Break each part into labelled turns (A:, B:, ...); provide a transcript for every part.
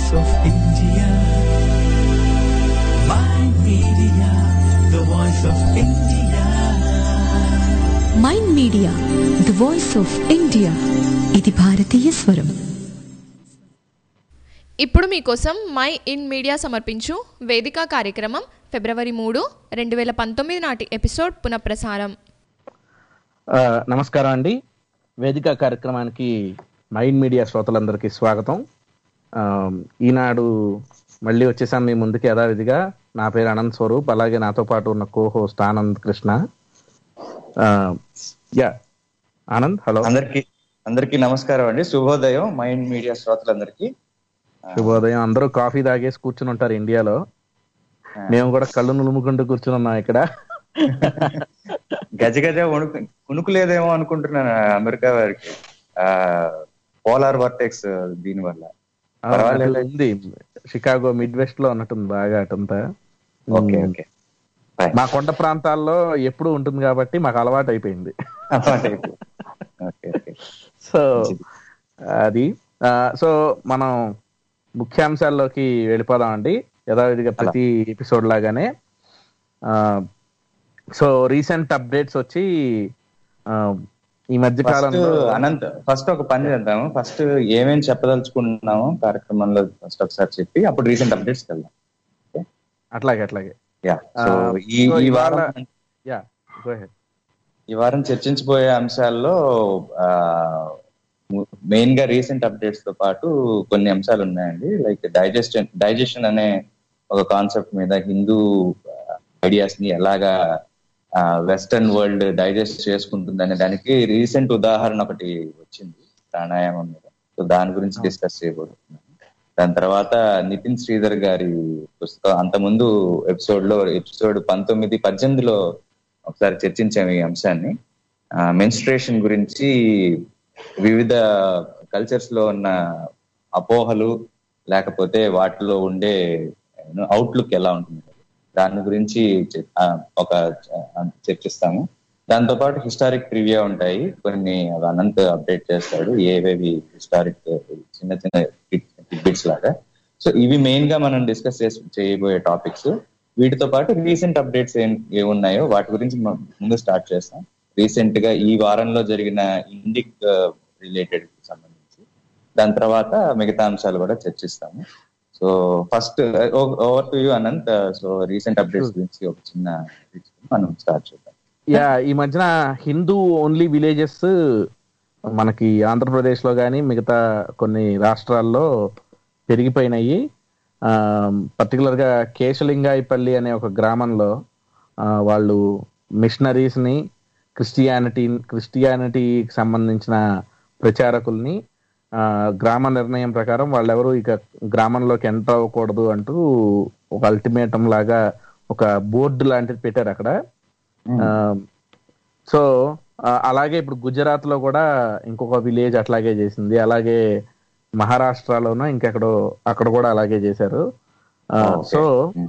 A: voice of India. My media, the voice of India.
B: Mind media the voice of India ఇది భారతీయ స్వరం
C: ఇప్పుడు మీకోసం మై ఇన్ మీడియా సమర్పించు వేదిక కార్యక్రమం ఫిబ్రవరి మూడు రెండు వేల పంతొమ్మిది నాటి ఎపిసోడ్ పునఃప్రసారం
D: ఆ, నమస్కారం అండి వేదిక కార్యక్రమానికి మైండ్ మీడియా శ్రోతలందరికీ స్వాగతం ఆ, ఈనాడు మళ్ళీ వచ్చేసాం మీ ముందుకి యథావిధిగా నా పేరు అనంత్ స్వరూప్ అలాగే నాతో పాటు ఉన్న కో హోస్ట్ ఆనంద్ కృష్ణ ఆ, యా ఆనంద్ హలో
E: అందరికి అందరికి నమస్కారం అండి శుభోదయం మైండ్ మీడియా శ్రోతలందరికీ
D: శుభోదయం అందరూ కాఫీ తాగేసి కూర్చుని ఉంటారు ఇండియాలో మేము కూడా కళ్ళు నులుముకుంటూ కూర్చుని ఉన్నాం ఇక్కడ
E: గజ గజ వణుకు కునుకులేదేమో అనుకుంటున్నాను అమెరికా వారికి ఆ పోలార్ వర్టెక్స్ దీని వల్ల
D: ఆ,
E: పర్వాలేదు.
D: అటు ఉంది షికాగో మిడ్ వెస్ట్ లో ఉన్నట్టుంది బాగా అటంతా
E: ఓకే ఓకే
D: మా కొండ ప్రాంతాల్లో ఎప్పుడు ఉంటుంది కాబట్టి మాకు అలవాటు అయిపోయింది
E: ఓకే ఓకే
D: సో అది ఆ, సో మనం ముఖ్యాంశాల్లోకి వెళ్ళిపోదాం అండి యథావిధిగా ప్రతి ఎపిసోడ్ లాగానే ఆ, సో రీసెంట్ అప్డేట్స్ వచ్చి ఆ, ఈ మధ్య
E: ఫస్ట్
D: కాలంలో
E: అనంత్ ఫస్ట్ ఒక పని చేద్దాము ఫస్ట్ ఏమేమి చెప్పదలుచుకుంటున్నాము కార్యక్రమంలో ఫస్ట్ ఒకసారి చెప్పి అప్పుడు రీసెంట్ అప్డేట్స్ వెళ్దాం
D: అట్లాగే అట్లాగే
E: యా సో
D: ఆ,
E: ఈ
D: సో
E: ఈ
D: ఇవాళ-
E: వారం
D: యా గో హెడ్
E: ఈ వారం చర్చించబోయే అంశాల్లో మెయిన్ గా రీసెంట్ అప్డేట్స్ తో పాటు కొన్ని అంశాలు ఉన్నాయండి లైక్ డైజెషన్ డైజెషన్ అనే ఒక కాన్సెప్ట్ మీద హిందూ ఐడియాస్ ని ఎలాగా వెస్టర్న్ వరల్డ్ డైజెస్ట్ చేసుకుంటుంది అనే దానికి రీసెంట్ ఉదాహరణ ఒకటి వచ్చింది ప్రాణాయామం మీద సో దాని గురించి డిస్కస్ చేయబోతున్నాను దాని తర్వాత నితిన్ శ్రీధర్ గారి పుస్తకం అంతకుముందు ఎపిసోడ్ లో ఎపిసోడ్ పంతొమ్మిది పద్దెనిమిదిలో ఒకసారి చర్చించాము ఈ అంశాన్ని మెన్స్ట్రేషన్ గురించి వివిధ కల్చర్స్ లో ఉన్న అపోహలు లేకపోతే వాటిలో ఉండే అవుట్లుక్ ఎలా ఉంటుంది దాని గురించి చె- ఆ, ఒక ఆ, చర్చిస్తాము దాంతో పాటు హిస్టారిక్ ప్రివ్యూ ఉంటాయి కొన్ని అవి అనంత్ అప్డేట్ చేస్తాడు ఏవేవి హిస్టారిక్ చిన్న చిన్న బిట్స్ లాగా సో ఇవి మెయిన్ గా మనం డిస్కస్ చేసి చేయబోయే టాపిక్స్ వీటితో పాటు రీసెంట్ అప్డేట్స్ ఏం ఏమున్నాయో వాటి గురించి మనం ముందు స్టార్ట్ చేస్తాం రీసెంట్ గా ఈ వారంలో జరిగిన ఇండిక్ రిలేటెడ్ సంబంధించి దాని తర్వాత మిగతా అంశాలు కూడా చర్చిస్తాము so first over to you Anant so recent updates గురించి ఒక చిన్న మనం స్టార్ట్ చేద్దాం
D: యా ఈ మధ్యన హిందూ ఓన్లీ విలేజెస్ మనకి ఆంధ్రప్రదేశ్ లో కానీ మిగతా కొన్ని రాష్ట్రాల్లో పెరిగిపోయినాయి పర్టికులర్ గా కేశలింగాయపల్లి అనే ఒక గ్రామంలో ఆ, వాళ్ళు మిషనరీస్ ని క్రిస్టియానిటీ క్రిస్టియానిటీకి సంబంధించిన ప్రచారకుల్ని ఆ, గ్రామ నిర్ణయం ప్రకారం వాళ్ళెవరు ఇక గ్రామంలోకి ఎంటర్ అవ్వకూడదు అంటూ ఒక అల్టిమేటం లాగా ఒక బోర్డు లాంటిది పెట్టారు అక్కడ ఆ, సో ఆ, అలాగే ఇప్పుడు గుజరాత్ లో కూడా ఇంకొక విలేజ్ అట్లాగే చేసింది అలాగే మహారాష్ట్రలోనూ ఇంకెక్కడో అక్కడ కూడా అలాగే చేశారు ఆ,
E: Okay.
D: సో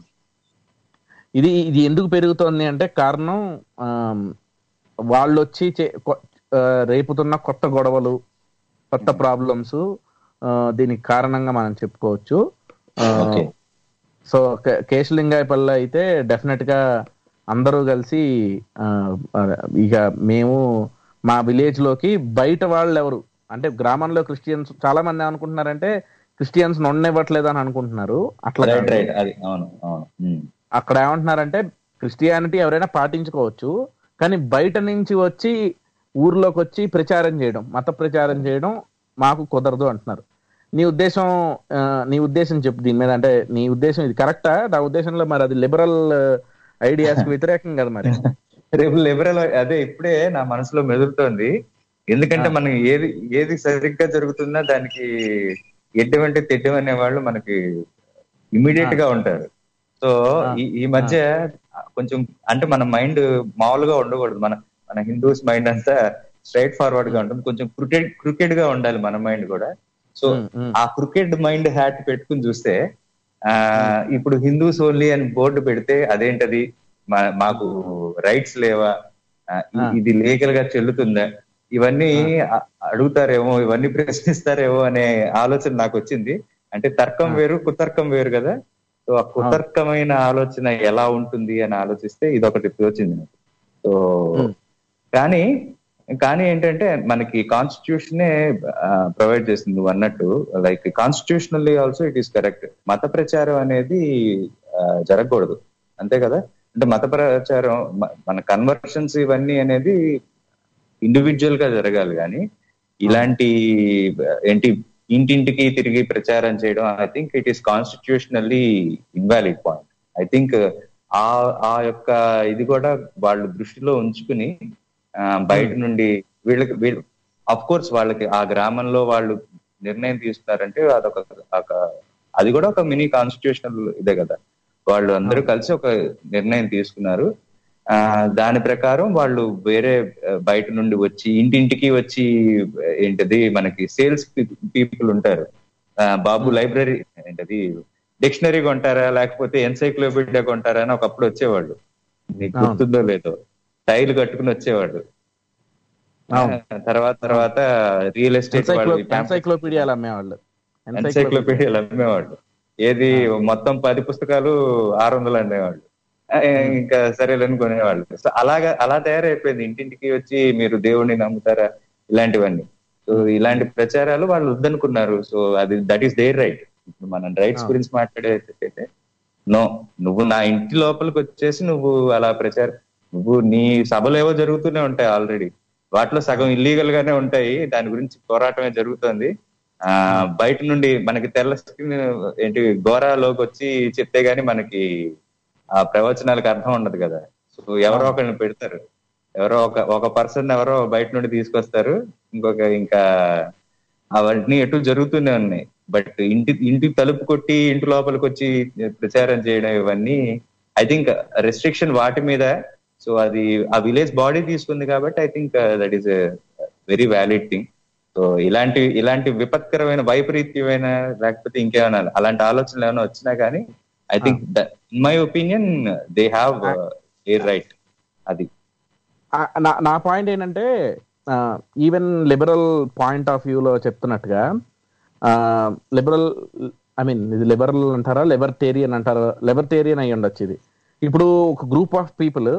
D: ఇది ఇది ఎందుకు పెరుగుతోంది అంటే కారణం ఆమ్, వాళ్ళు వచ్చి చే- కొ- ఆ, రేపుతున్న కొత్త గొడవలు కొత్త ప్రాబ్లమ్స్ దీనికి కారణంగా మనం చెప్పుకోవచ్చు ఆ,
E: Okay.
D: సో కే- కేశలింగాయపల్లి అయితే డెఫినెట్ గా అందరూ కలిసి ఆ, ఆ, ఇక మేము మా విలేజ్ లోకి బయట వాళ్ళు ఎవరు అంటే గ్రామంలో క్రిస్టియన్స్ చాలా మంది ఏమనుకుంటున్నారంటే క్రిస్టియన్స్ నొన్నివ్వట్లేదు అని అనుకుంటున్నారు అట్లా
E: రైట్
D: కాదు.
E: రైట్ అది అవును అవును ఉమ్.
D: అక్కడ ఏమంటున్నారంటే క్రిస్టియానిటీ ఎవరైనా పాటించుకోవచ్చు కానీ బయట నుంచి వచ్చి ఊర్లోకి వచ్చి ప్రచారం చేయడం మత ప్రచారం చేయడం మాకు కుదరదు అంటున్నారు నీ ఉద్దేశం ఆ, నీ ఉద్దేశం చెప్పు దీని మీద అంటే నీ ఉద్దేశం ఇది కరెక్టా నా ఉద్దేశంలో మరి అది లిబరల్ ఐడియాస్ వ్యతిరేకం కదా మరి
E: రేపు లిబరల్ అదే ఇప్పుడే నా మనసులో మెదులుతోంది ఎందుకంటే
D: ఆ.
E: మనం ఏది ఏది సరిగ్గా జరుగుతుందో దానికి ఎటువంటి తిట్టం అనే వాళ్ళు మనకి ఇమీడియట్ గా ఉంటారు సో
D: ఆ.
E: ఈ ఈ మధ్య కొంచెం అంటే మన మైండ్ మామూలుగా ఉండకూడదు మన మన హిందూస్ మైండ్ అంతా స్ట్రైట్ ఫార్వర్డ్ గా ఉంటుంది కొంచెం క్రికెట్ క్రికెట్ గా ఉండాలి మన మైండ్ కూడా సో
D: ఉమ్, ఉమ్.
E: ఆ క్రికెట్ మైండ్ హ్యాట్ పెట్టుకుని చూస్తే ఆ ఇప్పుడు హిందూస్ ఓన్లీ అని బోర్డు పెడితే అదేంటది మా- మాకు రైట్స్ లేవా ఆ, ఇ-
D: ఆ.
E: ఇది లీగల్ గా చెల్లుతుందా ఇవన్నీ అ- అడుగుతారేమో ఇవన్నీ ప్రశ్నిస్తారేమో అనే ఆలోచన నాకు వచ్చింది అంటే తర్కం వేరు కుతర్కం వేరు కదా సో ఆ కుతర్కమైన ఆలోచన ఎలా ఉంటుంది అని ఆలోచిస్తే ఇది ఒకటి తోచింది నాకు సో
D: Hmm.
E: కానీ కానీ ఏంటంటే మనకి కాన్స్టిట్యూషనే ప్రొవైడ్ చేస్తుంది నువ్వు అన్నట్టు like constitutionally also it is correct మత ప్రచారం అనేది ఆ, జరగకూడదు అంతే కదా అంటే మత ప్రచారం మ- మన కన్వర్షన్స్ ఇవన్నీ అనేది ఇండివిజువల్ గా జరగాలి కానీ ఇలాంటి ఆ, ఏంటి ఇంటింటికి తిరిగి ప్రచారం చేయడం I think it is constitutionally invalid point I think ఆ ఆ యొక్క ఇది కూడా వాళ్ళు దృష్టిలో ఉంచుకుని ఆ, బయట నుండి వీళ్ళకి వీళ్ళు అఫ్ కోర్స్ వాళ్ళకి ఆ గ్రామంలో వాళ్ళు నిర్ణయం తీసుకున్నారంటే అదొక ఒక అది కూడా ఒక మినీ కాన్స్టిట్యూషనల్ ఇదే కదా వాళ్ళు అందరూ కలిసి ఒక నిర్ణయం తీసుకున్నారు ఆ దాని ప్రకారం వాళ్ళు వేరే ఆ, బయట నుండి వచ్చి ఇంటింటికి వచ్చి ఆ, ఏంటది మనకి సేల్స్ పీపుల్ ఉంటారు ఆ, బాబు లైబ్రరీ ఏంటది డిక్షనరీ కొంటారా లేకపోతే ఎన్సైక్లోపీడియా కొంటారా అని ఒకప్పుడు వచ్చేవాళ్ళు నీకు
D: అవును.
E: గుర్తుందో లేదో టైల్ కట్టుకుని వచ్చేవాళ్ళు
D: అవును.
E: ఆ, తర్వాత తర్వాత రియల్ ఎస్టేట్ వాళ్ళు
D: ఎన్సైక్లోపీడియాలు అమ్మేవాళ్ళు
E: ఎన్సైక్లోపీడియాలు అమ్మేవాళ్ళు ఏది మొత్తం పది పుస్తకాలు ఆరు వందలు అనేవాళ్ళు ఆ, ఇంకా సరేలని కొనేవాళ్ళు సో అలాగా అలా తయారైపోయింది ఇంటింటికి వచ్చి మీరు దేవుడిని నమ్ముతారా ఇలాంటివన్నీ సో ఇలాంటి ప్రచారాలు వాళ్ళు వద్దనుకున్నారు సో అది దట్ ఈస్ దేర్ రైట్ ఇప్పుడు మనం రైట్స్
D: ఆ.
E: గురించి మాట్లాడేటైతే నో నువ్వు నా ఇంటి లోపలికి వచ్చేసి నువ్వు అలా ప్రచారం నువ్వు నీ సభలు ఏవో జరుగుతూనే ఉంటాయి ఆల్రెడీ వాటిలో సగం ఇల్లీగల్ గానే ఉంటాయి దాని గురించి పోరాటమే జరుగుతుంది ఆ బయట నుండి మనకి తెల్ల స్క్రీన్ ఏంటి గోరాలోకి వచ్చి చెప్తే గానీ మనకి ఆ ప్రవచనాలకు అర్థం ఉండదు కదా సో ఎవరో ఒకరిని పెడతారు ఎవరో ఒక ఒక పర్సన్ ఎవరో బయట నుండి తీసుకొస్తారు ఇంకొక ఇంకా అవన్నీ ఎటు జరుగుతూనే ఉన్నాయి బట్ ఇంటి ఇంటి తలుపు కొట్టి ఇంటి లోపలికి వచ్చి ప్రచారం చేయడం ఇవన్నీ ఐ థింక్ రెస్ట్రిక్షన్ వాటి మీద సో అది ఆ విలేజ్ బాడీ తీసుకుంది కాబట్టి I think that is very valid thing so ఇలాంటి ఇలాంటి విపత్కరమైన వైపరీత్యమైన లేకపోతే ఇంకేమైనా అలాంటి ఆలోచనలు ఏమైనా వచ్చినా కానీ I think in my opinion they have a right అది
D: ఆ, నా నా పాయింట్ ఏంటంటే ఈవెన్ లిబరల్ పాయింట్ ఆఫ్ వ్యూలో చెప్తున్నట్టుగా లిబరల్ ఐ మీన్ ఇది లిబరల్ అంటారా లిబర్టేరియన్ అంటారా లిబర్టేరియన్ అయి ఉండొచ్చు ఇది ఇప్పుడు ఒక గ్రూప్ ఆఫ్ పీపుల్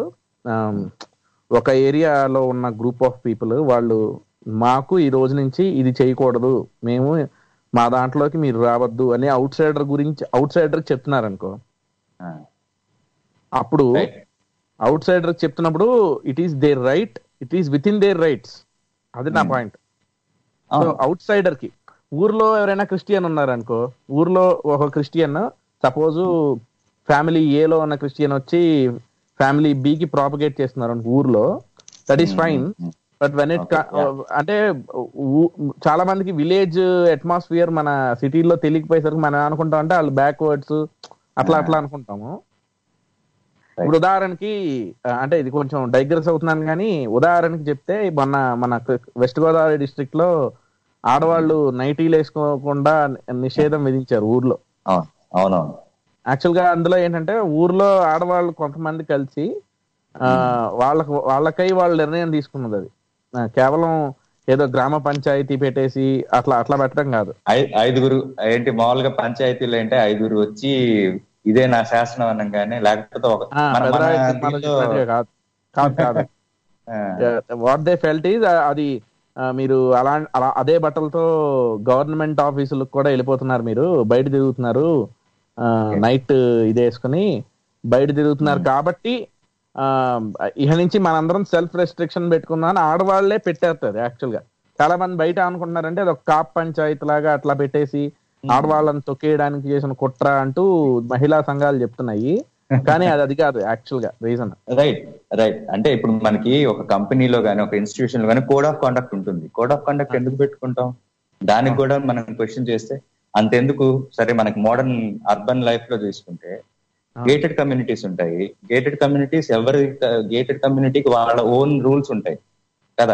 D: ఒక ఏరియాలో ఉన్న గ్రూప్ ఆఫ్ పీపుల్ వాళ్ళు మాకు ఈ రోజు నుంచి ఇది చేయకూడదు మేము మా దాంట్లోకి మీరు రావద్దు అని అవుట్ సైడర్ గురించి అవుట్ సైడర్ చెప్తున్నారు అనుకో అప్పుడు
E: Right.
D: అవుట్ సైడర్ చెప్తున్నప్పుడు it is their right it is within their rights అది నా పాయింట్ సో అవుట్ సైడర్ కి ఊర్లో ఎవరైనా క్రిస్టియన్ ఉన్నారనుకో ఊర్లో ఒక క్రిస్టియన్ సపోజ్ ఫ్యామిలీ ఏలో ఉన్న క్రిస్టియన్ వచ్చి ఫ్యామిలీ కి ప్రాపగేట్ చేస్తున్నారు అనుకో ఊర్లో that is fine but when it
E: Okay, yeah.
D: అంటే ఊ- చాలా మందికి విలేజ్ అట్మాస్ఫియర్ మన సిటీలో తెలియకపోయేసరికి మనం అనుకుంటాం అంటే వాళ్ళు బ్యాక్వర్డ్స్ అట్లా అట్లా అనుకుంటాము ఇప్పుడు ఉదాహరణకి ఆ, అంటే ఇది కొంచెం డైగ్రెస్ అవుతున్నాను కానీ ఉదాహరణకి చెప్తే మొన్న మన వెస్ట్ గోదావరి డిస్ట్రిక్ట్ లో ఆడవాళ్ళు నైటీలు వేసుకోకుండా నిషేధం విధించారు ఊర్లో
E: అవును అవునవును
D: యాక్చువల్ గా అందులో ఏంటంటే ఊర్లో ఆడవాళ్ళు కొంతమంది కలిసి ఆ, వాళ్ళకు వాళ్ళకై వాళ్ళు నిర్ణయం తీసుకున్నది అది ఆ, కేవలం ఏదో గ్రామ పంచాయతీ పెట్టేసి అట్లా అట్లా పెట్టడం కాదు
E: ఐ- ఐదుగురు ఏంటి మామూలుగా పంచాయతీలు అంటే ఐదుగురు వచ్చి ఇదే నా శాసనం అనగానే లేకపోతే ఒక
D: ఆ,
E: మన- మన
D: పెదరాయి సినిమాలో
E: దీంట్లో,
D: చెప్పినట్టుగా కాదు కాదు కాదు
E: ఆ,
D: వాట్ దే ఫెల్ట్ ఈజ్ అది ఆ, మీరు అలా అలా అదే బట్టలతో గవర్నమెంట్ ఆఫీసులకు కూడా వెళ్ళిపోతున్నారు మీరు బయట తిరుగుతున్నారు నైట్ ఇది వేసుకుని బయట తిరుగుతున్నారు కాబట్టి ఆ, ఇక నుంచి మనందరం సెల్ఫ్ రెస్ట్రిక్షన్ పెట్టుకుందాం అని ఆడవాళ్లే పెట్టేస్తారు యాక్చువల్ గా చాలా మంది బయట అనుకుంటున్నారంటే అది ఒక కాప్ పంచాయతీ లాగా అట్లా పెట్టేసి ఆడవాళ్ళని తొక్కేయడానికి చేసిన కుట్ర అంటూ మహిళా సంఘాలు చెప్తున్నాయి కానీ అది అది కాదు యాక్చువల్ గా రీజన్
E: రైట్ రైట్ అంటే ఇప్పుడు మనకి ఒక కంపెనీలో గానీ ఒక ఇన్స్టిట్యూషన్ లో గానీ కోడ్ ఆఫ్ కాండక్ట్ ఉంటుంది కోడ్ ఆఫ్ కాండక్ట్ ఎందుకు పెట్టుకుంటాం దానికి కూడా మనం క్వశ్చన్ చేస్తే అంతెందుకు సరే మనకి మోడర్న్ అర్బన్ లైఫ్ లో చూసుకుంటే గేటెడ్ కమ్యూనిటీస్ ఉంటాయి గేటెడ్ కమ్యూనిటీస్ ఎవరి గేటెడ్ కమ్యూనిటీకి వాళ్ళ ఓన్ రూల్స్ ఉంటాయి కదా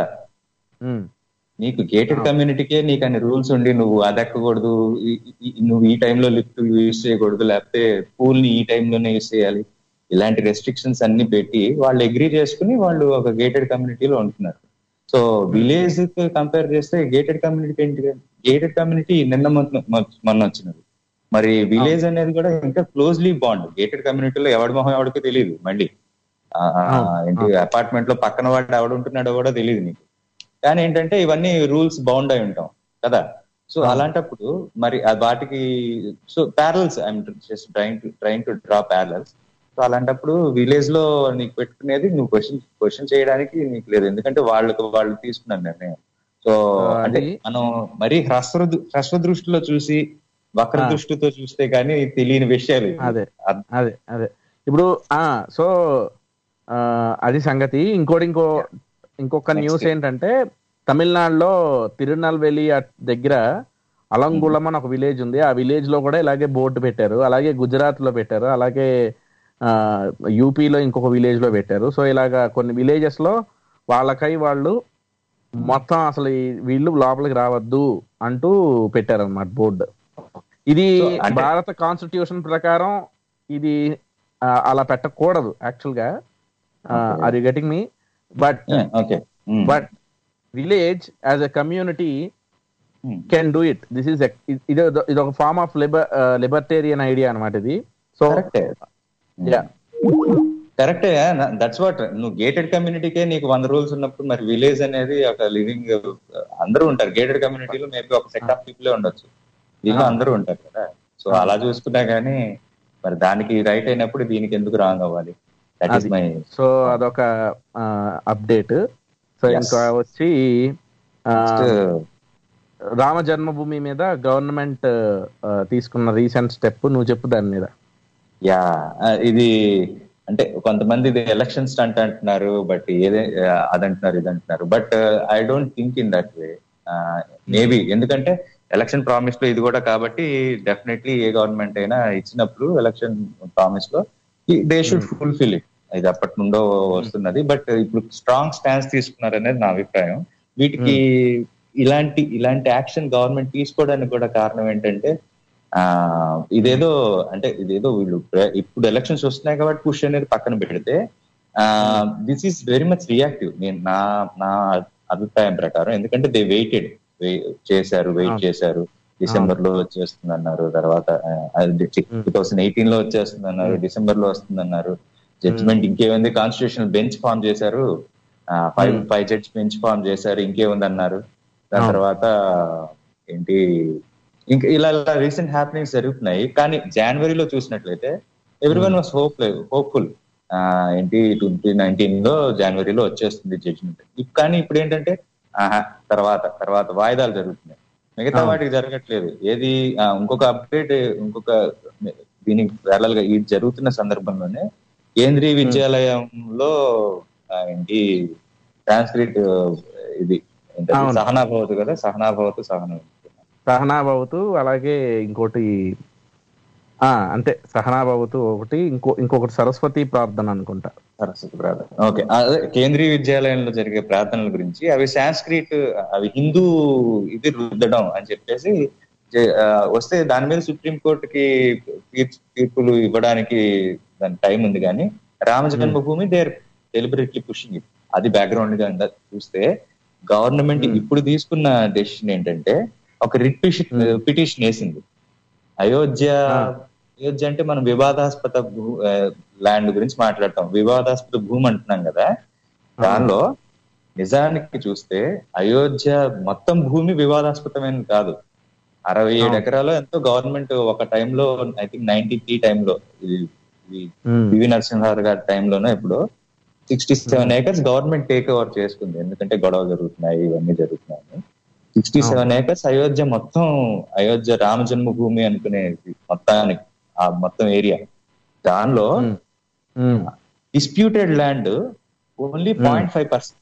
E: నీకు గేటెడ్ కమ్యూనిటీకే నీకు అన్ని రూల్స్ ఉండి నువ్వు అది ఎక్కకూడదు ఈ- ఈ- నువ్వు ఈ టైంలో లిఫ్ట్ యూజ్ చేయకూడదు లేకపోతే పూల్ ని ఈ టైంలోనే యూజ్ చేయాలి ఇలాంటి రెస్ట్రిక్షన్స్ అన్ని పెట్టి వాళ్ళు అగ్రీ చేసుకుని వాళ్ళు ఒక గేటెడ్ కమ్యూనిటీలో ఉంటున్నారు సో విలేజ్ కంపేర్ చేస్తే గేటెడ్ కమ్యూనిటీ ఏంటి గేటెడ్ కమ్యూనిటీ నిన్న మొన్న మొన్న వచ్చినది మరి విలేజ్ అనేది కూడా ఇంకా క్లోజ్లీ బాండ్ గేటెడ్ కమ్యూనిటీలో ఎవడి మొహం ఎవడికి తెలియదు మళ్ళీ ఆ, ఆ,
D: అవును,
E: ఏంటి అపార్ట్మెంట్ లో పక్కన వాడు ఎవడు ఉంటున్నాడో కూడా తెలియదు నీకు కానీ ఏంటంటే ఇవన్నీ రూల్స్ బౌండ్ అయి ఉంటాం కదా సో అలాంటప్పుడు మరి ఆ వాటికి so parallels I'm just trying to trying to draw parallels so అలాంటప్పుడు విలేజ్ లో నీకు పెట్టుకునేది నువ్వు క్వశ్చన్ క్వశ్చన్ చేయడానికి నీకు లేదు ఎందుకంటే వాళ్ళకు వాళ్ళు తీసుకున్నారు నిర్ణయం సో
D: ఆ,
E: అంటే
D: అది-
E: మనం మరీ హ్రస్వ హ్రస్వ దృష్టిలో చూసి వక్ర
D: ఆ.
E: దృష్టితో చూస్తే కానీ తెలియని విషయాలు ఇవి.
D: అదే.
E: అద్-
D: అదే అదే ఇప్పుడు ఆ సో ఆ, అది సంగతి ఇంకోటి ఇంకో ఇంకొక
E: Next.
D: న్యూస్ ఏంటంటే తమిళనాడులో తిరునల్వేలి అట్ దగ్గర అలంగుళం అని ఒక విలేజ్ ఉంది ఆ విలేజ్ లో కూడా ఇలాగే బోర్డు పెట్టారు అలాగే గుజరాత్ లో పెట్టారు అలాగే ఆ, యూపీలో ఇంకొక విలేజ్ లో పెట్టారు సో ఇలాగా కొన్ని విలేజెస్ లో వాళ్ళకై వాళ్ళు మొత్తం అసలు ఈ వీళ్ళు లోపలికి రావద్దు అంటూ పెట్టారన్నమాట బోర్డు ఇది
E: So, అంటే-
D: భారత కాన్స్టిట్యూషన్ ప్రకారం ఇది ఆ, అలా పెట్టకూడదు యాక్చువల్ గా are you getting me but
E: okay um.
D: But village as a community
E: um.
D: Can do it this is ఇది ఇది ఒక form of liber libertarian idea అనమాట ఇది సో
E: కరెక్టే
D: యా
E: కరెక్టే దట్స్ వాట్ నువ్వు గేటెడ్ కమ్యూనిటీకే నీకు వంద రూల్స్ ఉన్నప్పుడు మరి విలేజ్ అనేది ఒక లివింగ్ అందరూ ఉంటారు గేటెడ్ కమ్యూనిటీలో మేబీ ఒక సెట్ ఆఫ్ పీపుల్ ఉండొచ్చు దీనిలో అందరూ ఉంటారు కదా సో అలా చూసుకున్నా గానీ మరి దానికి రైట్ అయినప్పుడు దీనికి ఎందుకు రాంగ్ అవ్వాలి దట్ ఈస్
D: అది.
E: మై
D: సో అదొక అప్డేట్ సో
E: Yes.
D: ఇంకా వచ్చి ఆ, రామ జన్మభూమి మీద గవర్నమెంట్ తీసుకున్న రీసెంట్ స్టెప్ నువ్వు చెప్పు దాని మీద
E: యా ఇది అంటే కొంతమంది ఇది ఎలక్షన్ స్టంట్ అంటున్నారు బట్ ఏదే ఆ, అదంటున్నారు ఇది అంటున్నారు but I don't think in that way maybe ఎందుకంటే ఎలక్షన్ ప్రామిస్ లో ఇది కూడా కాబట్టి డెఫినెట్లీ ఏ గవర్నమెంట్ అయినా ఇచ్చినప్పుడు ఎలక్షన్ ప్రామిస్ లో దే షుడ్ ఫుల్ఫిల్ ఇట్ ఇది అప్పటి నుండో వస్తున్నది బట్ ఇప్పుడు స్ట్రాంగ్ స్టాన్స్ తీసుకున్నారు అనేది నా అభిప్రాయం వీటికి ఇలాంటి ఇలాంటి యాక్షన్ గవర్నమెంట్ తీసుకోవడానికి కూడా కారణం ఏంటంటే ఆ ఇదేదో అంటే ఇదేదో వీళ్ళు ప్ర- ఇప్పుడు ఎలక్షన్స్ వస్తున్నాయి కాబట్టి పుష్ అనేది పక్కన పెడితే this is very much reactive నేను నా నా అభిప్రాయం ప్రకారం ఎందుకంటే దే వెయిటెడ్ చేశారు వెయిట్
D: అవును.
E: చేశారు డిసెంబర్ లో వచ్చేస్తుంది అన్నారు తర్వాత టూ థౌసండ్ ఎయిటీన్ లో వచ్చేస్తుంది అన్నారు డిసెంబర్ లో వస్తుంది అన్నారు జడ్జిమెంట్ ఇంకేముంది కాన్స్టిట్యూషన్ బెంచ్ ఫామ్ చేశారు five
D: Hmm.
E: Five judge bench form చేశారు ఇంకేముంది అన్నారు దాని
D: అవును.
E: తర్వాత ఏంటి ఇంకా ఇలా రీసెంట్ హ్యాపెనింగ్స్ జరుగుతున్నాయి కానీ జనవరిలో చూసినట్లయితే every one was hope hopeful ఏంటి ట్వంటీ నైన్టీన్ లో జనవరిలో వచ్చేస్తుంది జడ్జిమెంట్ కానీ ఇప్పుడు ఏంటంటే ఆహా, తర్వాత తర్వాత వాయిదాలు జరుగుతున్నాయి మిగతా
D: అవును.
E: వాటికి జరగట్లేదు ఏది ఆ, ఇంకొక అప్డేట్ ఇంకొక దీనికి parallel గా ఇది జరుగుతున్న సందర్భంలోనే కేంద్రీయ విద్యాలయంలో ఆ, ఏంటి సాంస్క్రిట్ ఇది ఏంటది?
D: అవును.
E: సహనాభవతు కదా సహనాభవతు సహన
D: సహనాభవతు అలాగే ఇంకోటి ఆ అంతే సహనాభవతు ఒకటి ఇంకో ఇంకొకటి సరస్వతి ప్రార్థన అనుకుంటా
E: సరస్వతి ప్రార్థన ఓకే అదే కేంద్రీయ విద్యాలయంలో జరిగే ప్రార్థనల గురించి అవి సాంస్క్రిట్ అవి హిందూ ఇది రుద్దడం అని చెప్పేసి జే- ఆ, వస్తే దాని మీద సుప్రీం కోర్టుకి తీర్పు తీర్పులు ఇవ్వడానికి దాని టైం ఉంది కానీ Rama Janmabhoomi there deliberately pushing it అది బ్యాక్గ్రౌండ్ గా ఉందా చూస్తే గవర్నమెంట్ ఇప్పుడు తీసుకున్న డెసిషన్ ఏంటంటే ఒక రిట్ పిటిషన్ వేసింది అయోధ్య అయోధ్య అంటే మనం వివాదాస్పద భూ ల్యాండ్ గురించి మాట్లాడతాం వివాదాస్పద భూమి అంటున్నాం కదా దానిలో నిజానికి చూస్తే అయోధ్య మొత్తం భూమి వివాదాస్పదమైనది కాదు అరవై ఏడు
D: అవును.
E: ఎకరాలు ఎంతో గవర్నమెంట్ ఒక టైంలో ఐ థింక్ నైన్టీ త్రీ టైంలో ఇది ఇది
D: ఉమ్,
E: పివి నరసింహారావు గారి టైంలోనే ఇప్పుడు sixty seven acres government take over చేసుకుంది ఎందుకంటే గొడవలు జరుగుతున్నాయి ఇవన్నీ జరుగుతున్నాయి సిక్స్టీ సెవెన్ ఏకర్స్ అయోధ్య మొత్తం అయోధ్య రామ జన్మభూమి అనుకునేది మొత్తానికి ఆ మొత్తం ఏరియా దానిలో
D: um, um,
E: disputed land only point five percent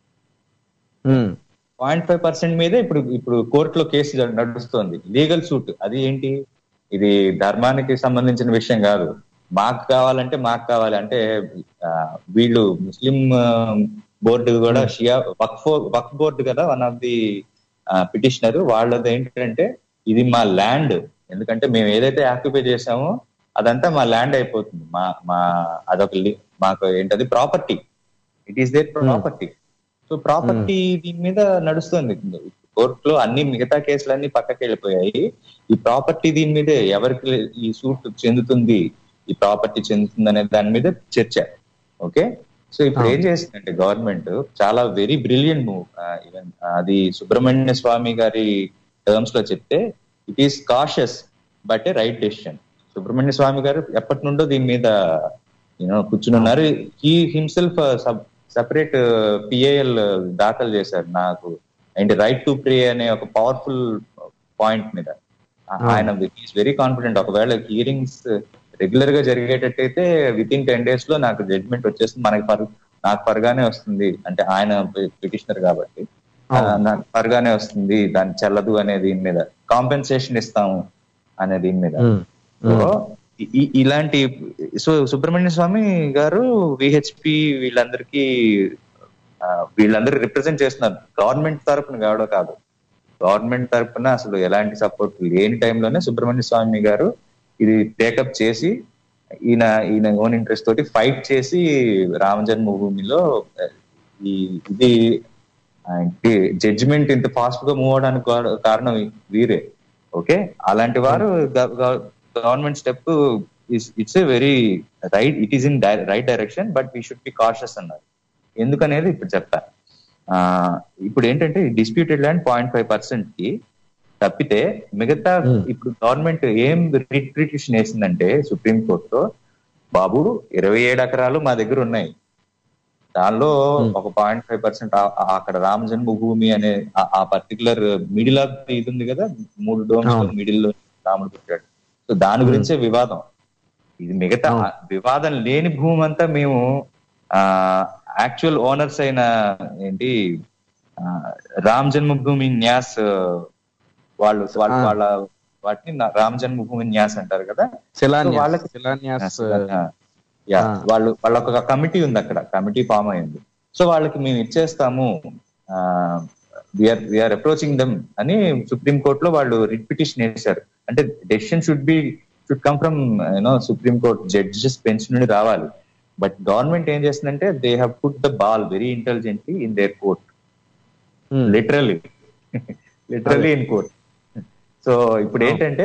D: um,
E: point five percent మీదే ఇప్పుడు ఇప్పుడు కోర్టులో కేసు జ- నడుస్తోంది లీగల్ సూట్ అది ఏంటి ఇది ధర్మానికి సంబంధించిన విషయం కాదు మాకు కావాలంటే మాకు కావాలి అంటే ఆ, వీళ్ళు ముస్లిం బోర్డు కూడా షియా వక్ వక్ బోర్డు కదా వన్ ఆఫ్ ది పిటిషనర్ వాళ్ళది ఏంటంటే ఇది మా ల్యాండ్ ఎందుకంటే మేము ఏదైతే ఆక్యుపై చేసామో అదంతా మా ల్యాండ్ అయిపోతుంది మా మా అదొక li- మాకు ఏంటది property it is their property so property దీని మీద నడుస్తుంది కోర్టులో అన్ని మిగతా కేసులన్నీ పక్కకి వెళ్ళిపోయాయి ఈ ప్రాపర్టీ దీని మీదే ఎవరికి ఈ సూట్ చెందుతుంది ఈ ప్రాపర్టీ చెందుతుంది అనే దాని మీద చర్చ ఓకే సో ఇప్పుడు ఏం చేసిందంటే గవర్నమెంట్ చాలా వెరీ బ్రిలియంట్ మూవ్ ఈవెన్ అది సుబ్రహ్మణ్య స్వామి గారి టర్మ్స్ లో చెప్తే it is cautious but a right decision Subrahmanya Swamy గారు ఎప్పటి నుండో దీని మీద యూనో కూర్చున్నారు ఈ హిమ్సెల్ఫ్ సపరేట్ పిఏఎల్ దాఖలు చేశారు నాకు అండ్ రైట్ టు ప్రే అనే ఒక పవర్ఫుల్ పాయింట్ మీద ఆయన ఈస్ వెరీ కాన్ఫిడెంట్ ఒకవేళ హియరింగ్స్ రెగ్యులర్ గా జరిగేటట్టయితే విత్ ఇన్ టెన్ డేస్ లో నాకు జడ్జ్మెంట్ వచ్చేస్తుంది మనకి పర్ నాకు పరగానే వస్తుంది అంటే ఆయన పిటిషనర్ కాబట్టి ఆ, నాకు పరగానే వస్తుంది దాని చెల్లదు అనే దీని మీద కాంపెన్సేషన్ ఇస్తాము అనే దీని మీద సో ఇ- ఇ- ఇలాంటి సో సుబ్రహ్మణ్య స్వామి గారు విహెచ్పి వీళ్ళందరికీ ఆ, వీళ్ళందరూ రిప్రజెంట్ చేస్తున్నారు గవర్నమెంట్ తరపున కావడం కాదు గవర్నమెంట్ తరపున అసలు ఎలాంటి సపోర్ట్ లేని టైంలోనే సుబ్రహ్మణ్య స్వామి గారు ఇది టేకప్ చేసి ఈయన ఈయన ఓన్ ఇంట్రెస్ట్ తోటి ఫైట్ చేసి రామ జన్మభూమిలో ఆ, ఈ ఇది జడ్జిమెంట్ ఇంత ఫాస్ట్ గా మూవ్ అవడానికి కా- కారణం వీరే ఓకే అలాంటి వారు government step it's a very right it is in right direction but we should be cautious అన్నారు ఎందుకనేది ఇప్పుడు చెప్తా ఆ, ఇప్పుడు ఏంటంటే disputed land point five percent కి తప్పితే మిగతా ఇప్పుడు గవర్నమెంట్ ఏం రిట్ పిటిషన్ వేసిందంటే సుప్రీం కోర్టులో బాబు ఇరవై ఏడు ఎకరాలు మా దగ్గర ఉన్నాయి దానిలో ఒక పాయింట్ ఫైవ్ పర్సెంట్ అక్కడ రామ జన్మభూమి అనే ఆ- ఆ పర్టికులర్ మిడిల్ ఆఫ్ ఇది ఉంది కదా మూడు డోమ్స్ మిడిల్ లో రాముడు పెట్టాడు సో దాని గురించే వివాదం ఇది మిగతా వివాదం లేని భూమి అంతా మేము ఆ యాక్చువల్ ఓనర్స్ అయిన ఏంటి ఆ, రామ్ జన్మభూమి న్యాస్ వాళ్ళు వాళ్ళ వాళ్ళ వాటిని నా- రామ్ జన్మభూమి న్యాస్ అంటారు కదా
D: శిలాన్యాస్
E: వాళ్ళకి
D: శిలాన్యాస్
E: యా వాళ్ళు వాళ్ళ ఒక కమిటీ ఉంది అక్కడ కమిటీ ఫామ్ అయింది సో వాళ్ళకి మేము ఇచ్చేస్తాము విఆర్ విఆర్ అప్రోచింగ్ దమ్ అని సుప్రీం కోర్ట్ లో వాళ్ళు రిట్ పిటిషన్ వేశారు అంటే decision should be should come from you know supreme court judges bench నుండి రావాలి బట్ గవర్నమెంట్ ఏం చేస్తుందంటే they have put the ball very intelligently in their court literally literally in court so ఇప్పుడు ఏంటంటే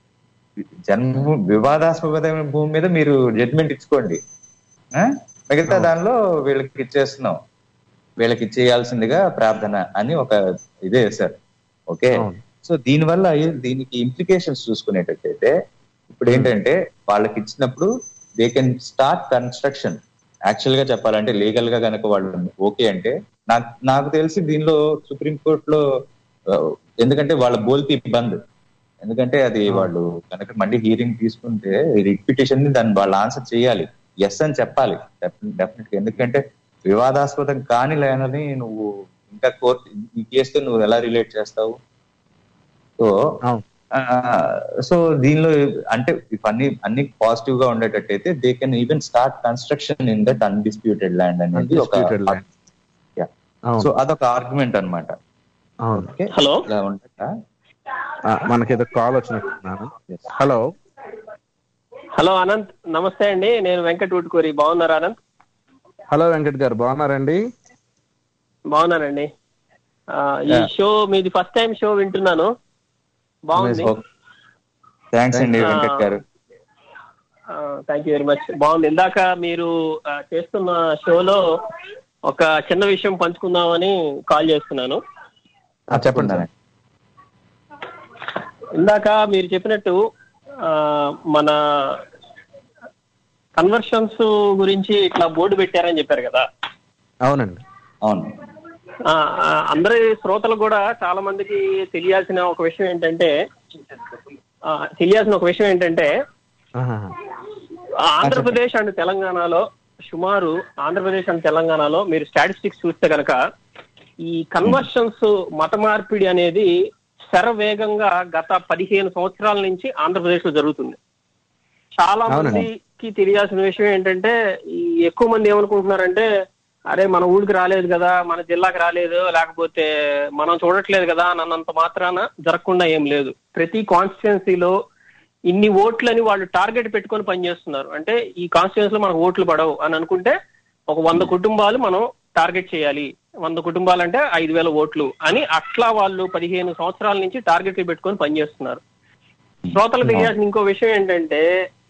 E: జన్మ వివాదాస్పదమైన భూమి మీద మీరు జడ్మెంట్ ఇచ్చుకోండి ఆ? మిగతా దానిలో వీళ్ళకి ఇచ్చేస్తున్నాం వీళ్ళకి ఇచ్చేయాల్సిందిగా ప్రార్థన అని ఒక ఇదే వేశారు ఓకే సో దీనివల్ల దీనికి ఇంప్లికేషన్స్ చూసుకునేటట్టయితే ఇప్పుడు ఏంటంటే వాళ్ళకి ఇచ్చినప్పుడు they can start construction actual గా చెప్పాలంటే లీగల్ గా కనుక వాళ్ళు ఓకే అంటే నాకు నాకు తెలిసి దీనిలో సుప్రీం కోర్ట్ లో ఆ, ఎందుకంటే వాళ్ళ బోల్తి బంద్ ఎందుకంటే అది వాళ్ళు కనుక మళ్ళీ హీరింగ్ తీసుకుంటే రిపిటేషన్ ని దాన్ని వాళ్ళు ఆన్సర్ చేయాలి ఎస్ అని చెప్పాలి డెఫినెట్ ఎందుకంటే వివాదాస్పదం కాని లేనని నువ్వు ఇంకా కోర్టు ఈ కేసుతో నువ్వు ఎలా రిలేట్ చేస్తావు సో సో దీనిలో అంటే ఇఫ్ అన్ని అన్ని పాజిటివ్ గా ఉండేటట్టయితే they can even start construction in that undisputed land అనేది ఒక
D: Undisputed land.
E: Yeah.
D: అవును.
E: సో అదొక ఆర్గ్యుమెంట్ అన్నమాట
D: అవును
E: ఓకే
F: హలో
E: ఇలా ఉంటుందా
D: ఆ, మనకేదో కాల్ వచ్చినట్టున్నాను హలో
F: హలో అనంత్ నమస్తే అండి నేను వెంకట్ ఊటుకూరి బాగున్నారా అనంత్
D: హలో వెంకట్ గారు బాగున్నారండి
F: బాగున్నానండి ఆ, ఈ
E: Yeah.
F: షో మీది ఫస్ట్ టైం షో వింటున్నాను బాగుంది
E: థ్యాంక్స్ అండి
F: Ah.
E: వెంకట్ గారు
F: థ్యాంక్ యూ వెరీ మచ్ బాగుంది ఇందాక మీరు ఆ, చేస్తున్న షోలో ఒక చిన్న విషయం పంచుకుందామని కాల్ చేస్తున్నాను
D: ఆ, చెప్పండి సార్
F: ఇందాక మీరు చెప్పినట్టు ఆ, మన కన్వర్షన్స్ గురించి ఇట్లా బోర్డు పెట్టారని చెప్పారు కదా
D: అవునండి
E: అవును
F: ఆ, ఆ, అందరి శ్రోతలు కూడా చాలా మందికి తెలియాల్సిన ఒక విషయం ఏంటంటే ఆ, తెలియాల్సిన ఒక విషయం ఏంటంటే
D: ఆహాహా.
F: ఆంధ్రప్రదేశ్ అండ్ తెలంగాణలో సుమారు ఆంధ్రప్రదేశ్ అండ్ తెలంగాణలో మీరు స్టాటిస్టిక్స్ చూస్తే కనుక ఈ కన్వర్షన్స్ మత మార్పిడి అనేది శరవేగంగా గత పదిహేను సంవత్సరాల నుంచి ఆంధ్రప్రదేశ్ లో జరుగుతుంది చాలా
D: అవునండి.
F: మందికి తెలియాల్సిన విషయం ఏంటంటే ఈ ఎక్కువ మంది ఏమనుకుంటున్నారంటే అరే మన ఊరికి రాలేదు కదా మన జిల్లాకి రాలేదు లేకపోతే మనం చూడట్లేదు కదా అన్నంత మాత్రాన జరగకుండా ఏం లేదు ప్రతి కాన్స్టిట్యున్సీలో ఇన్ని ఓట్లని వాళ్ళు టార్గెట్ పెట్టుకొని పనిచేస్తున్నారు అంటే ఈ కాన్స్టిట్యున్సీ లో మనకు ఓట్లు పడవు అని అనుకుంటే ఒక వంద కుటుంబాలు మనం టార్గెట్ చేయాలి వంద కుటుంబాలంటే ఐదు వేల ఓట్లు అని అట్లా వాళ్ళు పదిహేను సంవత్సరాల నుంచి టార్గెట్లు పెట్టుకొని పనిచేస్తున్నారు శ్రోతలు తెలియాల్సిన ఇంకో విషయం ఏంటంటే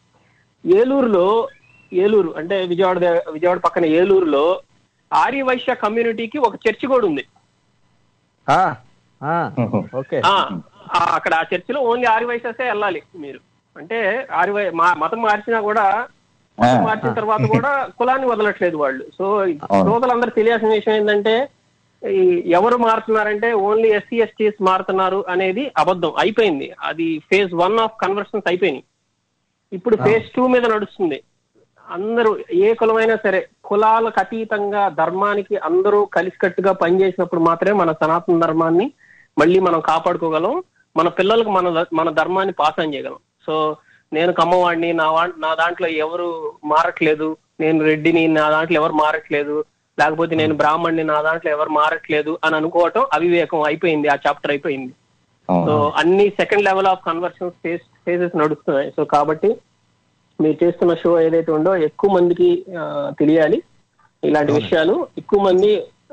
F: ఏలూరులో ఏలూరు అంటే విజయవాడ ద- విజయవాడ పక్కన ఏలూరులో ఆర్య వైశ్య కమ్యూనిటీకి ఒక చర్చి కూడా ఉంది
D: ఆ, ఆ, ఓకే
F: ఆ ఆ, అక్కడ ఆ చర్చిలో ఓన్లీ ఆర్య వైశ్యసే వెళ్ళాలి మీరు అంటే ఆర్య వై- మా మతం మార్చినా కూడా మతం మార్చిన తర్వాత కూడా కులాన్ని వదలట్లేదు వాళ్ళు సో శ్రోతలందరూ తెలియాల్సిన విషయం ఏంటంటే ఈ ఎవరు మారుతున్నారంటే ఓన్లీ ఎస్సీ ఎస్టీస్ మారుతున్నారు అనేది అబద్ధం అయిపోయింది అది ఫేజ్ వన్ ఆఫ్ కన్వర్షన్స్ అయిపోయినాయి ఇప్పుడు ఫేజ్ టూ మీద నడుస్తుంది అందరూ ఏ కులమైనా సరే కులాలకు అతీతంగా ధర్మానికి అందరూ కలిసికట్టుగా పనిచేసినప్పుడు మాత్రమే మన సనాతన ధర్మాన్ని మళ్ళీ మనం కాపాడుకోగలం మన పిల్లలకు మన ద- మన ధర్మాన్ని పాస్ ఆన్ చేయగలం సో నేను కమ్మవాడిని నా వా నా దాంట్లో ఎవరు మారట్లేదు నేను రెడ్డిని నా దాంట్లో ఎవరు మారట్లేదు లేకపోతే నేను బ్రాహ్మణ్ణి నా దాంట్లో ఎవరు మారట్లేదు అని అనుకోవటం అవివేకం అయిపోయింది ఆ చాప్టర్ అయిపోయింది సో అన్ని second level of conversion phase phases నడుస్తున్నాయి సో కాబట్టి మీరు చేస్తున్న షో ఏదైతే ఉందో ఎక్కువ మందికి ఆ, తెలియాలి ఇలాంటి విషయాలు ఎక్కువ మంది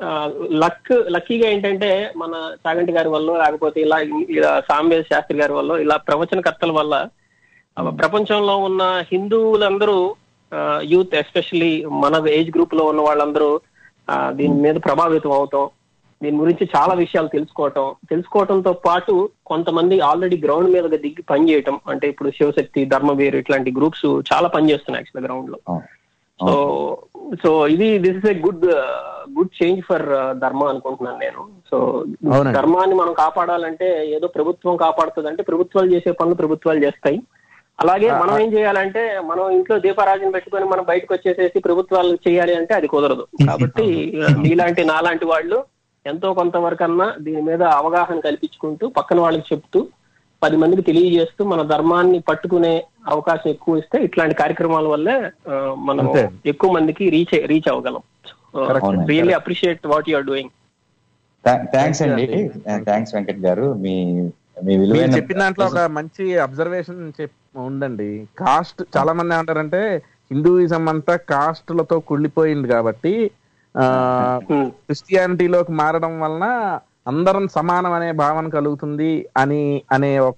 F: లక్ లక్కీగా ఏంటంటే మన చాగంటి గారి వల్ల లేకపోతే ఇలా ఇలా సాంబేద శాస్త్రి గారి వల్ల ఇలా ప్రవచనకర్తల వల్ల ఆ, ప్రపంచంలో ఉన్న హిందువులందరూ యూత్ ఎస్పెషల్లీ మన ఏజ్ గ్రూప్ లో ఉన్న వాళ్ళందరూ ఆ, దీని మీద ప్రభావితం అవటం దీని గురించి చాలా విషయాలు తెలుసుకోవటం తెలుసుకోవటంతో పాటు కొంతమంది ఆల్రెడీ గ్రౌండ్ మీద దిగి పనిచేయటం అంటే ఇప్పుడు శివశక్తి ధర్మవీర్ ఇట్లాంటి గ్రూప్స్ చాలా పనిచేస్తున్నాయి యాక్చువల్ గ్రౌండ్ లో సో సో ఇది this is a good good change for dharma అనుకుంటున్నాను నేను సో
D: అవునండి.
F: ధర్మాన్ని మనం కాపాడాలంటే ఏదో ప్రభుత్వం కాపాడుతుంది అంటే ప్రభుత్వాలు చేసే పనులు ప్రభుత్వాలు చేస్తాయి అలాగే మనం ఏం చేయాలంటే మనం ఇంట్లో దీపారాజన పెట్టుకొని మనం బయటకు వచ్చేసేసి ప్రభుత్వాలు చేయాలి అంటే అది కుదరదు కాబట్టి మీలాంటి నాలాంటి వాళ్ళు ఎంతో కొంతవరకు అన్నా దీని మీద అవగాహన కల్పించుకుంటూ పక్కన వాళ్ళకి చెప్తూ పది మందికి తెలియజేస్తూ మన ధర్మాన్ని పట్టుకునే అవకాశం ఎక్కువ ఇస్తే ఇట్లాంటి కార్యక్రమాల వల్లే ఆ, మనం
D: అంతే.
F: ఎక్కువ మందికి రీచ్ రీచ్ అవ్వగలం
E: అవునండి.
F: Really appreciate what you're doing
E: thanks అండి థ్యాంక్స్ వెంకట్ గారు మీ మీ
D: మీరు
E: విలువైన
D: చెప్పిన దాంట్లో ఒక మంచి అబ్జర్వేషన్ చెప్ ఉందండి కాస్ట్ చాలా మంది ఏమంటారంటే హిందూయిజం అంతా కాస్ట్లతో కుళ్ళిపోయింది కాబట్టి ఆ క్రిస్టియానిటీలోకి మారడం వలన అందరం సమానం అనే భావన కలుగుతుంది అని అనే ఒక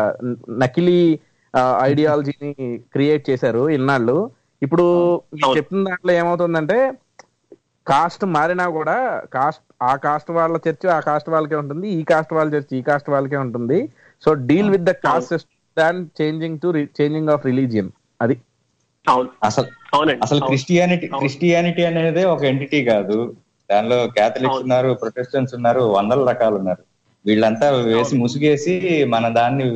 D: నకిలీ ఐడియాలజీని క్రియేట్ చేశారు ఇన్నాళ్ళు ఇప్పుడు మీరు
F: అవును.
D: చెప్పిన దాంట్లో ఏమవుతుందంటే కాస్ట్ మారినా కూడా కాస్ట్ ఆ కాస్ట్ వాళ్ళ చర్చ్ ఆ కాస్ట్ వాళ్ళకే ఉంటుంది ఈ కాస్ట్ వాళ్ళ చర్చ్ ఈ కాస్ట్ వాళ్ళకే ఉంటుంది so deal with the caste than changing to changing of religion అది
F: అవును
E: అసలు
F: అవునండి
E: అసలు
F: అవును.
E: క్రిస్టియానిటీ
F: అవును.
E: క్రిస్టియానిటీ అనేది ఒక ఎంటిటీ కాదు దానిలో క్యాథలిక్స్
F: అవును.
E: ఉన్నారు ప్రొటెస్టెంట్స్ ఉన్నారు వందల రకాలు ఉన్నారు వీళ్ళంతా వేసి ముసుగేసి మన దాన్ని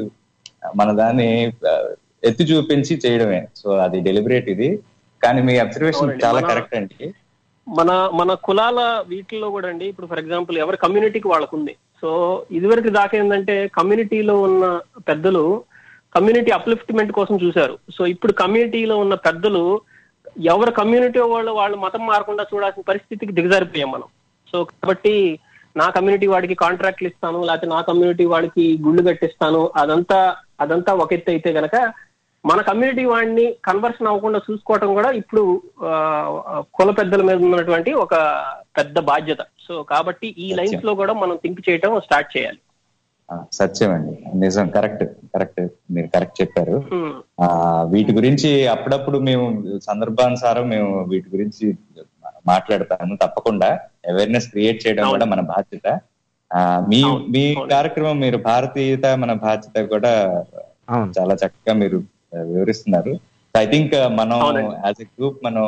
E: మన దాన్ని ఆ, ఎత్తి చూపించి చేయడమే సో అది డెలిబరేట్ ఇది కానీ మీ అబ్జర్వేషన్
F: అవునండి.
E: చాలా
F: మన-
E: కరెక్ట్ అండి
F: మన మన కులాల వీటిల్లో కూడా అండి ఇప్పుడు ఫర్ ఎగ్జాంపుల్ ఎవరి కమ్యూనిటీకి వాళ్ళకు ఉంది సో ఇదివరకు దాకా ఏంటంటే కమ్యూనిటీలో ఉన్న పెద్దలు కమ్యూనిటీ అప్లిఫ్ట్మెంట్ కోసం చూశారు సో ఇప్పుడు కమ్యూనిటీలో ఉన్న పెద్దలు ఎవరి కమ్యూనిటీ వాళ్ళు వాళ్ళు మతం మారకుండా చూడాల్సిన పరిస్థితికి దిగజారిపోయాం మనం సో కాబట్టి నా కమ్యూనిటీ వాడికి కాంట్రాక్ట్లు ఇస్తాను లేకపోతే నా కమ్యూనిటీ వాడికి గుళ్ళు కట్టిస్తాను అదంతా అదంతా ఒక ఎత్తు అయితే గనక మన కమ్యూనిటీ వాడిని కన్వర్షన్ అవ్వకుండా చూసుకోవటం కూడా ఇప్పుడు ఆ, కుల పెద్దల మీద ఉన్నటువంటి ఒక పెద్ద బాధ్యత సో కాబట్టి ఈ లైన్స్ లో కూడా మనం థింక్ చేయటం స్టార్ట్ చేయాలి
E: ఆ, సత్యం అండి నిజం కరెక్ట్ కరెక్ట్ మీరు కరెక్ట్ చెప్పారు
F: Hmm.
E: ఆ వీటి గురించి అప్పుడప్పుడు మేము సందర్భానుసారం మేము వీటి గురించి మాట్లాడతాము తప్పకుండా అవేర్నెస్ క్రియేట్ చేయడం
F: అవును.
E: కూడా మన బాధ్యత ఆ మీ
F: అవును,
E: మీ
F: అవును.
E: కార్యక్రమం మీరు భారతీయత మన బాధ్యత కూడా
D: అవును
E: చాలా చక్కగా మీరు ఆ, వివరిస్తున్నారు ఐ థింక్ మనం
F: అవునండి.
E: యాజ్ ఎ గ్రూప్ మనం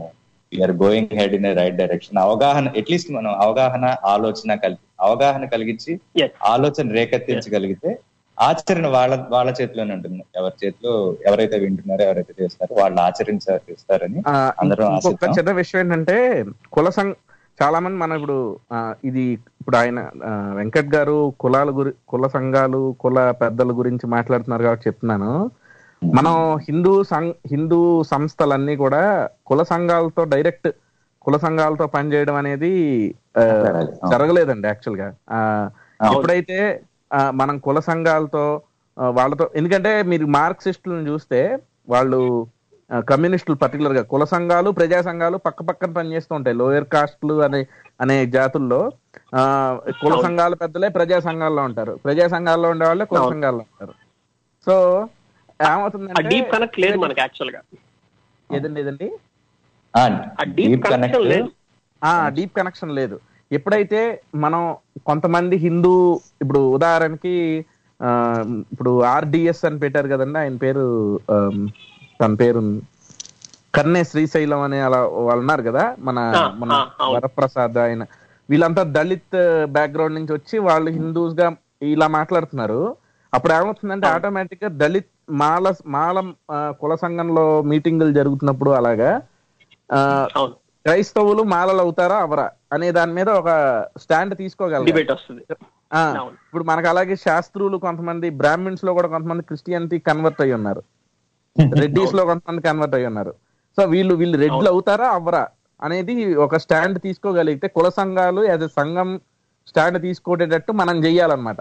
E: are going head in right direction అవగాహన అట్లీస్ట్ మనం అవగాహన ఆలోచన కలిగి అవగాహన కలిగించి
F: Yes.
E: ఆలోచన రేకెత్తించగలిగితే ఆచరణ వాళ్ళ వాళ్ళ చేతిలోనే ఉంటుంది ఎవరి చేతిలో ఎవరైతే వింటున్నారో ఎవరైతే చేస్తారో వాళ్ళు ఆచరించారని
D: ఆ,
E: అందరూ
D: ఇంకొక
E: ఆశిద్దాం.
D: చిన్న విషయం ఏంటంటే కుల సంఘ చాలా మంది మనం ఇప్పుడు ఆ, ఇది ఇప్పుడు ఆయన ఆ, వెంకట్ గారు కులాల గురి కుల సంఘాలు కుల పెద్దల గురించి మాట్లాడుతున్నారు కాబట్టి చెప్తున్నాను మనం హిందూ సంఘ హిందూ సంస్థలన్నీ కూడా కుల సంఘాలతో డైరెక్ట్ కుల సంఘాలతో పనిచేయడం అనేది ఆ,
E: మాట్లాడాలి. అవును.
D: జరగలేదండి యాక్చువల్ గా ఆ,
E: అవును.
D: ఎప్పుడైతే ఆ, మనం కుల సంఘాలతో ఆ, వాళ్ళతో ఎందుకంటే మీరు మార్క్సిస్టులను చూస్తే వాళ్ళు కమ్యూనిస్టులు పర్టికులర్ గా కుల సంఘాలు ప్రజా సంఘాలు పక్క పక్కన పనిచేస్తూ ఉంటాయి లోయర్ కాస్ట్లు అనే అనే జాతుల్లో ఆ, కుల సంఘాల పెద్దలే ప్రజా సంఘాల్లో ఉంటారు ప్రజా సంఘాల్లో ఉండే వాళ్ళే కుల సంఘాల్లో ఉంటారు సో
F: ఆ
D: ఏమవుతుందంటే
F: డీప్ కనెక్ట్ లేదు మనకి యాక్చువల్ గా
D: ఏదండి ఏదండి
F: ఆ
E: డీప్
F: డీప్
E: కనెక్ట్
F: కనెక్షన్ లేదు
D: ఆ డీప్ కనెక్షన్ లేదు ఎప్పుడైతే మనం కొంతమంది హిందూ ఇప్పుడు ఉదాహరణకి ఆ, ఇప్పుడు ఆర్డిఎస్ అని పెట్టారు కదండి ఆయన పేరు ఆమ్, తన పేరు కర్ణే శ్రీశైలం అనే అలా వాళ్ళు ఉన్నారు కదా మన
F: ఆ,
D: మన
F: ఆ, అవును.
D: వరప్రసాద్ ఆయన వీళ్ళంతా దళిత్ బ్యాక్గ్రౌండ్ నుంచి వచ్చి వాళ్ళు హిందూస్ గా ఇలా మాట్లాడుతున్నారు అప్పుడు ఏమవుతుందంటే ఆటోమేటిక్ గా దళిత్ మాల మాల ఆ, కుల సంఘంలో మీటింగులు జరుగుతున్నప్పుడు అలాగా ఆ,
F: అవును
D: క్రైస్తవులు మాలలు అవుతారా అవరా అనే దాని మీద ఒక స్టాండ్ తీసుకోగలరు
F: డిబేట్ వస్తుంది
D: ఆ,
F: అవును.
D: ఇప్పుడు మనకు అలాగే శాస్త్రులు కొంతమంది బ్రాహ్మిన్స్ లో కూడా కొంతమంది క్రిస్టియానిటీ కన్వర్ట్ అయ్యి ఉన్నారు రెడ్డిస్ లో కొంతమంది కన్వర్ట్ అయ్యి ఉన్నారు సో వీళ్ళు వీళ్ళు రెడ్లు అవుతారా అవ్వరా అనేది ఒక స్టాండ్ తీసుకోగలిగితే కుల సంఘాలు యాజ్ ఎ సంఘం స్టాండ్ తీసుకోటేటట్టు మనం చెయ్యాలన్నమాట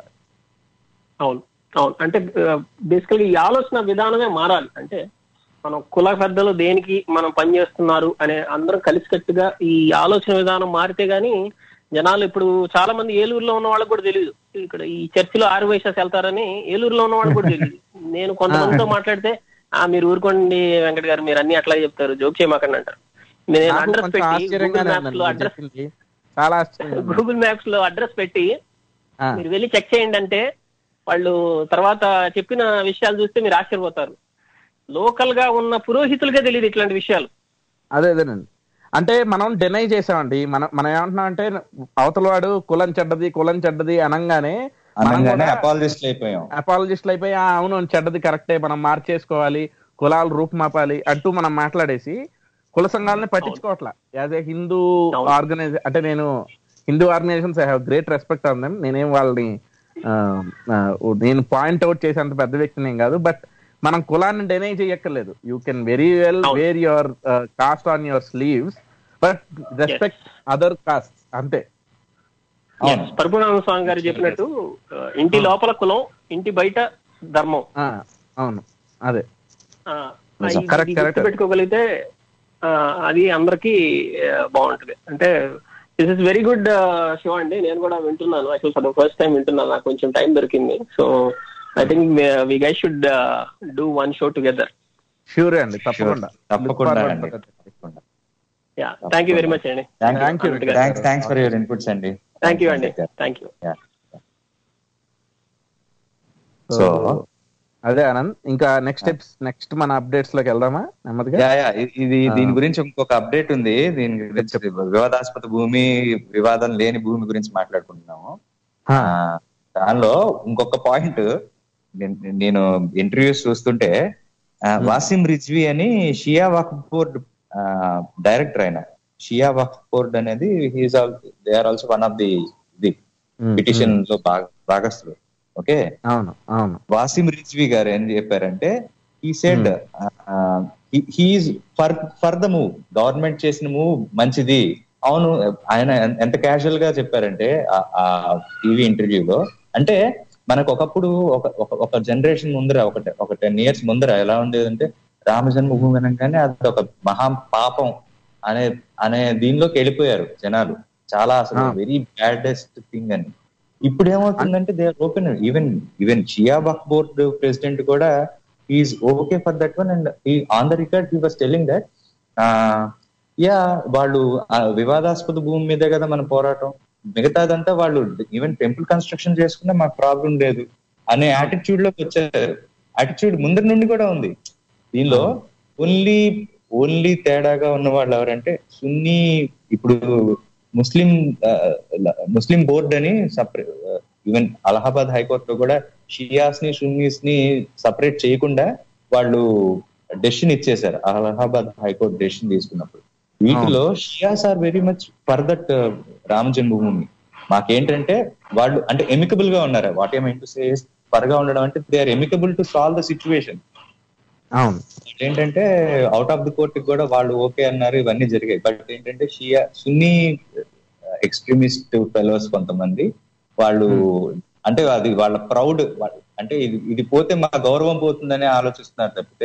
F: అవును అవును అంటే బేసికల్ ఈ ఆలోచన విధానమే మారాలి అంటే మనం కుల పెద్దలు దేనికి మనం పనిచేస్తున్నారు అనే అందరం కలిసికట్టుగా ఈ ఆలోచన విధానం మారితే గానీ జనాలు ఇప్పుడు చాలా మంది ఏలూరులో ఉన్న వాళ్ళకి కూడా తెలియదు ఇక్కడ ఈ చర్చిలో ఆరు వైశాస్ వెళ్తారని ఏలూరులో ఉన్న వాళ్ళకి కూడా తెలియదు నేను కొంతమందితో మాట్లాడితే ఆ మీరు ఊరుకోండి వెంకట గారు మీరు అన్ని అట్లా చెప్తారు జోక్ చేయమాకండి అంటారు నేను
D: నాకు
F: అడ్రస్
D: కొంచెం
F: పెట్టి గూగుల్
D: ఆశ్చర్యంగానే
F: మ్యాప్స్
D: ఉందండి
F: లో
D: మీరు
F: అడ్రస్
D: చెప్పింది. చాలా ఆశ్చర్యంగా ఉంది.
F: గూగుల్ మ్యాప్స్ లో అడ్రస్ పెట్టి
D: ఆ,
F: మీరు వెళ్ళి చెక్ చేయండి అంటే వాళ్ళు తర్వాత చెప్పిన విషయాలు చూస్తే మీరు ఆశ్చర్యపోతారు లోకల్ గా ఉన్న పురోహితులకే తెలియదు ఇట్లాంటి విషయాలు
D: అదే అదేనండి అంటే మనం డినై చేసామండి మనం మనం ఏమంటున్నాం అంటే అవతల వాడు కులం చెడ్డది కులం చెడ్డది అనగానే మనం
E: అనగానే
D: కూడా
E: అపాలజిస్ట్లు అయిపోయాం
D: అపాలజిస్ట్లు అయిపోయి "ఆ, అవును చెడ్డది కరెక్టే మనం మార్చేసుకోవాలి కులాలు రూపుమాపాలి అంటూ మనం మాట్లాడేసి కుల సంఘాలని పట్టించుకోవట్లా యాజ్ ఏ హిందూ
F: అవును.
D: ఆర్గనైజ్ అంటే నేను Hindu organisations I have great respect on them నేనేం వాళ్ళని ఆ, ఆ, నేను పాయింట్ అవుట్ చేసేంత పెద్ద వ్యక్తిని ఏం కాదు బట్ మనం కులాన్ని డెనై చేయక్కర్లేదు యూ కెన్ వెరీ వెల్
F: అవును.
D: Wear your caste on your sleeves but respect other caste అంతే
E: అవును
F: పరిపూర్ణానంద స్వామి గారు చెప్పినట్టు ఆ, ఇంటి లోపల కులం ఇంటి బయట ధర్మం
D: ఆ, అవును అదే
F: ఆ,
E: నిజం.
F: ఇది
D: Correct, correct.
F: పెట్టుకోగలిగితే అది అందరికి బాగుంటది అంటే this is very good show అండి నేను కూడా వింటున్నాను actual for the first time వింటున్నాను నాకు కొంచెం టైం దొరికింది so I think we guy should do one show together
D: sure అండి తప్పకుండా
E: తప్పకుండా
D: Look forward
E: అండి
D: for that.
E: తప్పకుండా
F: yeah thank you very much అండి
D: Thank you.
E: Thanks thanks for your inputs అండి
F: థ్యాంక్ యూ అండి థ్యాంక్ యూ
E: సో
D: అదే ఆనంద్ ఇంకా నెక్స్ట్ స్టెప్స్ నెక్స్ట్ మన అప్డేట్స్ లోకి వెళ్దామా నెమ్మదిగా
E: యా యా ఇ- ఇది దీని గురించి ఇంకొక అప్డేట్ ఉంది దీని గురించి వివాదాస్పద భూమి వివాదం లేని భూమి గురించి మాట్లాడుకుంటున్నాము
D: ఆ,
E: ఆ, దానిలో ఇంకొక పాయింట్ నేను ఇంటర్వ్యూస్ చూస్తుంటే ఆ, వాసిం రిజ్వి అని షియా వక్ఫ్ బోర్డ్ డైరెక్టర్ ఆయన షియా వక్ఫ్ బోర్డ్ అనేది he is all they are also one of the the
D: um,
E: petition లో భాగ- భాగస్తులు ఓకే
D: అవును అవును
E: వాసిం రిజ్వి గారు ఏం చెప్పారంటే ఈ said he is for for the move government చేసిన మూవ్ మంచిది అవును ఆయన ఎన్- ఎంత క్యాజువల్ గా చెప్పారంటే ఆ- ఆ టీవీ ఇంటర్వ్యూలో అంటే మనకు ఒకప్పుడు ఒక ఒక- ఒక జనరేషన్ ముందర ఒక ఒక టెన్ ఇయర్స్ ముందర ఎలా ఉండేదంటే రామ జన్మభూమి అనగానే అది ఒక మహా పాపం అనే అనే దీనిలోకి వెళ్ళిపోయారు జనాలు చాలా అసలు
D: ఆ.
E: వెరీ బ్యాడెస్ట్ థింగ్ అని ఇప్పుడు ఏమవుతుందంటే they are open even even Shia Waqf board president కూడా is okay for that one and on the record he was telling that yeah వాళ్ళు ఆ వివాదాస్పద భూమి మీదే కదా మన పోరాటం మిగతాదంతా వాళ్ళు ఈవెన్ టెంపుల్ కన్స్ట్రక్షన్ చేసుకున్నా మాకు ప్రాబ్లం లేదు అనే యాటిట్యూడ్ లోకి వచ్చారు యాటిట్యూడ్ ముందర నుండి కూడా ఉంది దీనిలో ఓన్లీ ఓన్లీ తేడాగా ఉన్న వాళ్ళు ఎవరంటే సున్నీ ఇప్పుడు ముస్లిం ఆ, ముస్లిం బోర్డ్ అని సపరేట్ ఈవెన్ అలహాబాద్ హైకోర్టు లో కూడా షియాస్ ని సున్నీస్ ని సపరేట్ చేయకుండా వాళ్ళు డెసిషన్ ఇచ్చేశారు అలహాబాద్ హైకోర్టు డెసిషన్ తీసుకున్నప్పుడు వీటిలో Shias are very much for that Rama Janmabhoomi మాకేంటంటే వాళ్ళు అంటే ఎమికబుల్ గా ఉన్నారు వాట్ ఏం టు సే ఫర్ గా ఉండడం అంటే they are amicable to solve the situation
D: అవును
E: ఏంటంటే అవుట్ ఆఫ్ ది కోర్ట్ కూడా వాళ్ళు ఓకే అన్నారు ఇవన్నీ జరిగాయి బట్ ఏంటంటే షియా సున్నీ ఎక్స్ట్రీమిస్ట్ ఫెలోస్ కొంతమంది వాళ్ళు అంటే అది వాళ్ళ ప్రౌడ్ అంటే ఇది ఇది పోతే మా గౌరవం పోతుందని ఆలోచిస్తున్నారు తప్పితే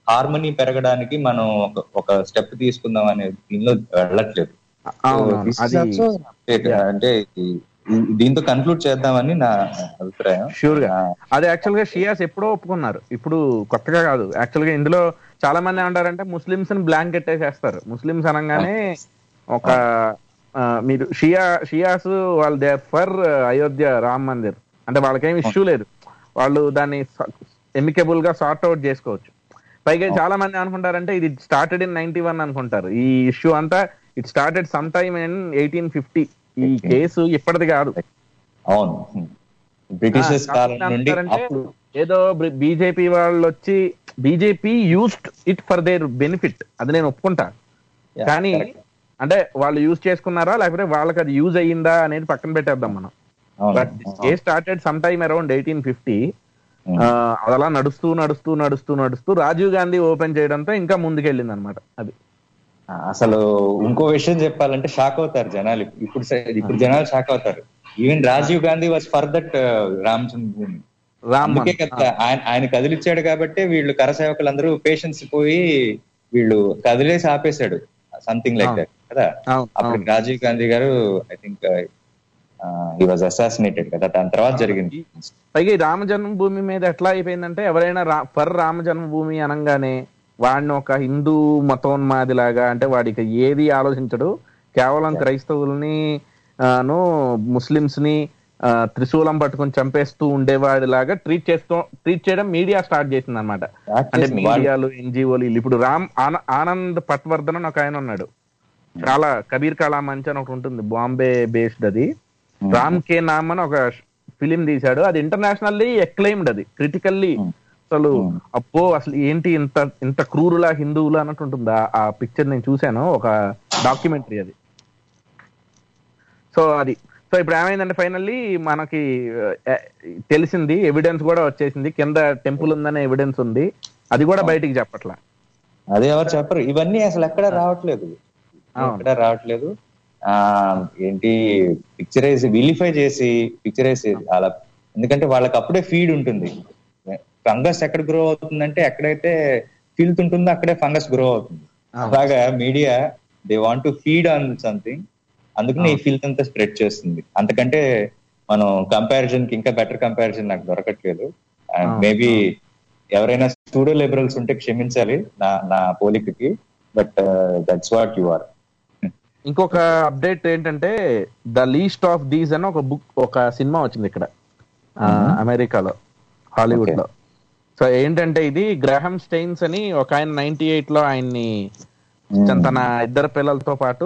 E: హార్మనీ పెరగడానికి మనం ఒక- ఒక స్టెప్ తీసుకుందాం అనే దీనిలో వెళ్ళట్లేదు
D: అవును
E: So, this is
D: అది
E: also an update. అంటే ఈ- ఈ- దీంతో కన్క్లూడ్ చేద్దామని నా అభిప్రాయం
D: Sure గా.
E: ఆ,
D: అది యాక్చువల్ గా షియాస్ ఎప్పుడో ఒప్పుకున్నారు ఇప్పుడు కొత్తగా కాదు యాక్చువల్ గా ఇందులో చాలా మంది ఏమంటారంటే ముస్లిమ్స్ ని బ్లాంక్ ఎట్టేసేస్తారు ముస్లిమ్స్ అనగానే ఒక ఆ, మీరు షియా షియాస్ వాళ్ళు దే ఫర్ అయోధ్య రామ్ మందిర్ అంటే వాళ్ళకేం ఇష్యూ లేదు వాళ్ళు దాన్ని ఎమికబుల్ గా సార్ట్ అవుట్ చేసుకోవచ్చు పైగా చాలా మంది అనుకుంటారంటే ఇది స్టార్టెడ్ ఇన్ నైన్టీ వన్ అనుకుంటారు ఈ ఇష్యూ అంతా it started some time in eighteen fifty ఈ కేసు ఇప్పటిది కాదు
E: అవును బ్రిటిషర్స్
D: ఆ,
E: కాలం
D: కాకపోతే
E: నుండి
D: అంటారంటే
E: అప్పుడు
D: ఏదో బీజేపీ వాళ్ళు వచ్చి BJP used it for their benefit అది నేను ఒప్పుకుంటా
E: Yeah,
D: కానీ
E: correct.
D: అంటే వాళ్ళు యూజ్ చేసుకున్నారా లేకపోతే వాళ్ళకి అది యూజ్ అయ్యిందా అనేది పక్కన పెట్టేద్దాం మనం
E: అవును,
D: బట్
E: అవును.
D: A started some time around eighteen fifty
E: Hmm.
D: అది అలా నడుస్తూ నడుస్తూ నడుస్తూ నడుస్తూ రాజీవ్ గాంధీ ఓపెన్ చేయడంతో ఇంకా ముందుకెళ్ళింది అనమాట అది
E: ఆ, అసలు ఇంకో విషయం చెప్పాలంటే షాక్ అవుతారు జనాలు ఇప్పుడు స- ఇప్పుడు జనాలు షాక్ అవుతారు even Rajiv Gandhi was for that Ramachandra Bhoomi
D: Ram
E: అందుకే కదా ఆయన ఆయన కదిలిచ్చాడు కాబట్టి వీళ్ళు కరసేవకులందరూ పేషెన్స్ పోయి వీళ్ళు కదిలేసి ఆపేశాడు సంథింగ్ లైక్
D: అవును.
E: దట్ కదా
D: అవును,
E: అప్పుడు
D: అవును.
E: రాజీవ్ గాంధీ గారు I think he was assassinated కదా దాని తర్వాత జరిగింది
D: పైగా ఈ రామ జన్మభూమి మీద ఎట్లా అయిపోయిందంటే ఎవరైనా రా ఫర్ రామ జన్మభూమి అనగానే వాడిని ఒక హిందూ మతోన్మాదిలాగా అంటే వాడికి ఏది ఆలోచించడు కేవలం క్రైస్తవుల్ని ఆను ముస్లిమ్స్ ని ఆ, త్రిశూలం పట్టుకొని చంపేస్తూ ఉండేవాడిలాగా ట్రీట్ చేస్తూ ట్రీట్ చేయడం మీడియా స్టార్ట్ చేసింది అనమాట
E: Start
D: అంటే
E: చేసింది. వాళ్ళు-
D: మీడియాలు ఎన్జిఓలు ఇప్పుడు రామ్ ఆన- ఆనంద్ పట్వర్ధన్ అని ఒక ఆయన ఉన్నాడు చాలా కబీర్ కళా మంచ్ అని ఒకటి ఉంటుంది బాంబే బేస్డ్ అది రామ్ కే నామ్ అని ఒక ఫిలిం తీశాడు అది ఇంటర్నేషనల్లీ ఎక్లైమ్డ్ అది క్రిటికల్లీ అసలు అబ్బో అసలు ఏంటి ఇంత ఇంత క్రూరులా హిందువులు అన్నట్టు ఉంటుంది ఆ- ఆ పిక్చర్ నేను చూశాను ఒక డాక్యుమెంటరీ అది సో అది సో ఇప్పుడు ఏమైందంటే ఫైనల్లీ మనకి ఆ, తెలిసింది ఎవిడెన్స్ కూడా వచ్చేసింది కింద టెంపుల్ ఉందనే ఎవిడెన్స్ ఉంది అది కూడా బయటికి చెప్పట్లా
E: అదే ఎవరు చెప్పరు ఇవన్నీ అసలు ఎక్కడ రావట్లేదు
D: అవును.
E: ఎక్కడ రావట్లేదు ఆ ఏంటి పిక్చరైజ్ విలిఫై చేసి పిక్చరైజ్ అలా ఎందుకంటే వాళ్ళకి అప్పుడే ఫీడ్ ఉంటుంది ఫంగస్ ఎక్కడ గ్రో అవుతుందంటే ఎక్కడైతే ఫీల్త్ ఉంటుందో అక్కడే ఫంగస్ గ్రో అవుతుంది అలాగా media they want to feed on something అందుకని ఈ ఫీల్త్ అంతా స్ప్రెడ్ చేస్తుంది అంతకంటే మనం కంపారిజన్ కి ఇంకా బెటర్ కంపారిజన్ నాకు దొరకట్లేదు మేబీ ఎవరైనా స్టూడియో లిబరల్స్ ఉంటే క్షమించాలి నా నా పోలికకి but that's what you are
D: ఇంకొక అప్డేట్ ఏంటంటే ద లీస్ట్ ఆఫ్ దీస్ అని ఒక బుక్ ఒక సినిమా వచ్చింది ఇక్కడ ఆ, అమెరికాలో హాలీవుడ్ లో సో ఏంటంటే ఇది గ్రహం స్టెయిన్స్ అని ఒక ఆయన నైన్టీ ఎయిట్ లో ఆయన్ని తన ఇద్దరు పిల్లలతో పాటు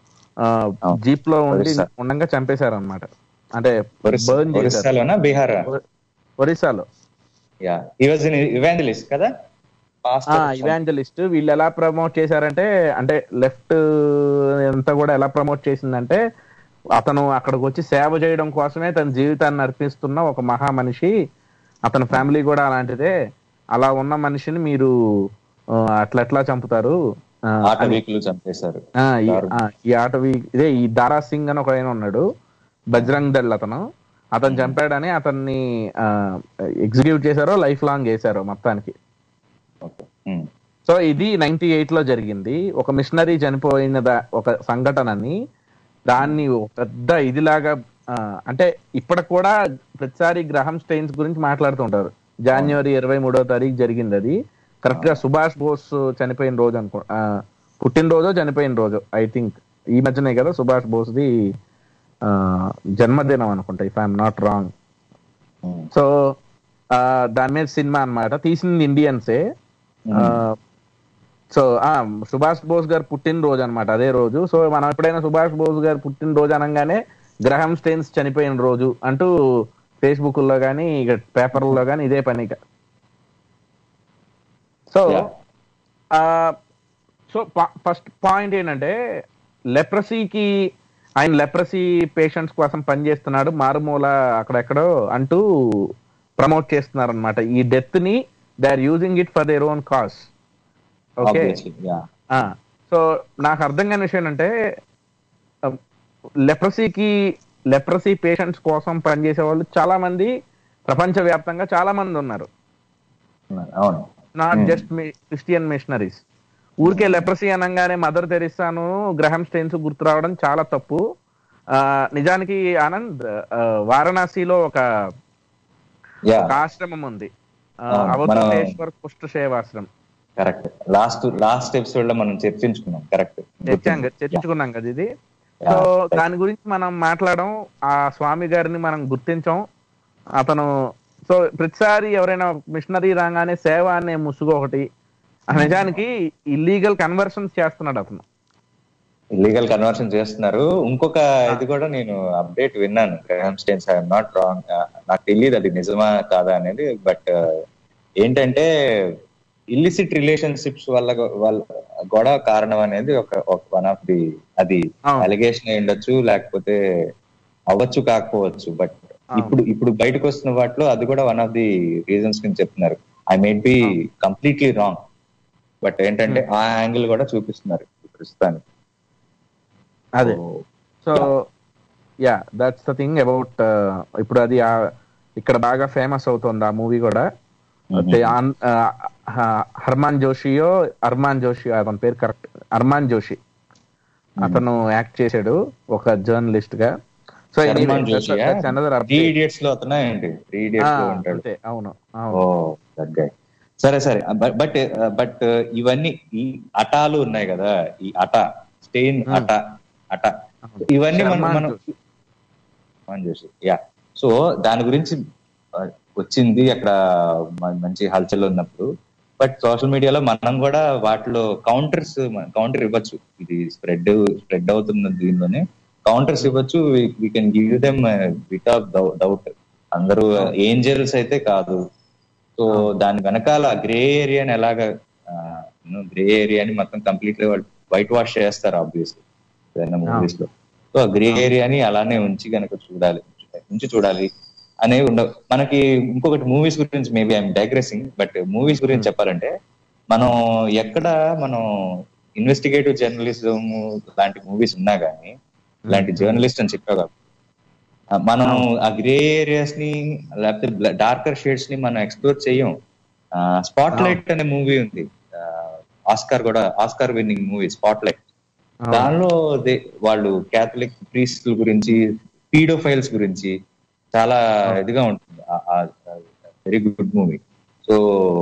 D: జీప్ లో ఉండి
E: ఒరిస్సా.
D: ఉండగా చంపేశారు అనమాట అంటే బర్న్ చేశారు
E: ఒరిస్సాలోనా బీహార్
D: ఒరిస్సాలో
E: యా ఈ వాజ్ ఇవాంజలిస్ట్ కదా Pastor.
D: ఇవాంజలిస్ట్ వీళ్ళు ఎలా ప్రమోట్ చేశారంటే అంటే లెఫ్ట్ అంతా కూడా ఎలా ప్రమోట్ చేసిందంటే అతను అక్కడికి వచ్చి సేవ చేయడం కోసమే తన జీవితాన్ని అర్పిస్తున్న ఒక మహా మనిషి అతని ఫ్యామిలీ కూడా అలాంటిదే అలా ఉన్న మనిషిని మీరు ఆ, అట్లా ఎట్లా చంపుతారు ఆ,
E: ఆటవీకులు చంపేశారు
D: ఆ, ఈ- ఆ, ఈ ఆటవి ఇదే ఈ దారా సింగ్ అని ఒక ఆయన ఉన్నాడు బజరంగ్ దళ్ అతను అతను చంపాడని అతన్ని ఎగ్జిక్యూట్ చేశారో లైఫ్ లాంగ్ చేశారో మొత్తానికి
E: Okay. Hmm.
D: సో ఇది నైన్టీ ఎయిట్ లో జరిగింది ఒక మిషనరీ చనిపోయిన దా- ఒక సంఘటనని దాన్ని ఒక పెద్ద ఇదిలాగా ఆ, అంటే ఇప్పటికి కూడా ప్రతిసారి గ్రహం స్టెయిన్స్ గురించి మాట్లాడుతుంటారు జనవరి ఇరవై మూడో తారీఖు జరిగింది అది కరెక్ట్ గా సుభాష్ బోస్ చనిపోయిన రోజు అనుకో ఆ, పుట్టినరోజో చనిపోయిన రోజు ఐ థింక్ ఈ మధ్యనే కదా సుభాష్ బోస్ది ఆ, జన్మదినం అనుకుంటా if I'm not wrong
E: Hmm.
D: So ఆ, దాని మీద సినిమా అన్నమాట తీసింది ఇండియన్సే ఆ, సో ఆ సుభాష్ బోస్ గారు పుట్టినరోజు అనమాట అదే రోజు సో మనం ఎప్పుడైనా సుభాష్ బోస్ గారు పుట్టినరోజు అనగానే గ్రహం స్టెయిన్స్ చనిపోయిన రోజు అంటూ ఫేస్బుక్ లో కానీ ఇక పేపర్లో కానీ ఇదే పనిక so
E: Yeah.
D: So first point ఏంటంటే లెప్రసీకి ఆయన లెప్రసీ పేషెంట్స్ కోసం పనిచేస్తున్నాడు మారుమూల అక్కడెక్కడో అంటూ ప్రమోట్ చేస్తున్నారు అనమాట ఈ డెత్ ని they are using it for their own cause okay
E: Obviously, yeah.
D: So నాకు అర్థం కాని విషయం ఏంటంటే లెప్రసీకి లెప్రసీ పేషెంట్స్ కోసం పనిచేసే వాళ్ళు చాలా మంది ప్రపంచ వ్యాప్తంగా చాలా మంది ఉన్నారు
E: అవును
D: not
E: Hmm.
D: Just Christian missionaries ఊరికే లెప్రసీ అనగానే మదర్ తెరిస్తాను గ్రహం స్టెయిన్స్ గుర్తు రావడం చాలా తప్పు ఆ, నిజానికి ఆనంద్ ఆ, వారణాసిలో ఒక
E: యా
D: ఒక ఆశ్రమం ఉంది ఆ,
E: అవును,
D: అవధూతేశ్వర్ కుష్ఠ సేవాశ్రమం
E: కరెక్ట్ లాస్ట్ లాస్ట్ ఎపిసోడ్ లో మనం చర్చించుకున్నాం కరెక్ట్
D: చర్చాం కదా, చర్చించుకున్నాం కదా ఇది సో
E: Yeah.
D: దాని గురించి మనం మాట్లాడడం ఆ స్వామి గారిని మనం గుర్తించాం అతను సో ప్రతిసారి ఎవరైనా మిషనరీ రాగానే సేవ అనే ముసుగు ఒకటి ఆ నిజానికి ఇల్లీగల్ కన్వర్షన్స్ చేస్తున్నాడు అతను
E: ఇల్లీగల్ కన్వర్షన్ చేస్తున్నారు ఇంకొక ఇది కూడా నేను అప్డేట్ విన్నాను Graham Staines I'm not wrong నాకు తెలియదు అది నిజమా కాదా అనేది బట్ ఏంటంటే ఇల్లిసిట్ రిలేషన్షిప్స్ వల్ల గొ- వాళ్ళ గొడవ కారణం అనేది ఒక వన్ ఆఫ్ ది అది
D: అవును.
E: అలిగేషన్ అయి ఉండొచ్చు లేకపోతే అవ్వచ్చు కాకపోవచ్చు బట్ ఇప్పుడు ఇప్పుడు బయటకు వస్తున్న వాటిలో అది కూడా వన్ ఆఫ్ ది రీజన్స్ కింద చెప్తున్నారు I might be completely wrong but ఏంటంటే ఆ యాంగిల్ కూడా చూపిస్తున్నారు ప్రస్తుతానికి
D: అదే so yeah that's the thing about ఇప్పుడు అది ఆ- ఇక్కడ బాగా ఫేమస్ అవుతుంది ఆ మూవీ కూడా అయితే ఆన్- ఆ, ఆ, హర్మాన్ జోషియో అర్మాన్ జోషియో అతని పేరు కరెక్ట్ అర్మాన్ జోషి అతను యాక్ట్ చేశాడు ఒక జర్నలిస్ట్ గా so
E: Sharman Joshi
D: another
E: three idiots లో అతనా ఏంటి త్రీ ఇడియట్స్ లో ఉంటాడు
D: అంతే అవును
E: ఓ
D: అవును
E: దట్ గై సరే సరే బట్ బట్ ఇవన్నీ ఈ అటాలు ఉన్నాయి కదా ఈ అట స్టెయిన్ అట అట ఇవన్నీ మనం
D: శర్మాన్
E: మనం
D: జోషి.
E: మనం చూసి యా సో దాని గురించి ఆ, వచ్చింది అక్కడ మ- మంచి హల్చల్ ఉన్నప్పుడు బట్ సోషల్ మీడియాలో మనం కూడా వాటిలో కౌంటర్స్ కౌంటర్ ఇవ్వచ్చు ఇది స్ప్రెడ్ స్ప్రెడ్ అవుతున్న దీనిలోనే కౌంటర్స్ ఇవ్వచ్చు we can give them with of doubt అందరూ ఏంజల్స్ అయితే కాదు సో దాని వెనకాల గ్రే ఏరియాని ఎలాగ గ్రే ఏరియాని మొత్తం కంప్లీట్ వైట్ వాష్ చేస్తారు ఆబ్వియస్లీ ఏదైనా మూవీస్ లో సో ఆ గ్రే ఏరియాని అలానే ఉంచి గనక చూడాలి ఉంచి చూడాలి అనేవి ఉండవు మనకి ఇంకొకటి మూవీస్ గురించి maybe I'm digressing but movies గురించి చెప్పాలంటే మనం ఎక్కడ మనం ఇన్వెస్టిగేటివ్ జర్నలిజం లాంటి మూవీస్ ఉన్నా గానీ ఇలాంటి జర్నలిస్ట్ అని చెప్పావు కాబట్టి ఆ, మనం ఆ గ్రే ఏరియాస్ ని లేకపోతే డార్కర్ షేడ్స్ ని మనం ఎక్స్ప్లోర్ చెయ్యం స్పాట్ లైట్ అనే మూవీ ఉంది ఆస్కార్ కూడా Oscar winning movie Spotlight దానిలో దే- వాళ్ళు క్యాథలిక్ ప్రీస్టుల గురించి పీడోఫైల్స్ గురించి చాలా ఇదిగా ఉంటుంది very good movie so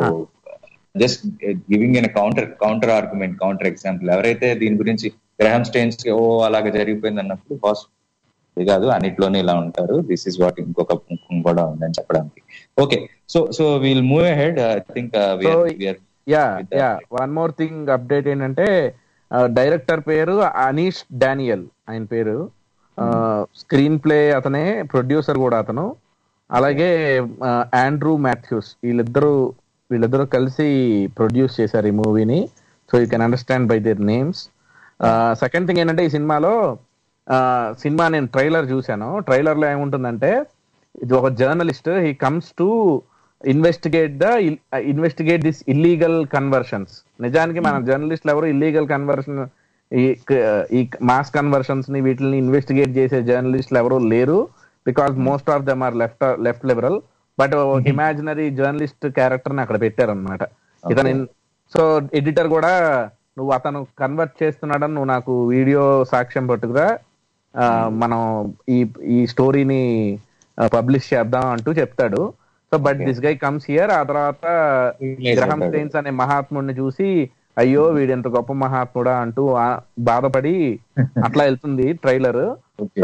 E: just giving an counter counter argument counter example ఎవరైతే దీని గురించి గ్రహం స్టెయిన్స్ ఓ అలాగ జరిగిపోయింది అన్నప్పుడు బాస్ ఇది కాదు అన్నిట్లోనే ఇలా ఉంటారు దిస్ ఇస్ వాట్ ఇంకొక ముఖం కూడా ఉందని చెప్పడానికి okay so so we'll move head I think
D: So, yeah yeah one more thing update ఏంటంటే డైరెక్టర్ పేరు అనీష్ డానియల్ ఆయన పేరు స్క్రీన్ ప్లే అతనే ప్రొడ్యూసర్ కూడా అతను అలాగే ఆండ్రూ మాథ్యూస్ వీళ్ళిద్దరూ వీళ్ళిద్దరూ కలిసి ప్రొడ్యూస్ చేశారు ఈ మూవీని so you can understand by their names second thing ఏంటంటే ఈ సినిమాలో ఆ, సినిమా నేను ట్రైలర్ చూశాను ట్రైలర్ లో ఏముంటుందంటే ఇది ఒక journalist he comes to investigate the investigate this illegal conversions నిజానికి మన జర్నలిస్టులు ఎవరు ఇల్లీగల్ కన్వర్షన్ ఈ ఈ మాస్ కన్వర్షన్స్ ని వీటిని ఇన్వెస్టిగేట్ చేసే జర్నలిస్టులు ఎవరు లేరు because most of them are left left liberal but imaginary journalist character ని అక్కడ పెట్టారనమాట ఇతను సో ఎడిటర్ కూడా నువ్వు అతను కన్వర్ట్ చేస్తున్నాడని నువ్వు నాకు వీడియో సాక్ష్యం పట్టుకురా ఆ, మనం ఈ ఈ స్టోరీని పబ్లిష్ చేద్దాం అంటూ చెప్తాడు so but this guy comes here ఆ తర్వాత
E: Release
D: గ్రహం
E: అవుతాడు.
D: స్టెయిన్స్ అనే మహాత్ముడిని చూసి అయ్యో వీడు ఎంత గొప్ప మహాత్ముడా అంటూ ఆ- బాధపడి అట్లా వెళ్తుంది trailer
E: okay
D: so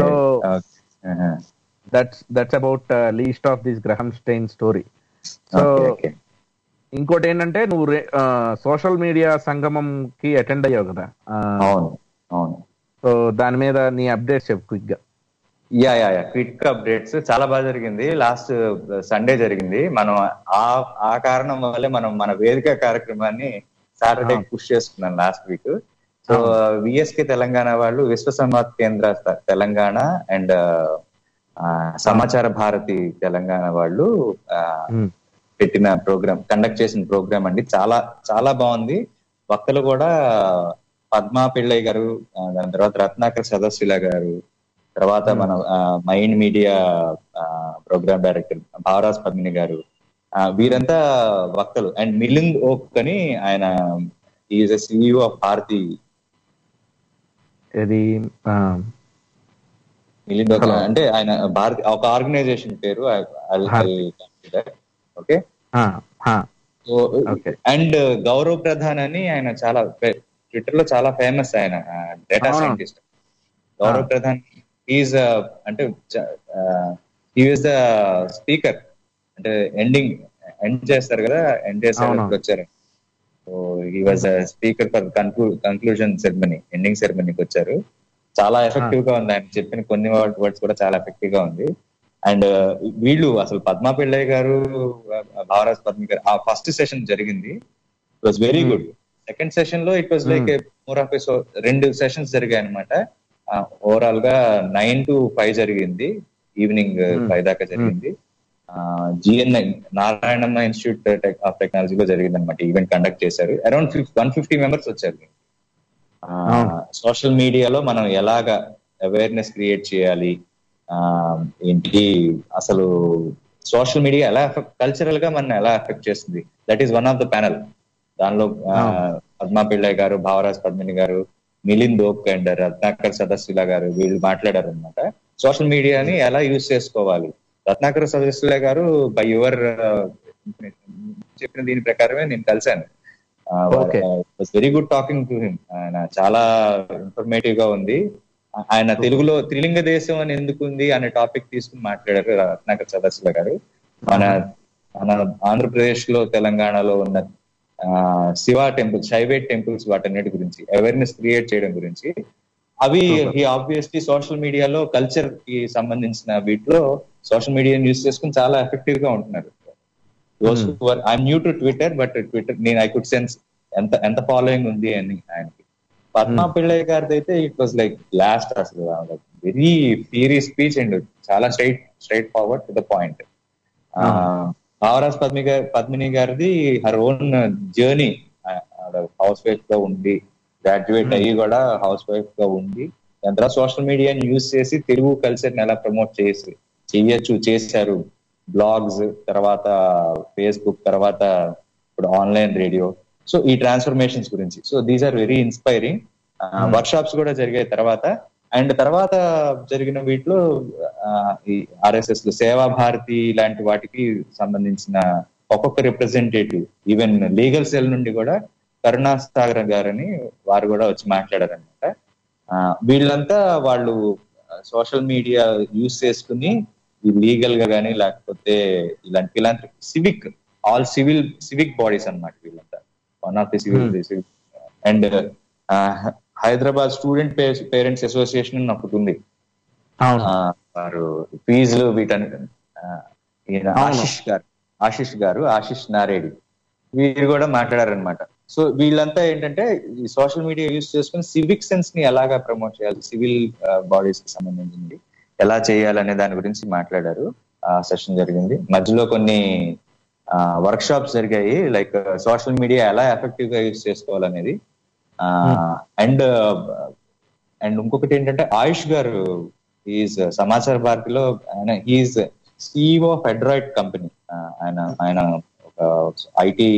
D: that's that's about least of this Graham Staines story so
E: okay
D: ఇంకోటి ఏంటంటే నువ్వు సోషల్ మీడియా సంగమం కి అటెండ్ అయ్యావు కదా
E: అవును అవును
D: సో దాని మీద నీ అప్డేట్స్ చెప్పు క్విక్ గా
E: yeah yeah yeah quick updates చాలా బాగా జరిగింది లాస్ట్ సండే జరిగింది మనం ఆ ఆ కారణం వల్లే మనం మన వేదిక కార్యక్రమాన్ని సాటర్డే పుష్ చేసుకున్నాం last week so VSK Telangana వాళ్ళు విశ్వ సంవాద్ కేంద్ర త- తెలంగాణ అండ్ సమాచార భారతి తెలంగాణ వాళ్ళు ఆ,
D: Hmm.
E: పెట్టిన ప్రోగ్రామ్ కండక్ట్ చేసిన ప్రోగ్రామ్ అండి చాలా చాలా బాగుంది వక్తలు కూడా పద్మా పిళ్ళయ్య గారు ఆ, దాని తర్వాత రత్నాకర్ సదస్సుల గారు తర్వాత మన mind media programme director Bhavaraj Padmini garu ఆ, వీరంతా వక్తలు అండ్ మిలింద్ ఓక్ అని ఆయన ఈజ్ సిఇఓ ఆఫ్ భారతి
D: ఇది ఆ,
E: మిలింద్ ఓక్
D: Hello.
E: అంటే ఆయన భారతి ఒక ఆర్గనైజేషన్ పేరు ఓకే
D: ఆ, ఆ, Okay.
E: అండ్ గౌరవ్ ప్రధాన్ అని ఆయన చాలా ట్విట్టర్ లో చాలా ఫేమస్ ఆయన డేటా
D: అవును.
E: Scientist Gaurav
D: Ah.
E: Pradhan is అంటే ఈజ్ ద స్పీకర్ అంటే ఎండింగ్ ఎండ్ చేస్తారు కదా ఎండ్ చేస్తారు
D: అవును.
E: ఇప్పుడు వచ్చారు సో ఈ was speaker for conclusion ceremony ending సెరమనీకి వచ్చారు చాలా ఎఫెక్టివ్ గా ఉంది ఆయన చెప్పిన కొన్ని వర్డ్స్ కూడా చాలా ఎఫెక్టివ్ గా ఉంది అండ్ వీళ్ళు అసలు పద్మా పిళ్ళయ్య గారు భావరాజ్ పద్మి గారు ఆ ఫస్ట్ సెషన్ జరిగింది it was very good second session లో it was like more of రెండు సెషన్స్ జరిగాయి అనమాట ఓవరాల్ గా నైన్ టు ఫైవ్ జరిగింది ఈవినింగ్ ఫైవ్ దాకా జరిగింది జిఎన్ఐ నారాయణమ్మ ఇన్స్టిట్యూట్ ఆఫ్ టెక్నాలజీలో జరిగింది అనమాట ఈవెంట్ కండక్ట్ చేశారు around one fifty members social సోషల్ మీడియాలో మనం ఎలాగా అవేర్నెస్ క్రియేట్ చేయాలి ఆ, ఏంటి అసలు సోషల్ మీడియా ఎలా ఎఫెక్ట్ కల్చరల్ గా మన ఎలా ఎఫెక్ట్ చేస్తుంది that is one of the panel దానిలో ఆ, పద్మా పిళ్ళయ్ గారు భావరాజ్ పద్మిని గారు మిలింద్ ఓక్ అండ్ రత్నాకర్ సదస్సుల గారు వీళ్ళు మాట్లాడారు అనమాట సోషల్ మీడియాని ఎలా యూజ్ చేసుకోవాలి రత్నాకర్ సదస్సుల గారు బై యువర్ చెప్పిన దీని ప్రకారమే నేను కలిశాను
D: Okay.
E: Very good talking to him ఆయన చాలా ఇన్ఫర్మేటివ్ గా ఉంది ఆ- ఆయన తెలుగులో త్రిలింగ దేశం అని ఎందుకు ఉంది అనే టాపిక్ తీసుకుని మాట్లాడారు రత్నాకర్ సదస్సుల గారు మన మన ఆంధ్రప్రదేశ్ లో తెలంగాణలో ఉన్న ఆ, శివ టెంపుల్స్ శైవేట్ టెంపుల్స్ వాటన్నిటి గురించి అవేర్నెస్ క్రియేట్ చేయడం గురించి అవి ఈ ఆబ్వియస్లీ సోషల్ మీడియాలో కల్చర్ కి సంబంధించిన వీటిలో సోషల్ మీడియాని యూజ్ చేసుకుని చాలా ఎఫెక్టివ్ గా ఉంటున్నారు I'm new to Twitter but Twitter నేను ఐ కుడ్ సెన్స్ ఎంత ఎంత ఫాలోయింగ్ ఉంది అని ఆయనకి పద్మా పిళ్ళయ్య గారిది అయితే ఇట్ వాస్ లైక్ లాస్ట్ అసలు వెరీ ఫీరీ స్పీచ్ అండ్ చాలా straight straightforward to the point Bhavaraj Padmi గారి పద్మిని గారిది her own journey housewife గా ఉండి గ్రాడ్యుయేట్ అయ్యి కూడా హౌస్ వైఫ్ గా ఉండి దాని తర్వాత సోషల్ మీడియాని యూజ్ చేసి తెలుగు కల్చర్ ని ఎలా ప్రమోట్ చేసి చెయ్యొచ్చు చేశారు బ్లాగ్స్ తర్వాత ఫేస్బుక్ తర్వాత ఇప్పుడు ఆన్లైన్ రేడియో సో ఈ ట్రాన్స్ఫర్మేషన్స్ గురించి so these are very inspiring workshops కూడా జరిగాయి తర్వాత అండ్ తర్వాత జరిగిన వీటిలో ఆ, ఈ ఆర్ఎస్ఎస్ లో సేవా భారతి లాంటి వాటికి సంబంధించిన ఒక్కొక్క రిప్రజెంటేటివ్ ఈవెన్ లీగల్ సెల్ నుండి కూడా కరుణా సాగర్ గారని వారు కూడా వచ్చి మాట్లాడారనమాట వీళ్ళంతా వాళ్ళు సోషల్ మీడియా యూజ్ చేసుకుని ఈ లీగల్ గా కానీ లేకపోతే ఇలాంటి ఇలాంటి civic all civil civic bodies అన్నమాట వీళ్ళంతా one of the civil and Hyderabad student parents association అని ఒకటి ఉంది
D: అవును
E: ఆ, వారు ఫీజులు వీటన్ని ఆ, ఈయన
D: అవును.
E: ఆశిష్ గారు ఆశిష్ గారు ఆశిష్ నారేడి వీరు కూడా మాట్లాడారనమాట సో వీళ్ళంతా ఏంటంటే ఈ సోషల్ మీడియా యూజ్ చేసుకుని సివిక్ సెన్స్ ని ఎలాగా ప్రమోట్ చేయాలి సివిల్ బాడీస్ కి సంబంధించింది ఎలా చేయాలనే దాని గురించి మాట్లాడారు ఆ సెషన్ జరిగింది మధ్యలో కొన్ని వర్క్ షాప్స్ జరిగాయి లైక్ సోషల్ మీడియా ఎలా ఎఫెక్టివ్ గా యూజ్ చేసుకోవాలనేది అండ్ అండ్ ఇంకొకటి ఏంటంటే ఆయుష్ గారు ఈజ్ సమాచార భారతిలో ఆయన he is CEO of Hedroid company ఆయన ఆయన ఒక ఐటీ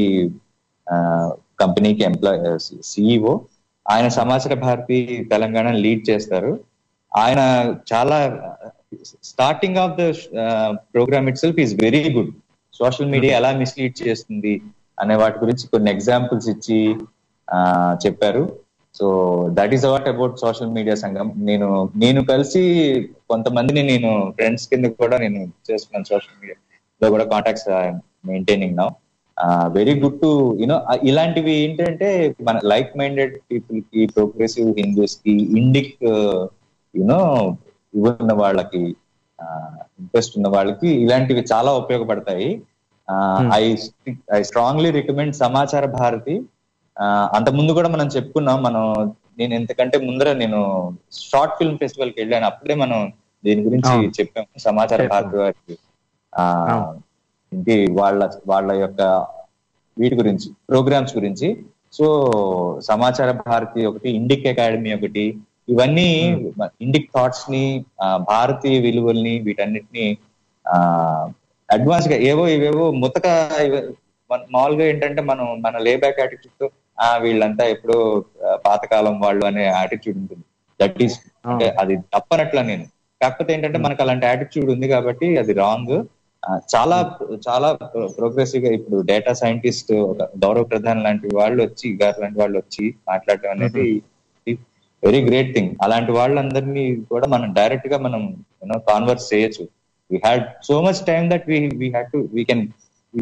E: కంపెనీకి ఎంప్లాయ్ సిఇఓ ఆయన సమాచార భారతి తెలంగాణ లీడ్ చేస్తారు ఆయన చాలా starting of the programme itself is very good social media ఎలా మిస్లీడ్ చేస్తుంది అనే వాటి గురించి కొన్ని ఎగ్జాంపుల్స్ ఇచ్చి ఆ, చెప్పారు so that is what about social media సంఘం నేను నేను కలిసి కొంతమందిని నేను ఫ్రెండ్స్ కింద కూడా నేను చేస్తున్నాను సోషల్ మీడియా లో కూడా contacts maintaining now very good to you know ఇలాంటివి ఏంటంటే మన లైక్ మైండెడ్ పీపుల్ కి ప్రోగ్రెసివ్ హిందూస్ కి ఇండిక్ యునో ఉన్న వాళ్ళకి ఇంట్రెస్ట్ ఉన్న వాళ్ళకి ఇలాంటివి చాలా ఉపయోగపడతాయి ఐ ఐ స్ట్రాంగ్లీ రికమెండ్ సమాచార భారతి ఆ, అంత ముందు కూడా మనం చెప్పుకున్నాం మనం నేను ఎంతకంటే ముందర నేను షార్ట్ ఫిల్మ్ ఫెస్టివల్ కి వెళ్ళాను అప్పుడే మనం దీని గురించి
D: అవును.
E: చెప్పాము సమాచార
D: చెప్పాము.
E: భారతి వారికి ఆ
D: అవును.
E: ఏంటి వాళ్ళ వాళ్ళ యొక్క వీటి గురించి ప్రోగ్రామ్స్ గురించి సో సమాచార భారతి ఒకటి ఇండిక్ అకాడమీ ఒకటి ఇవన్నీ ఇండిక్ థాట్స్ ని ఆ, భారతీయ విలువల్ని వీటన్నిటిని ఆ అడ్వాన్స్ గా ఏవో ఇవేవో ముతక ఇవ- మన- మామూలుగా ఏంటంటే మనం మన లే బ్యాక్ యాటిట్యూడ్ తో ఆ వీళ్ళంతా ఎప్పుడో ఆ, పాతకాలం వాళ్ళు అనే యాటిట్యూడ్ ఉంటుంది దట్ ఈస్ అంటే అది తప్పనట్ల నేను కాకపోతే ఏంటంటే మనకు అలాంటి యాటిట్యూడ్ ఉంది కాబట్టి అది రాంగ్ చాలా చాలా ప్రోగ్రెసివ్ గా ఇప్పుడు డేటా సైంటిస్ట్ ఒక గౌరవ ప్రధాన్ లాంటి వాళ్ళు వచ్చి గారు లాంటి వాళ్ళు వచ్చి మాట్లాడటం అనేది వెరీ గ్రేట్ థింగ్ అలాంటి వాళ్ళందరినీ కూడా మనం డైరెక్ట్ గా మనం యూనో కాన్వర్స్ చేయొచ్చు we had so much time that we we had to we can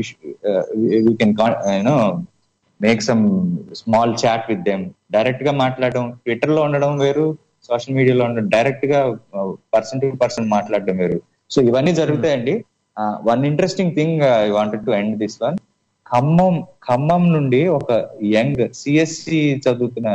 E: we can you know make some small chat with them direct గా మాట్లాడడం ట్విట్టర్ లో ఉండడం వేరు సోషల్ మీడియాలో ఉండడం డైరెక్ట్ గా పర్సన్ టు పర్సన్ మాట్లాడడం వేరు సో ఇవన్నీ జరుగుతాయండి one interesting thing I wanted to end this one Khammam Khammam నుండి ఒక యంగ్ సిఎస్సి చదువుతున్న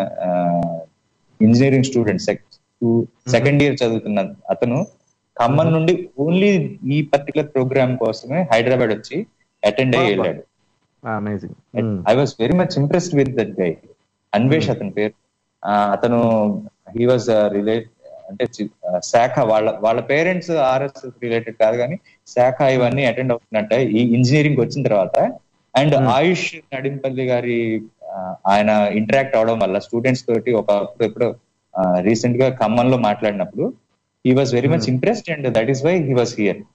E: ఇంజనీరింగ్ స్టూడెంట్ సెకండ్ ఇయర్ చదువుతున్న అతను ఖమ్మం నుండి ఓన్లీ ఈ పర్టికులర్ ప్రోగ్రామ్ కోసమే హైదరాబాద్ వచ్చి అటెండ్ అయ్యి వెళ్ళాడు
D: amazing
E: I was very much impressed with that guy Anvesh అతని పేరు ఆ, అతను హీ వాజ్ రిలేట్ అంటే చి- ఆ, శాఖ వాళ్ళ వాళ్ళ పేరెంట్స్ ఆర్ఎస్ రిలేటెడ్ కాదు కానీ శాఖ ఇవన్నీ అటెండ్ అవుతున్నట్ట ఈ ఇంజనీరింగ్ వచ్చిన తర్వాత అండ్ ఆయుష్ నడింపల్లి గారి ఆ, ఆయన ఇంటరాక్ట్ అవడం వల్ల స్టూడెంట్స్ తోటి ఒక ఎప్పుడు రీసెంట్ గా ఖమ్మంలో మాట్లాడినప్పుడు he was very much impressed and that is why he was here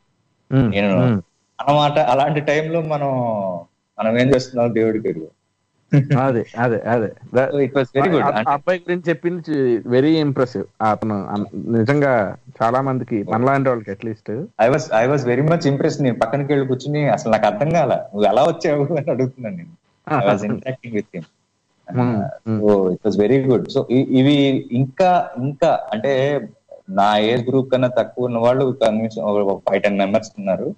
E: నేను అన్నమాట అలాంటి టైంలో మనం మనం ఏం చేస్తున్నాం దేవుడికి తెలియదు
D: అదే అదే అదే
E: ఇట్ వాస్ వెరీ గుడ్
D: ఆ- ఆ అబ్బాయి గురించి చెప్పింది వెరీ ఇంప్రెసివ్ అతను అన్- నిజంగా చాలా మందికి మనలాంటి వాళ్ళకి at least
E: I was I was very much impress నేను పక్కనకి వెళ్ళి కూర్చుని అసలు నాకు అర్థం కాల నువ్వు ఎలా వచ్చావు అని అడుగుతున్నాను నేను I was interacting with him so it was very good so ఇవి ఇంకా ఇంకా అంటే నా ఏజ్ గ్రూప్ కన్నా తక్కువ ఉన్న వాళ్ళు ఫైవ్ టెన్ మెంబర్స్ ఉన్నారు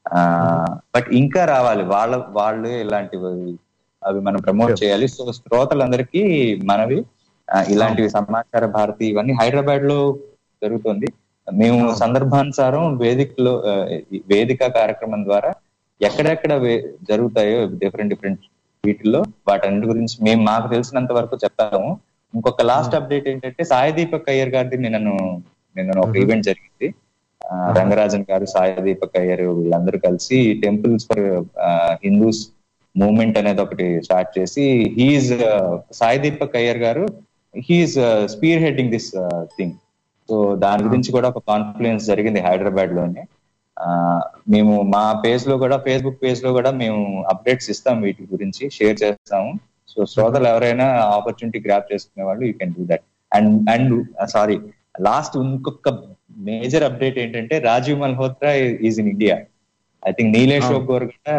E: బట్ ఇంకా రావాలి వాళ్ళ వాళ్ళు ఇలాంటివి అవి మనం ప్రమోట్ చేయాలి సో శ్రోతలందరికీ మనవి ఆ, ఇలాంటివి సమాచార భారతి ఇవన్నీ హైదరాబాద్ లో జరుగుతుంది మేము సందర్భానుసారం వేదికలో ఆ, ఈ వేదిక కార్యక్రమం ద్వారా ఎక్కడెక్కడ వే- జరుగుతాయో డిఫరెంట్ డిఫరెంట్ వీటిల్లో వాటన్నిటి గురించి మేము మాకు తెలిసినంత వరకు చెప్తాము ఇంకొక లాస్ట్ అప్డేట్ ఏంటంటే సాయి దీపక్ అయ్యర్ గారిది నిన్న నిన్న ఒక ఈవెంట్ జరిగింది ఆ, రంగరాజన్ గారు సాయి దీపక్ అయ్యర్ వీళ్ళందరూ కలిసి టెంపుల్స్ ఫర్ హిందూస్ మూవ్మెంట్ అనేది ఒకటి స్టార్ట్ చేసి he's Sai Deepak Iyer garu he is spearheading this thing so దాని గురించి కూడా ఒక కాన్ఫ్లుయెన్స్ జరిగింది హైదరాబాద్ లోనే ఆ, మేము మా పేజ్ లో కూడా ఫేస్బుక్ పేజ్ లో కూడా మేము అప్డేట్స్ ఇస్తాం వీటి గురించి షేర్ చేస్తాము సో శ్రోతలు ఎవరైనా ఆపర్చునిటీ గ్రాప్ చేసుకునే వాళ్ళు you can do that and and sorry last ఇంకొక మేజర్ అప్డేట్ ఏంటంటే Rajiv Malhotra is in India I think Nilesh Gore కూడా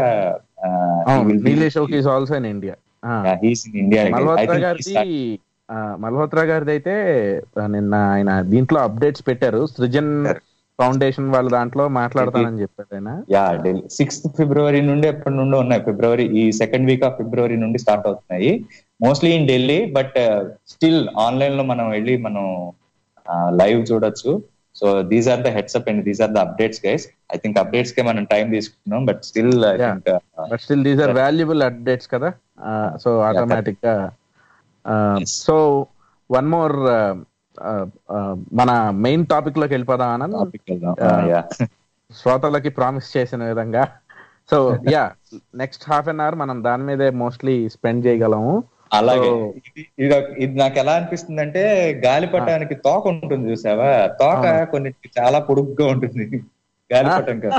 D: Nilesh okay is also in India
E: he's in India
D: Malhotra గారిది ఆ, మల్హోత్రా గారిది అయితే ఆ, నిన్న ఆయన దీంట్లో అప్డేట్స్ పెట్టారు సృజన్ ఫౌండేషన్ వాళ్ళ దాంట్లో మాట్లాడతానని చెప్పారు ఆయన
E: యా ఢిల్లీ సిక్స్త్ ఫిబ్రవరి నుండి ఎప్పటి నుండి ఉన్నాయి ఫిబ్రవరి ఈ సెకండ్ వీక్ ఆఫ్ ఫిబ్రవరి నుండి స్టార్ట్ అవుతున్నాయి mostly in Delhi but still online లో మనం వెళ్ళి మనం లైవ్ చూడొచ్చు so these are the heads up and these are the updates guys I think updates కే మనం టైం తీసుకున్నాం but still I
D: Yeah.
E: Think
D: but still these are valuable updates కదా so automatic గా
E: Yes.
D: సో వన్ మోర్ మన main topic లోకి వెళ్ళిపోదాం Anand
E: topic వెళ్దాం
D: Yeah.
E: Yeah
D: శ్రోతలకి ప్రామిస్ చేసిన విధంగా so yeah next half an hour మనం దాని మీదే మోస్ట్లీ స్పెండ్ చేయగలము
E: అలాగే
D: So,
E: ఇది- ఇది ఒక- ఇది నాకు ఎలా అనిపిస్తుంది అంటే గాలిపటానికి తోక ఉంటుంది చూసావా తోక కొన్నిటికి చాలా పొడుగ్గా ఉంటుంది గాలిపటం కాదు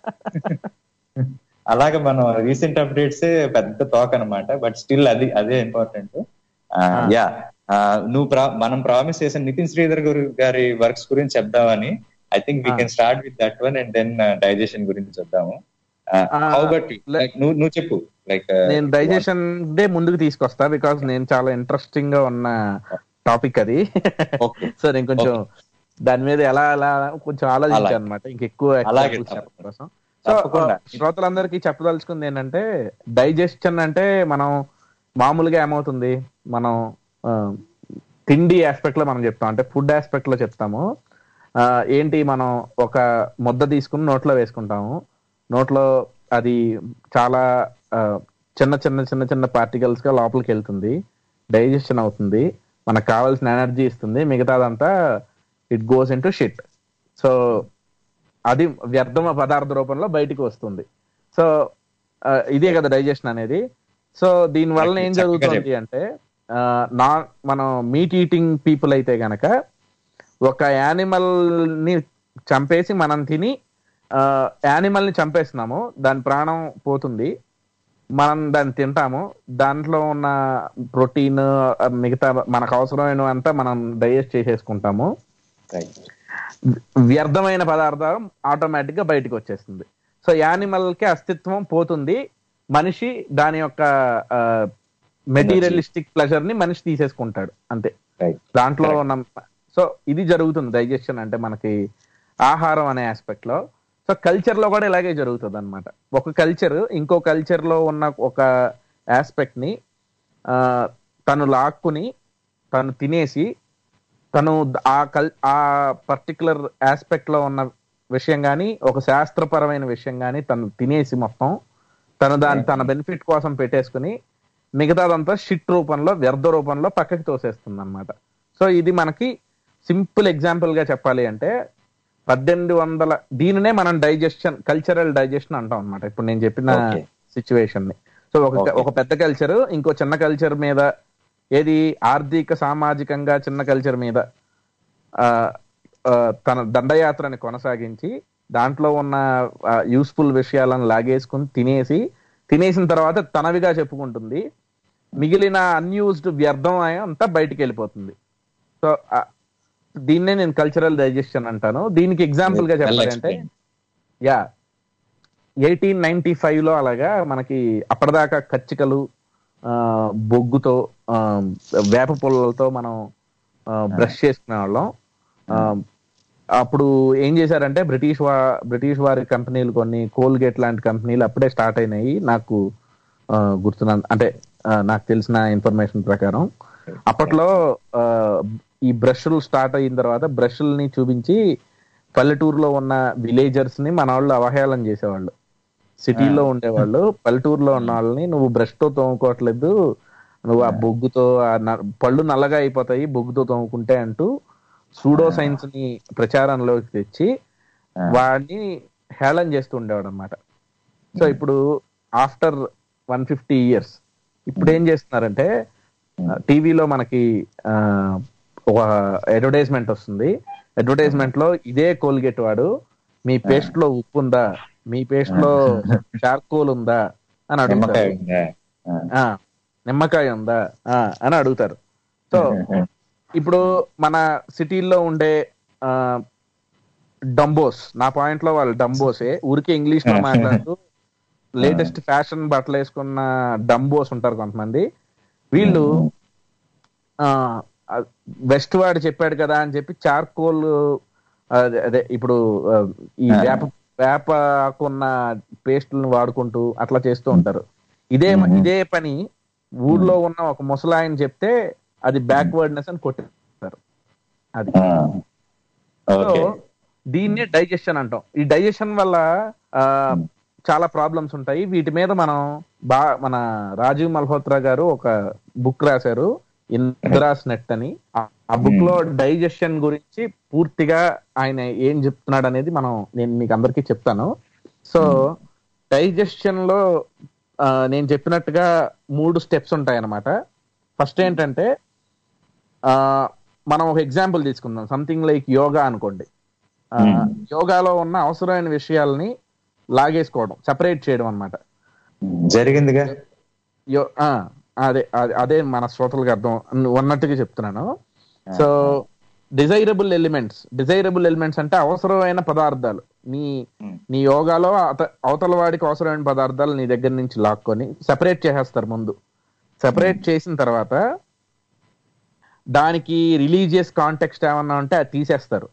E: అలాగే మనం రీసెంట్ అప్డేట్స్ పెద్ద తోక అనమాట బట్ స్టిల్ అది అదే ఇంపార్టెంట్ యా నువ్వు ప్రా- మనం ప్రామిస్ చేసిన నితిన్ శ్రీధర్ గారు గారి వర్క్స్ గురించి చెప్దామని I think we
D: Ah.
E: Can start with that one and then digestion గురించి చెప్దాము
D: Ah,
E: హౌ బట్
D: let-
E: నువ్వు నువ్వు చెప్పు లైక్
D: నేను డైజెషన్ డే ముందుకు తీసుకొస్తా బికాస్ నేను చాలా ఇంట్రెస్టింగ్ గా ఉన్న టాపిక్ అది
E: ఓకే
D: సో నేను కొంచెం దాని మీద ఎలా ఎలా కొంచెం ఆలోచించాను
E: అలాగే.
D: అనమాట ఇంకెక్కువ
E: అలాగే,
D: examples చెప్పడం
E: తప్పకుండా.
D: కోసం సో
E: తప్పకుండా.
D: శ్రోతలందరికీ చెప్పదలుచుకుంది ఏంటంటే డైజెషన్ అంటే మనం మామూలుగా ఏమవుతుంది మనం ఆ, తిండి ఆస్పెక్ట్ లో మనం చెప్తాం అంటే ఫుడ్ ఆస్పెక్ట్ లో చెప్తాము ఆ, ఏంటి మనం ఒక ముద్ద తీసుకుని నోట్లో వేసుకుంటాము నోట్లో అది చాలా ఆ, చిన్న చిన్న చిన్న చిన్న పార్టికల్స్ గా లోపలికి వెళ్తుంది డైజెషన్ అవుతుంది మనకు కావాల్సిన ఎనర్జీ ఇస్తుంది మిగతాదంతా it goes into shit so అది వ్యర్థమ పదార్థ రూపంలో బయటికి వస్తుంది సో ఆ, ఇదే కదా డైజెషన్ అనేది సో దీని వలన ఏం
E: చక్కగా
D: జరుగుతుంది అంటే ఆ, నా మనం మీట్ ఈటింగ్ పీపుల్ అయితే గనక ఒక యానిమల్ ని చంపేసి మనం తిని యానిమల్ ని చంపేస్తున్నాము దాని ప్రాణం పోతుంది మనం దాన్ని తింటాము దాంట్లో ఉన్న ప్రోటీన్ మిగతా మనకు అవసరమైనవంతా మనం డైజెస్ట్ చేసేసుకుంటాము
E: రైట్
D: వ్యర్థమైన పదార్థం ఆటోమేటిక్ గా బయటకు వచ్చేస్తుంది సో యానిమల్ కి అస్తిత్వం పోతుంది మనిషి దాని యొక్క మెటీరియలిస్టిక్ ప్లెజర్ ని మనిషి తీసేసుకుంటాడు అంతే
E: రైట్
D: దాంట్లో ఉన్న సో ఇది జరుగుతుంది డైజెషన్ అంటే మనకి ఆహారం అనే ఆస్పెక్ట్ లో సో కల్చర్ లో కూడా ఇలాగే జరుగుతుంది అనమాట ఒక కల్చర్ ఇంకో కల్చర్ లో ఉన్న ఒక ఆస్పెక్ట్ ని ఆ, తను లాక్కుని తను తినేసి తను ఆ కల్ ఆ పర్టికులర్ ఆస్పెక్ట్ లో ఉన్న విషయం కానీ ఒక శాస్త్రపరమైన విషయం కానీ తను తినేసి మొత్తం తను దాని తన బెనిఫిట్ కోసం పెట్టేసుకుని మిగతాదంతా షిట్ రూపంలో వ్యర్థ రూపంలో పక్కకి తోసేస్తుంది అనమాట సో ఇది మనకి సింపుల్ ఎగ్జాంపుల్ గా చెప్పాలి అంటే పద్దెనిమిది వందల దీనినే మనం డైజెషన్ కల్చరల్ డైజెషన్ అంటాం అనమాట ఇప్పుడు నేను చెప్పిన
E: Okay.
D: సిచ్యువేషన్ ని సో ఒక
E: Okay.
D: ఒక పెద్ద కల్చర్ ఇంకో చిన్న కల్చర్ మీద ఏది ఆర్థిక సామాజికంగా చిన్న కల్చర్ మీద ఆ, ఆ, తన దండయాత్రని కొనసాగించి దాంట్లో ఉన్న యూస్ఫుల్ విషయాలను లాగేసుకుని తినేసి తినేసిన తర్వాత తనవిగా చెప్పుకుంటుంది మిగిలిన అన్యూజ్డ్ వ్యర్థం అంతా బయటికి వెళ్ళిపోతుంది సో ఆ, దీన్నే నేను కల్చరల్ డైజెషన్ అంటాను దీనికి ఎగ్జాంపుల్ గా
E: Well
D: చెప్పాలంటే
E: explained.
D: Yeah eighteen ninety five లో అలాగా మనకి అప్పటిదాకా కచ్చికలు ఆ, బొగ్గుతో ఆ, వేప పుల్లలతో మనం బ్రష్ చేసుకునే వాళ్ళం ఆ, అప్పుడు ఏం చేశారంటే బ్రిటిష్ వా బ్రిటిష్ వారి కంపెనీలు కొన్ని కోల్గేట్ లాంటి కంపెనీలు అప్పుడే స్టార్ట్ అయినాయి నాకు ఆ, గుర్తున్న అంటే ఆ, నాకు తెలిసిన ఇన్ఫర్మేషన్ ప్రకారం అప్పట్లో ఆ, ఈ బ్రష్లు స్టార్ట్ అయిన తర్వాత బ్రష్లని చూపించి పల్లెటూరులో ఉన్న విలేజర్స్ ని మన వాళ్ళు అవహేళన చేసేవాళ్ళు సిటీలో ఉండేవాళ్ళు పల్లెటూరులో ఉన్న వాళ్ళని నువ్వు బ్రష్ తో తోముకోవట్లేదు నువ్వు ఆ బొగ్గుతో ఆ న- పళ్ళు నల్లగా అయిపోతాయి బొగ్గుతో తోముకుంటే అంటూ సూడో సైన్స్ ని ప్రచారంలోకి తెచ్చి వాడిని హేళన చేస్తూ ఉండేవాడు అనమాట సో ఇప్పుడు ఆఫ్టర్ వన్ ఫిఫ్టీ ఇయర్స్ ఇప్పుడు ఏం చేస్తున్నారంటే టీవీలో మనకి ఆ, ఒక అడ్వర్టైజ్మెంట్ వస్తుంది అడ్వర్టైజ్మెంట్ లో ఇదే కోల్గేట్ వాడు మీ పేస్ట్ లో ఉప్పు ఉందా మీ పేస్ట్ లో చార్కోల్ ఉందా అని
E: నిమ్మకాయ
D: అడుగుతారు
E: ఉందా? ఆ.
D: ఆ, నిమ్మకాయ ఉందా ఆ, అని అడుగుతారు సో ఇప్పుడు మన సిటీల్లో ఉండే ఆ, డంబోస్ నా పాయింట్ లో వాళ్ళు డంబోసే ఊరికే ఇంగ్లీష్ లో మాట్లాడుతూ లేటెస్ట్ ఫ్యాషన్ బట్టలు వేసుకున్న డంబోస్ ఉంటారు కొంతమంది వీళ్ళు ఆ వెస్ట్ వాడు చెప్పాడు కదా అని చెప్పి చార్కోల్ అదే అదే ఇప్పుడు ఆ, ఈ వేప వేప ఆకున్న పేస్టులను వాడుకుంటూ అట్లా చేస్తూ ఉంటారు ఇదే ఇదే పని ఊర్లో ఉన్న ఒక ముసలాయన చెప్తే అది బ్యాక్వర్డ్నెస్ అని కొట్టిస్తారు అది
E: ఆ.
D: సో
E: ఓకే
D: దీన్నే డైజెషన్ అంటాం ఈ డైజెషన్ వల్ల ఆ, చాలా ప్రాబ్లమ్స్ ఉంటాయి వీటి మీద మనం బా మన రాజీవ్ మల్హోత్రా గారు ఒక బుక్ రాశారు ఇంద్రాస్ నెట్ అని ఆ- ఆ బుక్ లో డైజెషన్ గురించి పూర్తిగా ఆయన ఏం చెప్తున్నాడు అనేది మనం నేను మీకు అందరికీ చెప్తాను సో డైజెషన్ లో ఆ, నేను చెప్పినట్టుగా మూడు స్టెప్స్ ఉంటాయి అన్నమాట ఫస్ట్ ఏంటంటే ఆ, మనం ఒక ఎగ్జాంపుల్ తీసుకుందాం సంథింగ్ లైక్ యోగా అనుకోండి ఆ, యోగాలో ఉన్న అవసరమైన విషయాల్ని లాగేసుకోవడం సెపరేట్ చేయడం అన్నమాట
E: జరిగిందిగా
D: యో ఆ, అదే అదే- అదే మన శ్రోతలకు అర్థం నువ్వు అన్నట్టుగా చెప్తున్నాను so desirable elements desirable elements అంటే అవసరమైన పదార్థాలు నీ నీ యోగాలో అత- అవతల వాడికి అవసరమైన పదార్థాలు నీ దగ్గర నుంచి లాక్కొని సెపరేట్ చేసేస్తారు ముందు సెపరేట్ చేసిన తర్వాత దానికి రిలీజియస్ కాంటెక్స్ట్ ఏమన్నా ఉంటే అది తీసేస్తారు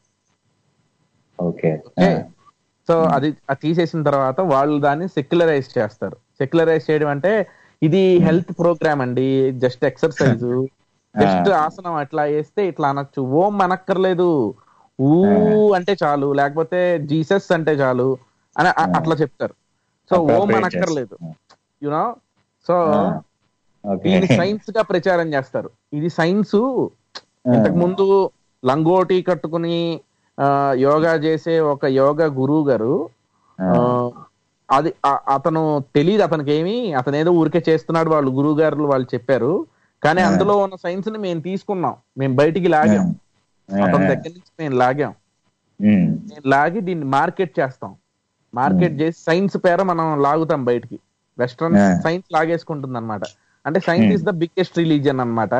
E: ఓకే
D: ఓకే సో అది అది తీసేసిన తర్వాత వాళ్ళు దాన్ని సెక్యులరైజ్ చేస్తారు సెక్యులరైజ్ చేయడం అంటే ఇది హెల్త్ ప్రోగ్రామ్ అండి జస్ట్ ఎక్సర్సైజ్ జస్ట్ ఆసనం అట్లా వేస్తే ఇట్లా అనొచ్చు ఓం అనక్కర్లేదు ఊ అంటే చాలు లేకపోతే జీసస్ అంటే చాలు అని అ- అట్లా చెప్తారు సో ఓం
E: Appropriate
D: అనక్కర్లేదు
E: చేస్తారు.
D: యునో సో
E: ఓకే
D: దీన్ని సైన్స్ గా ప్రచారం చేస్తారు ఇది సైన్స్ ఇంతకు ముందు లంగోటి కట్టుకుని ఆ, యోగా చేసే ఒక యోగా గురువు గారు ఆ, అది ఆ- అతను తెలియదు అతనికి ఏమి అతను ఏదో ఊరికే చేస్తున్నాడు వాళ్ళు గురువు గారు వాళ్ళు చెప్పారు కానీ అందులో ఉన్న సైన్స్ ని మేము తీసుకున్నాం మేము బయటికి లాగాం అతని దగ్గర నుంచి మేము లాగాం
E: ఉమ్,
D: నేను లాగి దీన్ని మార్కెట్ చేస్తాం మార్కెట్ చేసి సైన్స్ పేర మనం లాగుతాం బయటికి వెస్ట్రన్
E: Yeah.
D: సైన్స్ లాగేసుకుంటుంది అనమాట అంటే science is the biggest religion అనమాట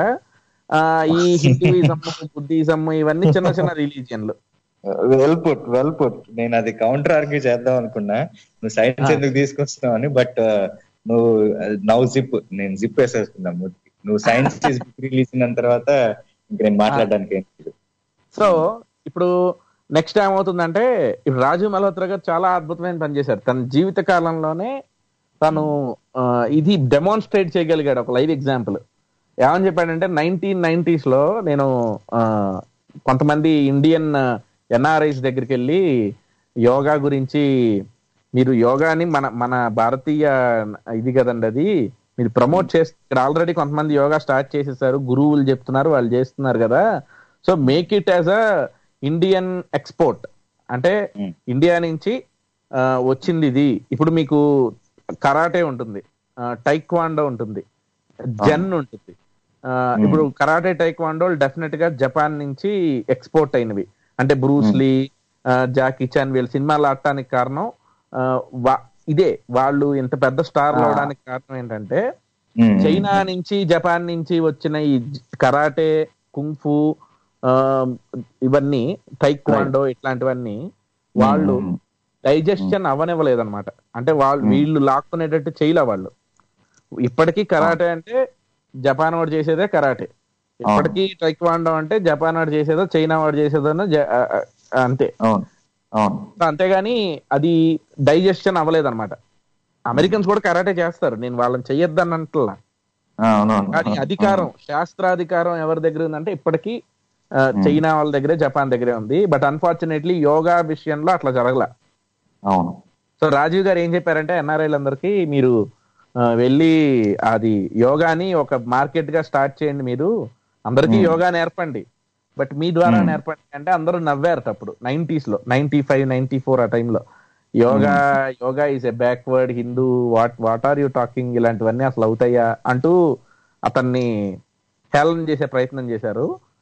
D: ఈ హిందూయిజం బుద్ధిజం ఇవన్నీ చిన్న చిన్న రిలీజియన్లు
E: వెల్ పుట్ వెల్ పుట్ నేను అది కౌంటర్ ఆర్గ్యూ చేద్దాం అనుకున్నా నువ్వు సైన్స్ ఎందుకు తీసుకొస్తున్నావు అని బట్ నువ్వు నౌ జిప్ నేను జిప్ వేసేసుకున్నా మూతికి నువ్వు సైన్స్ రిలీజ్ అయిన తర్వాత ఇంక నేను మాట్లాడడానికి ఏం లేదు
D: సో ఇప్పుడు నెక్స్ట్ ఏమవుతుందంటే ఇప్పుడు రాజు మల్హోత్రా గారు చాలా అద్భుతమైన పని చేశారు తన జీవిత కాలంలోనే తను ఆ, ఇది డెమాన్స్ట్రేట్ చేయగలిగాడు ఒక లైవ్ ఎగ్జాంపుల్ ఏమని చెప్పాడంటే నైన్టీన్ నైన్టీస్ లో నేను ఆ, కొంతమంది ఇండియన్ ఎన్ఆర్ఐస్ దగ్గరికి వెళ్ళి యోగా గురించి మీరు యోగాని మన మన భారతీయ ఇది కదండి అది మీరు ప్రమోట్ చేస్తే ఇక్కడ ఆల్రెడీ కొంతమంది యోగా స్టార్ట్ చేసేసారు గురువులు చెప్తున్నారు వాళ్ళు చేస్తున్నారు కదా so make it as a Indian export అంటే
E: Hmm.
D: ఇండియా నుంచి ఆ, వచ్చింది ఇది ఇప్పుడు మీకు కరాటే ఉంటుంది టైక్వాండో ఉంటుంది జెన్ ఉంటుంది ఆ, ఇప్పుడు కరాటే టైక్వాండో డెఫినెట్ గా జపాన్ నుంచి ఎక్స్పోర్ట్ అయినవి అంటే బ్రూస్లీ జాకీ చాన్ వీళ్ళ సినిమాలు ఆడటానికి కారణం ఆ, వా- ఇదే వాళ్ళు ఇంత పెద్ద స్టార్ అవడానికి కారణం ఏంటంటే
E: ఉమ్,
D: చైనా నుంచి జపాన్ నుంచి వచ్చిన ఈ జ- కరాటే కుంఫు ఆ, ఇవన్నీ టైక్వాండో ఇట్లాంటివన్నీ వాళ్ళు డైజెషన్ అవనివ్వలేదన్నమాట అంటే వాళ్ళు వీళ్ళు లాక్కునేటట్టు చేయలే వాళ్ళు ఇప్పటికీ కరాటే అంటే జపాన్ వాడు చేసేదే కరాటే ఇప్పటికీ టైక్వాండో అంటే జపాన్ వాడు చేసేదో చైనా వాడు చేసేదో అంతే
E: అవును అవును
D: అంతేగాని అది డైజెషన్ అవ్వలేదన్నమాట అమెరికన్స్ కూడా కరాటే చేస్తారు నేను వాళ్ళని చెయ్యొద్దని అంటలా
E: అవునవును
D: కానీ అధికారం శాస్త్రాధికారం ఎవరి దగ్గర ఉందంటే ఇప్పటికీ ఆ, చైనా వాళ్ళ దగ్గరే జపాన్ దగ్గరే ఉంది బట్ అన్ఫార్చునేట్లీ యోగా విషయంలో అట్లా జరగల
E: అవును
D: సో రాజీవ్ గారు ఏం చెప్పారంటే ఎన్ఆర్ఐలందరికీ మీరు ఆ, వెళ్ళి అది యోగాని ఒక మార్కెట్ గా స్టార్ట్ చేయండి మీరు అందరికీ యోగా నేర్పండి బట్ మీ ద్వారా నేర్పండి అంటే అందరూ నవ్వారట అప్పుడు నైన్టీస్ లో నైన్టీ ఫైవ్ నైన్టీ ఫోర్ ఆ టైంలో yoga yoga is a backward Hindu what what are you talking ఇలాంటివన్నీ అసలు అవుతాయా అంటూ అతన్ని హేళన చేసే ప్రయత్నం చేశారు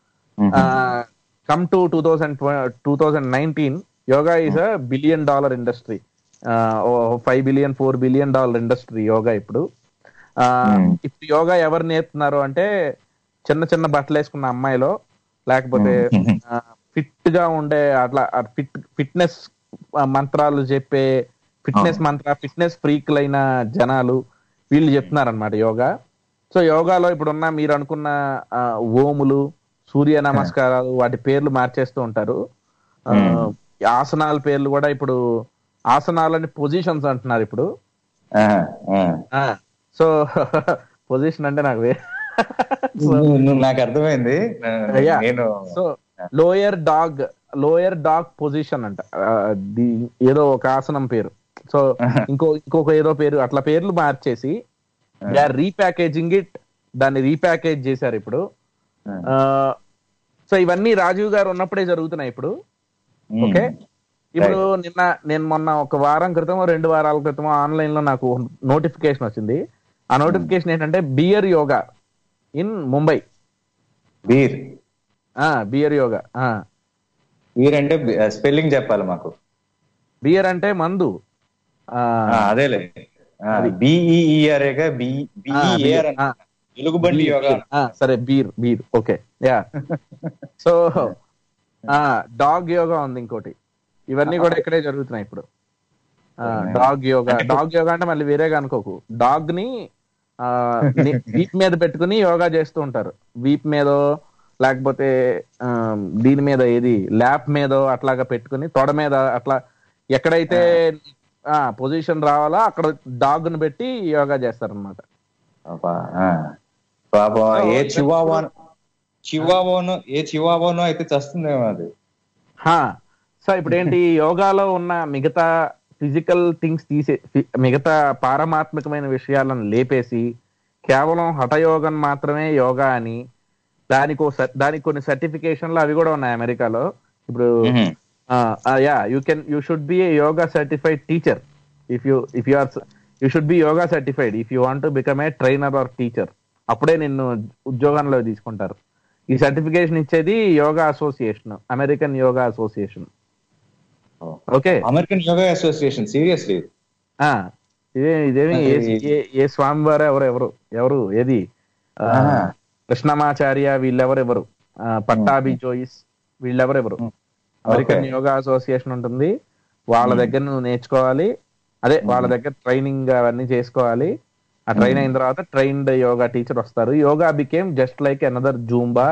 D: come to two thousand two thousand nineteen yoga is a billion dollar industry five billion four billion dollar industry yoga ఇప్పుడు ఆ, ఇప్పుడు యోగా ఎవరు నేర్పుతున్నారు అంటే చిన్న చిన్న బట్టలు వేసుకున్న అమ్మాయిలో లేకపోతే ఫిట్ గా ఉండే అట్లా ఫిట్ ఫిట్నెస్ మంత్రాలు చెప్పే ఫిట్నెస్ మంత్ర ఫిట్నెస్ ఫ్రీక్లైన జనాలు వీళ్ళు చెప్తున్నారు అనమాట యోగా సో యోగాలో ఇప్పుడున్న మీరు అనుకున్న ఆ, ఓములు సూర్య నమస్కారాలు వాటి పేర్లు మార్చేస్తూ ఉంటారు ఆ, ఈ ఆసనాల పేర్లు కూడా ఇప్పుడు ఆసనాలని పొజిషన్స్ అంటున్నారు ఇప్పుడు
E: ఆహా, ఆ.
D: ఆ సో పొజిషన్ అంటే నాకు వే-
E: నువ్వు- నువ్వు నాకు అర్థమైంది నా-
D: Yeah.
E: నేను
D: so lower dog lower dog position అంట ఆ, ది- ఏదో ఒక ఆసనం పేరు సో ఇంకో ఇంకొక ఏదో పేరు అట్లా పేర్లు మార్చేసి దే ఆర్ రీప్యాకేజింగ్ ఇట్ దాన్ని రీప్యాకేజ్ చేశారు ఇప్పుడు సో ఇవన్నీ రాజీవ్ గారు ఉన్నప్పుడే జరుగుతున్నాయి ఇప్పుడు ఓకే ఇప్పుడు నిన్న నేను మొన్న ఒక వారం క్రితం రెండు వారాల క్రితం ఆన్లైన్ లో నాకు నోటిఫికేషన్ వచ్చింది ఆ నోటిఫికేషన్ ఏంటంటే beer yoga in Mumbai
E: beer
D: ఆ బియర్ యోగా ఆ
E: బీర్ అంటే స్పెల్లింగ్ చెప్పాలి మాకు
D: బియర్ అంటే మందు ఆ,
E: ఆ, అదేలే బిఈఆర్ఏగా బి బిఈఆర్
D: ఆ,
E: ఎలుగుబంటి
D: బీర్,
E: యోగా
D: బీర్. ఆ, సరే beer beer okay yeah so dog yoga ఉంది ఇంకోటి ఇవన్నీ కూడా ఇక్కడే జరుగుతున్నాయి ఇప్పుడు డాగ్ యోగా డాగ్ యోగా అంటే మళ్ళీ వేరేగా అనుకోకు డాగ్ ని ఆ, ని- వీప్ మీద పెట్టుకుని యోగా చేస్తూ ఉంటారు వీప్ మీదో లేకపోతే ఆ, దీని మీద ఏది ల్యాప్ మీదో అట్లాగా పెట్టుకుని తొడ మీద అట్లా ఎక్కడైతే ఆ పొజిషన్ రావాలో అక్కడ డాగ్ ను పెట్టి యోగా చేస్తారనమాట
E: అబ్బా, ఆ. పాపం ఏ చివావాను చివావోను ఏ చివావోనో అయితే చస్తుందేమో అది
D: హా సో ఇప్పుడు ఏంటి యోగాలో ఉన్న మిగతా ఫిజికల్ థింగ్స్ తీసే ఫి- మిగతా పారమాత్మికమైన విషయాలను లేపేసి కేవలం హఠయోగం మాత్రమే యోగా అని దానికి ఓ స- దానికి కొన్ని సర్టిఫికేషన్లు అవి కూడా ఉన్నాయి అమెరికాలో ఇప్పుడు
E: hmm.
D: Yeah you can you should be a yoga certified teacher if you if you are you should be yoga certified if you want become a trainer or teacher అప్పుడే నిన్ను ఉద్యోగంలో తీసుకుంటారు ఈ సర్టిఫికేషన్ ఇచ్చేది yoga association American yoga association okay
E: American yoga association seriously
D: ఆ, ఇదే ఇదేమి ఏ-
E: అది-
D: ఏ- ఏ స్వామివారు ఎవరు ఎవరు ఎవరు ఏది ఆ,
E: ఆహా.
D: కృష్ణమాచార్య వీళ్ళెవరెవరు ఆ, పట్టాభి జోయిస్ వీళ్ళెవరెవరు అమెరికన్
E: Okay.
D: యోగా అసోసియేషన్ ఉంటుంది వాళ్ళ దగ్గర నువ్వు నేర్చుకోవాలి అదే వాళ్ళ దగ్గర ట్రైనింగ్ అవన్నీ చేసుకోవాలి ఆ ట్రైన్ అయిన తర్వాత ట్రైన్డ్ యోగా టీచర్ వస్తారు yoga became just like another Zumba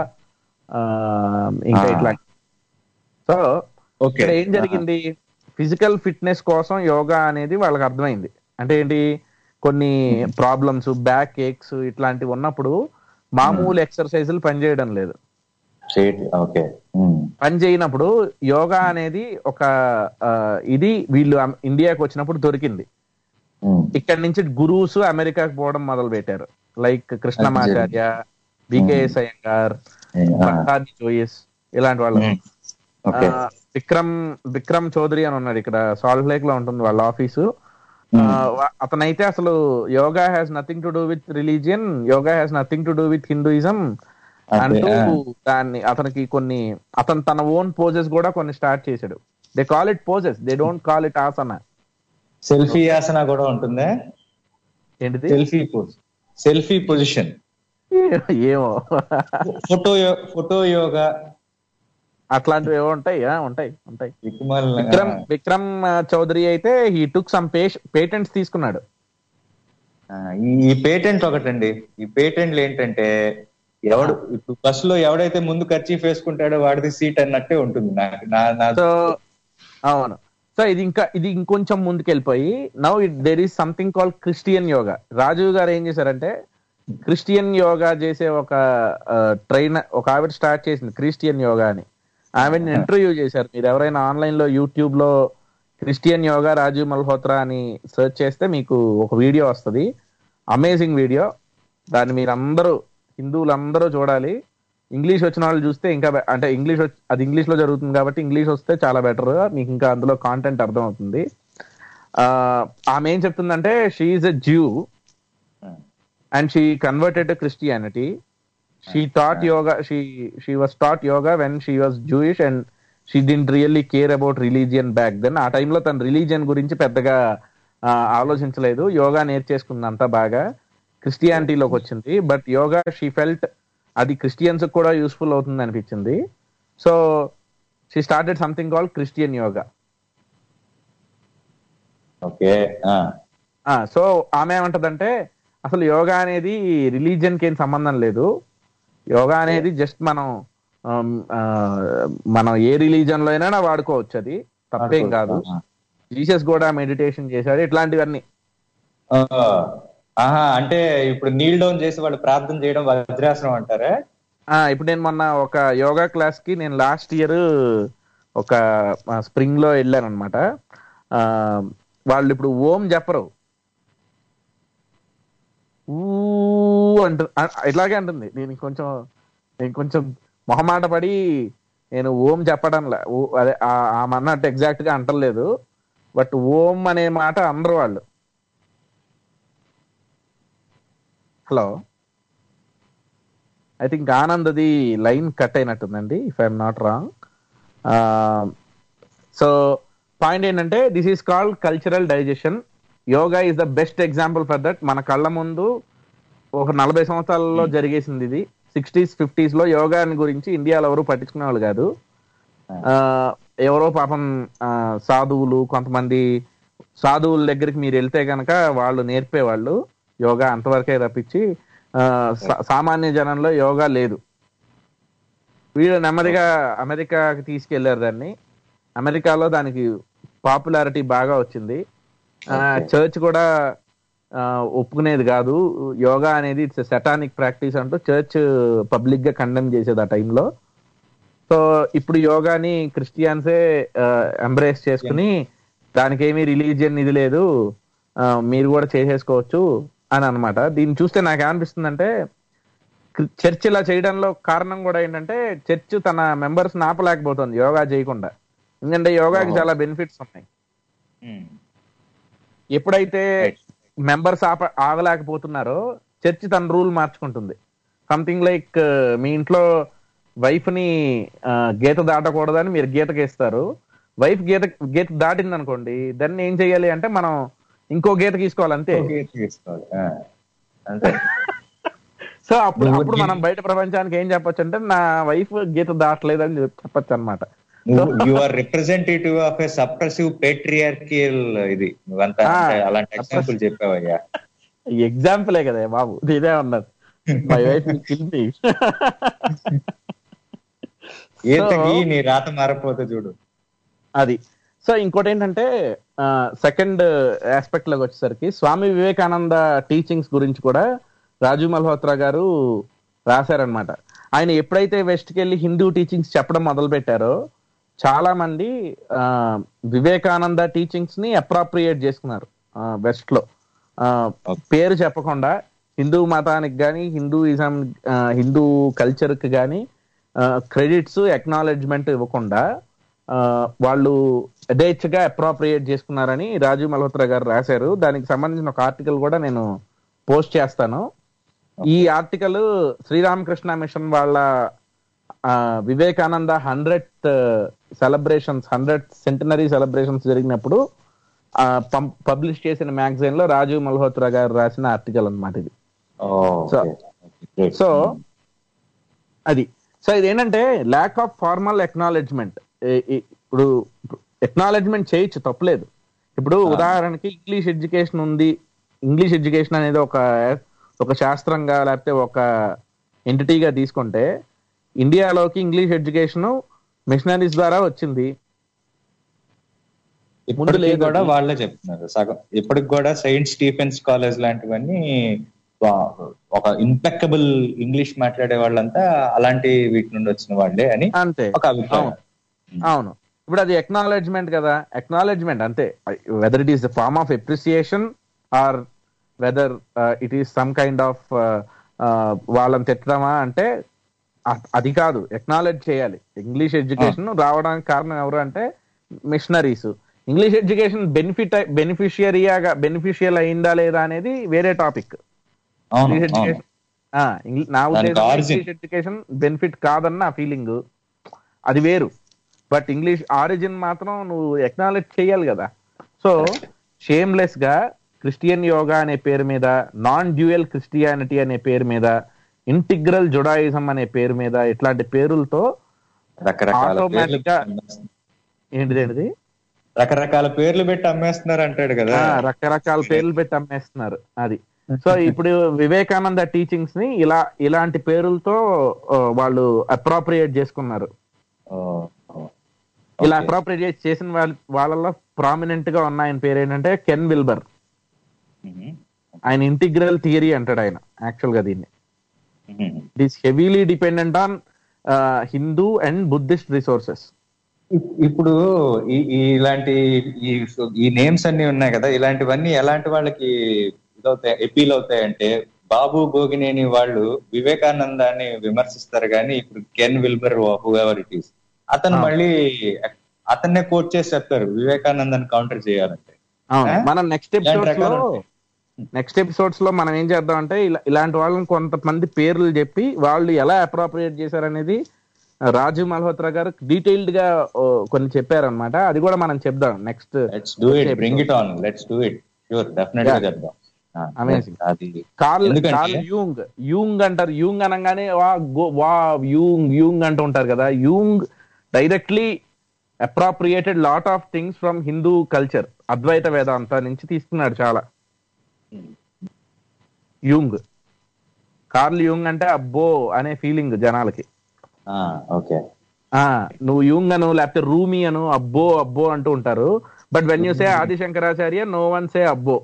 D: ఇంకా
E: Ah.
D: ఇట్లా సో
E: Okay.
D: ఇక్కడ ఏం జరిగింది ఫిజికల్ ఫిట్నెస్ కోసం యోగా అనేది వాళ్ళకి అర్థమైంది అంటే ఏంటి కొన్ని ప్రాబ్లమ్స్ బ్యాక్ ఏక్స్ ఇట్లాంటివి ఉన్నప్పుడు మామూలు ఎక్సర్సైజులు పనిచేయడం లేదు
E: ఓకే
D: పని చేయనప్పుడు యోగా అనేది ఒక ఆ, ఇది వీళ్ళు అమ్- ఇండియాకి వచ్చినప్పుడు దొరికింది ఇక్కడ నుంచి గురువుస్ అమెరికాకి పోవడం మొదలు పెట్టారు లైక్ కృష్ణమాచార్య బికేఎస్ అయ్యంగార్ పట్టాభి జోయిస్ ఇలాంటి వాళ్ళు
E: ఓకే
D: ఆ, విక్రమ్ విక్రమ్ చౌదరి అని ఉన్నాడు ఇక్కడ సాల్ట్ లేక్ లో ఉంటుంది వాళ్ళ ఆఫీసు ఆ, వా- అతనైతే అసలు yoga has nothing to do with religion yoga has nothing to do with Hinduism
E: అదే,
D: అంటూ
E: ఆ.
D: దాన్ని అతనికి కొన్ని అతను తన ఓన్ పోజెస్ కూడా కొన్ని స్టార్ట్ చేశాడు they call it poses they don't call it asana
E: selfie asana కూడా ఉంటుందా
D: ఏంటిది
E: సెల్ఫీ పోజ్ సెల్ఫీ పొజిషన్
D: ఏమో
E: ఫోటో ఫోటో యోగా
D: అట్లాంటివి ఏవో ఉంటాయి ఆ, ఉంటాయి ఉంటాయి
E: దిక్కుమాల
D: విక్రమ్ విక్రమ్ ఆ, చౌదరి అయితే హీ టుక్ సమ్ పేటెంట్స్ తీసుకున్నాడు
E: ఆ, ఈ పేటెంట్ ఒకటండి ఈ పేటెంట్లు ఏంటంటే ఎవడు ఇప్పుడు బస్ లో ఎవడైతే ముందు ఖర్చు వేసుకుంటాడో వాడిది సీట్ అన్నట్టే ఉంటుంది నాకు నా నా
D: సో అవును సో ఇది ఇంకా ఇది ఇంకొంచెం ముందుకెళ్ళిపోయి now it there is something call Christian yoga Rajiv garu ఏం చేశారంటే క్రిస్టియన్ యోగా చేసే ఒక ట్రైన్ ఒక ఆవిడ స్టార్ట్ చేసింది క్రిస్టియన్ యోగా అని ఆవిడని ఇంటర్వ్యూ చేశారు మీరు ఎవరైనా ఆన్లైన్ లో యూట్యూబ్ లో క్రిస్టియన్ యోగా రాజీవ్ మల్హోత్రా అని సెర్చ్ చేస్తే మీకు ఒక వీడియో వస్తుంది అమేజింగ్ వీడియో దాన్ని మీరు అందరూ హిందువులందరూ చూడాలి ఇంగ్లీష్ వచ్చిన వాళ్ళు చూస్తే ఇంకా బె- అంటే ఇంగ్లీష్ వచ్- అది ఇంగ్లీష్ లో జరుగుతుంది కాబట్టి ఇంగ్లీష్ వస్తే చాలా బెటర్ మీకు ఇంకా అందులో కాంటెంట్ అర్థం అవుతుంది ఆ, ఆమె ఏం చెప్తుందంటే she a Jew and she converted to Christianity she thought yoga she she was taught yoga when she was Jewish and she didn't really care about religion back then ఆ టైంలో తన రిలీజియన్ గురించి పెద్దగా ఆ, ఆలోచించలేదు యోగా నేర్చేసుకుంది అంతా బాగా క్రిస్టియానిటీలోకి వచ్చింది బట్ యోగా షీ ఫెల్ట్ అది క్రిస్టియన్స్ కూడా యూస్ఫుల్ అవుతుంది అనిపించింది so she started something call Christian yoga
E: okay
D: so ఆమె ఏమంటదంటే అసలు యోగా అనేది రిలీజియన్ కి ఏం సంబంధం లేదు యోగా అనేది జస్ట్ మనం ఆమ్, ఆ, మనం ఏ రిలీజన్ లో అయినా వాడుకోవచ్చు అది తప్పేం కాదు జీసస్ కూడా మెడిటేషన్ చేశాడు ఇట్లాంటివన్నీ
E: ఆహా అంటే ఇప్పుడు నీల్ డౌన్ చేసి వాళ్ళు ప్రార్థన చేయడం వజ్రాసనం అంటారా
D: ఆ, ఇప్పుడు నేను మొన్న ఒక యోగా క్లాస్ కి నేను లాస్ట్ ఇయర్ ఒక స్ప్రింగ్ లో వెళ్ళాను అనమాట వాళ్ళు ఇప్పుడు ఓం చెప్పరు ఊ అంటు అ- ఇట్లాగే అంటుంది నేను కొంచెం నేను కొంచెం మొహమాట పడి నేను ఓం చెప్పడంలా ఊ- అదే ఆ- ఆమె అన్నట్టు ఎగ్జాక్ట్ గా అంటలేదు బట్ ఓం అనే మాట అందరు వాళ్ళు హలో ఐ థింక్ ఆనందది లైన్ కట్ అయినట్టుందండి if I'm not wrong so point ఏంటంటే this is called cultural digestion yoga is the best example for that మన కళ్ళ ముందు ఒక నలభై సంవత్సరాలలో జరిగేసింది ఇది సిక్స్టీస్ ఫిఫ్టీస్ లో యోగా గురించి ఇండియాలో ఎవరు పట్టించుకునే వాళ్ళు కాదు ఆ, ఎవరో పాపం ఆ, సాధువులు కొంతమంది సాధువుల దగ్గరికి మీరు వెళ్తే గనక వాళ్ళు నేర్పేవాళ్ళు యోగా అంతవరకే తప్పించి ఆ, సా- సామాన్య జనంలో యోగా లేదు వీళ్ళు నెమ్మదిగా అమెరికాకి తీసుకెళ్లారు దాన్ని అమెరికాలో దానికి పాపులారిటీ బాగా వచ్చింది చర్చ్ కూడా ఆ, ఒప్పుకునేది కాదు యోగా అనేది ఇట్స్ సెటానిక్ ప్రాక్టీస్ అంటూ చర్చ్ పబ్లిక్ గా కండెమ్ చేసేది ఆ టైంలో సో ఇప్పుడు యోగాని క్రిస్టియన్సే ఎంబ్రేస్ చేసుకుని దానికి ఏమీ రిలీజియన్ ఇది లేదు ఆ, మీరు కూడా చేసేసుకోవచ్చు అని అన్నమాట దీన్ని చూస్తే నాకు ఏమనిపిస్తుందంటే చర్చ్ ఇలా చేయడంలో కారణం కూడా ఏంటంటే చర్చ్ తన మెంబర్స్ ఆపలేకపోతుంది యోగా చేయకుండా ఎందుకంటే యోగాకి చాలా బెనిఫిట్స్ ఉన్నాయి
E: ఉమ్.
D: ఎప్పుడైతే
E: Right.
D: మెంబర్స్ ఆప ఆగలేకపోతున్నారో చర్చి తన రూల్ మార్చుకుంటుంది సంథింగ్ లైక్ మీ ఇంట్లో వైఫ్ ని ఆ, గీత దాటకూడదని మీరు గీతకి ఇస్తారు వైఫ్ గీత గీత దాటింది అనుకోండి దాన్ని ఏం చెయ్యాలి అంటే మనం ఇంకో గీత గీసుకోవాలి అంతే
E: ఓకే, తీసుకోవాలి. ఆ, అంతే
D: సో అప్పుడు
E: నువ్వు
D: అప్పుడు
E: గీ-
D: మనం బయట ప్రపంచానికి ఏం చెప్పొచ్చు అంటే నా వైఫ్ గీత దాటలేదని చెప్- చెప్పొచ్చు అనమాట
E: you are representative of a suppressive patriarchal ఇది నువ్వంతా
D: ఆ,
E: అంటే అలాంటి
D: suppress-
E: ఎగ్జాంపుల్ చెప్పావయ్యా
D: ఎగ్జాంపులే కదా బాబు ఇదే ఉన్నది మై వైఫ్ కిల్
E: ఈతకి నీ రాత మారపోతే చూడు
D: అది సో ఇంకోటి ఏంటంటే సెకండ్ ఆస్పెక్ట్ లోకి వచ్చేసరికి స్వామి వివేకానంద టీచింగ్స్ గురించి కూడా రాజు మల్హోత్రా గారు రాశారనమాట ఆయన ఎప్పుడైతే వెస్ట్ కి వెళ్ళి హిందూ టీచింగ్స్ చెప్పడం మొదలు పెట్టారో చాలా మంది ఆ, వివేకానంద టీచింగ్స్ ని అప్రాప్రియేట్ చేసుకున్నారు వెస్ట్ లో ఆ, పేరు చెప్పకుండా హిందూ మతానికి కానీ హిందూయిజం ఆ, హిందూ కల్చర్ కి కానీ క్రెడిట్స్ ఎక్నాలెడ్జ్మెంట్ ఇవ్వకుండా ఆ, వాళ్ళు యథేచ్ఛగా అప్రాప్రియేట్ చేసుకున్నారని రాజీవ్ మల్హోత్రా గారు రాశారు దానికి సంబంధించిన ఒక ఆర్టికల్ కూడా నేను పోస్ట్ చేస్తాను ఈ ఆర్టికల్ శ్రీరామకృష్ణ మిషన్ వాళ్ళ ఆ, Vivekananda hundred celebrations hundred centenary celebrations జరిగినప్పుడు పబ్లిష్ చేసిన మ్యాగజైన్ లో రాజీవ్ మల్హోత్రా గారు రాసిన ఆర్టికల్ అన్నమాట ఇది
E: oh,
D: So-
E: okay. Okay, great.
D: So అది సో ఇదేంటంటే ల్యాక్ ఆఫ్ ఫార్మల్ ఎక్నాలెడ్జ్మెంట్ ఇప్పుడు ఎక్నాలెడ్జ్మెంట్ చేయొచ్చు తప్పలేదు ఇప్పుడు ఉదాహరణకి ఇంగ్లీష్ ఎడ్యుకేషన్ ఉంది ఇంగ్లీష్ ఎడ్యుకేషన్ అనేది ఒక ఒక శాస్త్రంగా లేకపోతే ఒక ఎంటిటీగా తీసుకుంటే ఇండియాలోకి ఇంగ్లీష్ ఎడ్యుకేషన్ మిషనరీస్ ద్వారా వచ్చింది
E: ఇప్పటికీ
D: లేదు
E: కూడా
D: అది.
E: వాళ్ళే చెప్తున్నారు సగం ఇప్పటికి కూడా సెయింట్ స్టీఫెన్స్ కాలేజ్ లాంటివన్నీ వా- ఒక ఇంపెక్కబుల్ ఇంగ్లీష్ మాట్లాడే వాళ్ళంతా అలాంటి వీటి నుండి వచ్చిన వాళ్ళే అని
D: అంతే
E: ఒక అభిప్రాయం
D: అవును ఇప్పుడు అది ఎక్నాలెడ్జ్మెంట్ కదా ఎక్నాలెడ్జ్మెంట్ అంతే whether it is the form of appreciation or whether it is some kind of వాళ్ళని తిట్టడమా అంటే అ- అది కాదు ఎక్నాలెడ్జ్ చేయాలి ఇంగ్లీష్ ఎడ్యుకేషన్ రావడానికి కారణం ఎవరు అంటే మిషనరీస్ ఇంగ్లీష్ ఎడ్యుకేషన్ బెనిఫిట్ బెనిఫిషియరీగా బెనిఫిషియల్ అయిందా లేదా అనేది వేరే టాపిక్
E: అవును
D: ఇంగ్లీష్
E: అవును
D: ఎడ్యుకేషన్ ఆ, ఇంగ్లీ- నా
E: దానికి
D: ఉద్దేశం
E: origin.
D: ఇంగ్లీష్ ఎడ్యుకేషన్ బెనిఫిట్ కాదన్న నా ఫీలింగ్ అది వేరు బట్ ఇంగ్లీష్ ఆరిజిన్ మాత్రం నువ్వు ఎక్నాలెడ్జ్ చేయాలి కదా సో షేమ్లెస్ గా క్రిస్టియన్ యోగా అనే పేరు మీద నాన్ డ్యూయల్ క్రిస్టియానిటీ అనే పేరు మీద ఇంటిగ్రల్ జుడాయిజం అనే పేరు మీద ఇట్లాంటి పేరులతో
E: రకరకాల పేర్లు
D: automatic గా-
E: అమ్మేస్తున్నారు.
D: ఏంటిది ఏంటిది
E: రకరకాల పేర్లు పెట్టి అమ్మేస్తున్నారు అంటాడు కదా
D: ఆ, రకరకాల పేర్లు పెట్టి అమ్మేస్తున్నారు అది సో ఇప్పుడు వివేకానంద టీచింగ్స్ ని ఇలా ఇలాంటి పేరులతో ఆ, వాళ్ళు అప్రాప్రియేట్ చేసుకున్నారు
E: ఓ, ఓ.
D: ఇలా
E: Okay.
D: అప్రాప్రియేట్ చేసిన వాళ్ళ వాళ్ళలో ప్రామినెంట్ గా ఉన్న ఆయన పేరు ఏంటంటే కెన్ విల్బర్
E: మ్మ్.
D: ఆయన ఇంటిగ్రల్ థియరీ అంటాడు ఆయన యాక్చువల్ గా దీన్ని
E: hmm.
D: It is heavily dependent on Hindu and Buddhist resources
E: ఇప్- ఇప్పుడు ఈ- ఈ ఇలాంటి ఈ ఈ నేమ్స్ అన్ని ఉన్నాయి కదా ఇలాంటివన్నీ ఎలాంటి వాళ్ళకి ఇదవుతాయి అపీల్ అవుతాయంటే బాబు గోగినేని వాళ్ళు వివేకానందాన్ని విమర్శిస్తారు కానీ ఇప్పుడు Ken Wilber whoever it is అతను
D: ఆ.
E: మళ్ళీ అతన్నే కోట్ చేసి చెప్తారు వివేకానందాన్ని కౌంటర్ చేయాలంటే
D: అవును
E: ఆ?
D: మనం నెక్స్ట్
E: ఇలాంటి
D: ఎపిసోడ్స్ లో
E: రకాలు
D: నెక్స్ట్ ఎపిసోడ్స్ లో మనం ఏం చేద్దాం అంటే ఇలా ఇలాంటి వాళ్ళని కొంతమంది పేర్లు చెప్పి వాళ్ళు ఎలా అప్రోప్రియేట్ చేశారనేది ఆ, రాజు మల్హోత్రా గారు డీటెయిల్డ్ గా ఓ, కొన్ని చెప్పారనమాట అది కూడా మనం చెప్దాం next
E: let's do it bring it on let's do it sure definite గా
D: Yeah.
E: చెప్దాం ఆ,
D: Amazing.
E: అది
D: కార్ల్
E: ఎందుకంటే-
D: కార్ల్ యూంగ్ యూంగ్ అంటారు యూంగ్ అనగానే వా గో వా యూంగ్ యూంగ్ అంటూ ఉంటారు కదా Jung directly appropriated lot of things from Hindu culture Advaita Vedanta నుంచి తీసుకున్నాడు చాలా యూంగ్ కార్ల్ యూంగ్ అంటే అబ్బో అనే ఫీలింగ్ జనాలకి
E: ఓకే
D: ఆ నువ్వు యూంగ్ అను లేకపోతే రూమీ అను అబ్బో అబ్బో అంటూ ఉంటారు బట్ వెన్ యూ సే ఆది శంకరాచార్య నో వన్ సే అబ్బో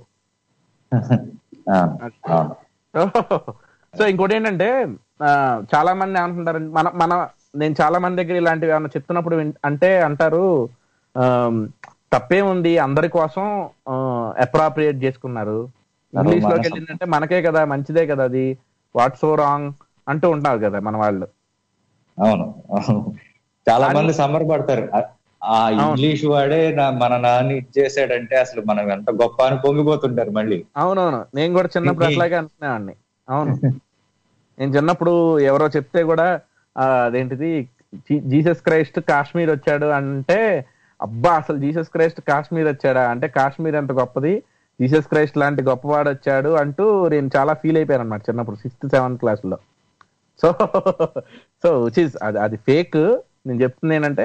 D: సో ఇంకోటి ఏంటంటే ఆ, చాలా మంది అనుకుంటారు మన మన నేను చాలా మంది దగ్గర ఇలాంటివి ఏమైనా చెప్తున్నప్పుడు విన్- అంటే అంటారు ఆమ్, తప్పేముంది అందరి కోసం అప్రాప్రియేట్ చేసుకున్నారు ఇంగ్లీష్ లోకి వెళ్ళిందంటే మనకే కదా మంచిదే కదా అది వాట్ సో రాంగ్ అంటూ ఉంటారు కదా మన వాళ్ళు
E: అవును అవును. చాలా
D: అని-
E: మంది సంబరపడతారు అ- ఆ ఇంగ్లీష్ వాడే నా- మన నాన్న ఇచ్చేసాడంటే అసలు మనం ఎంత గొప్ప అని పొంగిపోతుంటారు మళ్ళీ
D: అవునవును నేను కూడా చిన్నప్పుడు
E: ఇది-
D: అట్లాగే అనుకునేవాడిని అవును నేను చిన్నప్పుడు ఎవరో చెప్తే కూడా ఆ, అదేంటిది జీ- జీసస్ క్రైస్ట్ కాశ్మీర్ వచ్చాడు అంటే అబ్బా అసలు జీసస్ క్రైస్ట్ కాశ్మీర్ వచ్చాడా అంటే కాశ్మీర్ ఎంత గొప్పది జీసస్ క్రైస్ట్ లాంటి గొప్పవాడు వచ్చాడు అంటూ నేను చాలా ఫీల్ అయిపోయాను అనమాట చిన్నప్పుడు సిక్స్త్ సెవెంత్ క్లాస్ లో సో సో విచ్ ఇస్ అది అది ఫేక్ నేను చెప్తుంది ఏంటంటే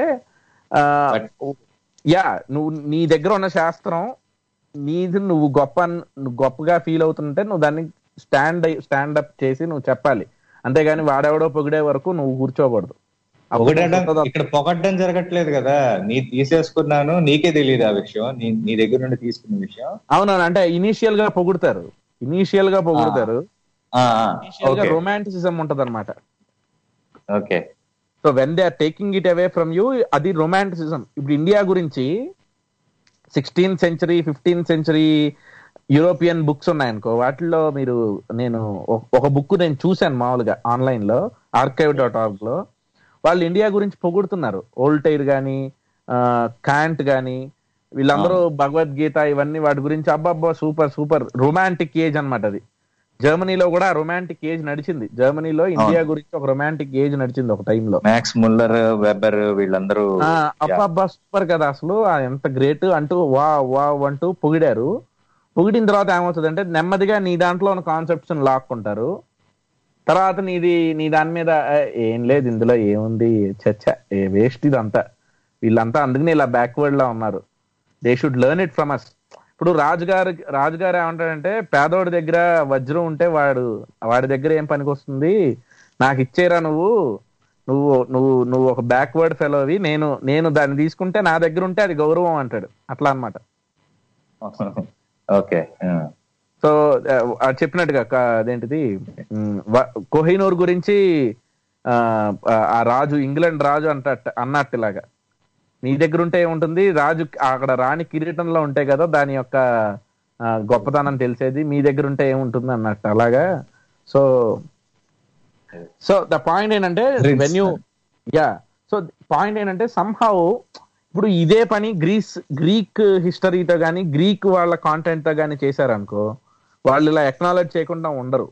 D: యా నువ్వు నీ దగ్గర ఉన్న శాస్త్రం నీది నువ్వు గొప్ప అన్- నువ్వు గొప్పగా ఫీల్ అవుతుంటే నువ్వు దాన్ని స్టాండ్ స్టాండ్ అప్ చేసి నువ్వు చెప్పాలి అంతేగాని వాడెవడో పొగిడే వరకు నువ్వు కూర్చోకూడదు అప్పుడు
E: ఒకటంటే
D: నువ్వు సొంత-
E: ఇక్కడ పొగడ్డం జరగట్లేదు కదా నీ తీసేసుకున్నాను నీకే తెలియదు ఆ విషయం నీ నీ దగ్గర నుండి తీసుకున్న విషయం
D: అవునవును అంటే ఇనీషియల్ గా పొగుడతారు ఇనీషియల్ గా పొగుడతారు
E: ఆ, ఆ,
D: ఇనీషియల్ గా
E: ఓకే
D: రొమాంటిసిజం ఉంటది అనమాట
E: okay
D: so when they are taking it away from you అది రొమాంటిసిజం ఇప్పుడు ఇండియా గురించి sixteenth century fifteenth century European books ఉన్నాయనుకో వాటిల్లో మీరు నేను ఒక- ఒక బుక్ నేను చూశాను మామూలుగా ఆన్లైన్ లో ఆర్కైవ్ డాట్ ఆర్గ్ లో వాళ్ళు ఇండియా గురించి పొగుడుతున్నారు ఓల్టైర్ గాని కాంట్ గాని వీళ్ళందరూ భగవద్గీత ఇవన్నీ వాటి గురించి అబ్బాబ్బా సూపర్ సూపర్ రొమాంటిక్ ఏజ్ అన్నమాట అది జర్మనీలో కూడా రొమాంటిక్ ఏజ్ నడిచింది జర్మనీలో ఇండియా గురించి ఒక రొమాంటిక్ ఏజ్ నడిచింది ఒక టైంలో
E: మ్యాక్స్ ముల్లర్ వెబర్ వీళ్ళందరూ
D: ఆ, అబ్బా అబ్బా సూపర్ కదా అసలు ఆ, ఎంత గ్రేట్ అంటూ వా వా అంటూ పొగిడారు పొగిడిన తర్వాత ఏమవుతుంది అంటే నెమ్మదిగా నీ దాంట్లో ఉన్న కాన్సెప్ట్స్ లాక్కుంటారు తర్వాత నీది నీ దాని మీద "ఏ, ఏం లేదు ఇందులో ఏముంది చచ్చ ఏ వేస్ట్ ఇదంతా వీళ్ళంతా అందుకనే ఇలా బ్యాక్వర్డ్ లా ఉన్నారు they should learn it from us ఇప్పుడు రాజుగారు రాజుగారు ఏమంటాడంటే పేదోడి దగ్గర వజ్రం ఉంటే వాడు వాడి దగ్గర ఏం పనికి వస్తుంది నాకు ఇచ్చేరా నువ్వు నువ్వు నువ్వు నువ్వు ఒక బ్యాక్వర్డ్ ఫెలోవి నేను నేను దాన్ని తీసుకుంటే నా దగ్గర ఉంటే అది గౌరవం అంటాడు అట్లా అన్నమాట
E: ఓకే
D: సో ఆ, చెప్పినట్టుగా క- అదేంటిది ఉమ్, వ- కోహినూర్ గురించి ఆ, ఆ రాజు ఇంగ్లాండ్ రాజు అంట అన్నట్టు ఇలాగా నీ దగ్గర ఉంటే ఏముంటుంది రాజు అక్కడ రాణి కిరీటంలో ఉంటాయి కదా దాని యొక్క ఆ, గొప్పతనం తెలిసేది మీ దగ్గర ఉంటే ఏముంటుంది అన్నట్టు అలాగా సో సో ద పాయింట్ ఏంటంటే
E: Prince.
D: When you yeah so point ఏంటంటే సంహౌ ఇప్పుడు ఇదే పని గ్రీస్ గ్రీక్ హిస్టరీతో గానీ గ్రీక్ వాళ్ళ కాంటెంట్ తో గానీ చేశారనుకో వాళ్ళు ఇలా ఎక్నాలజ్ చేయకుండా ఉండరు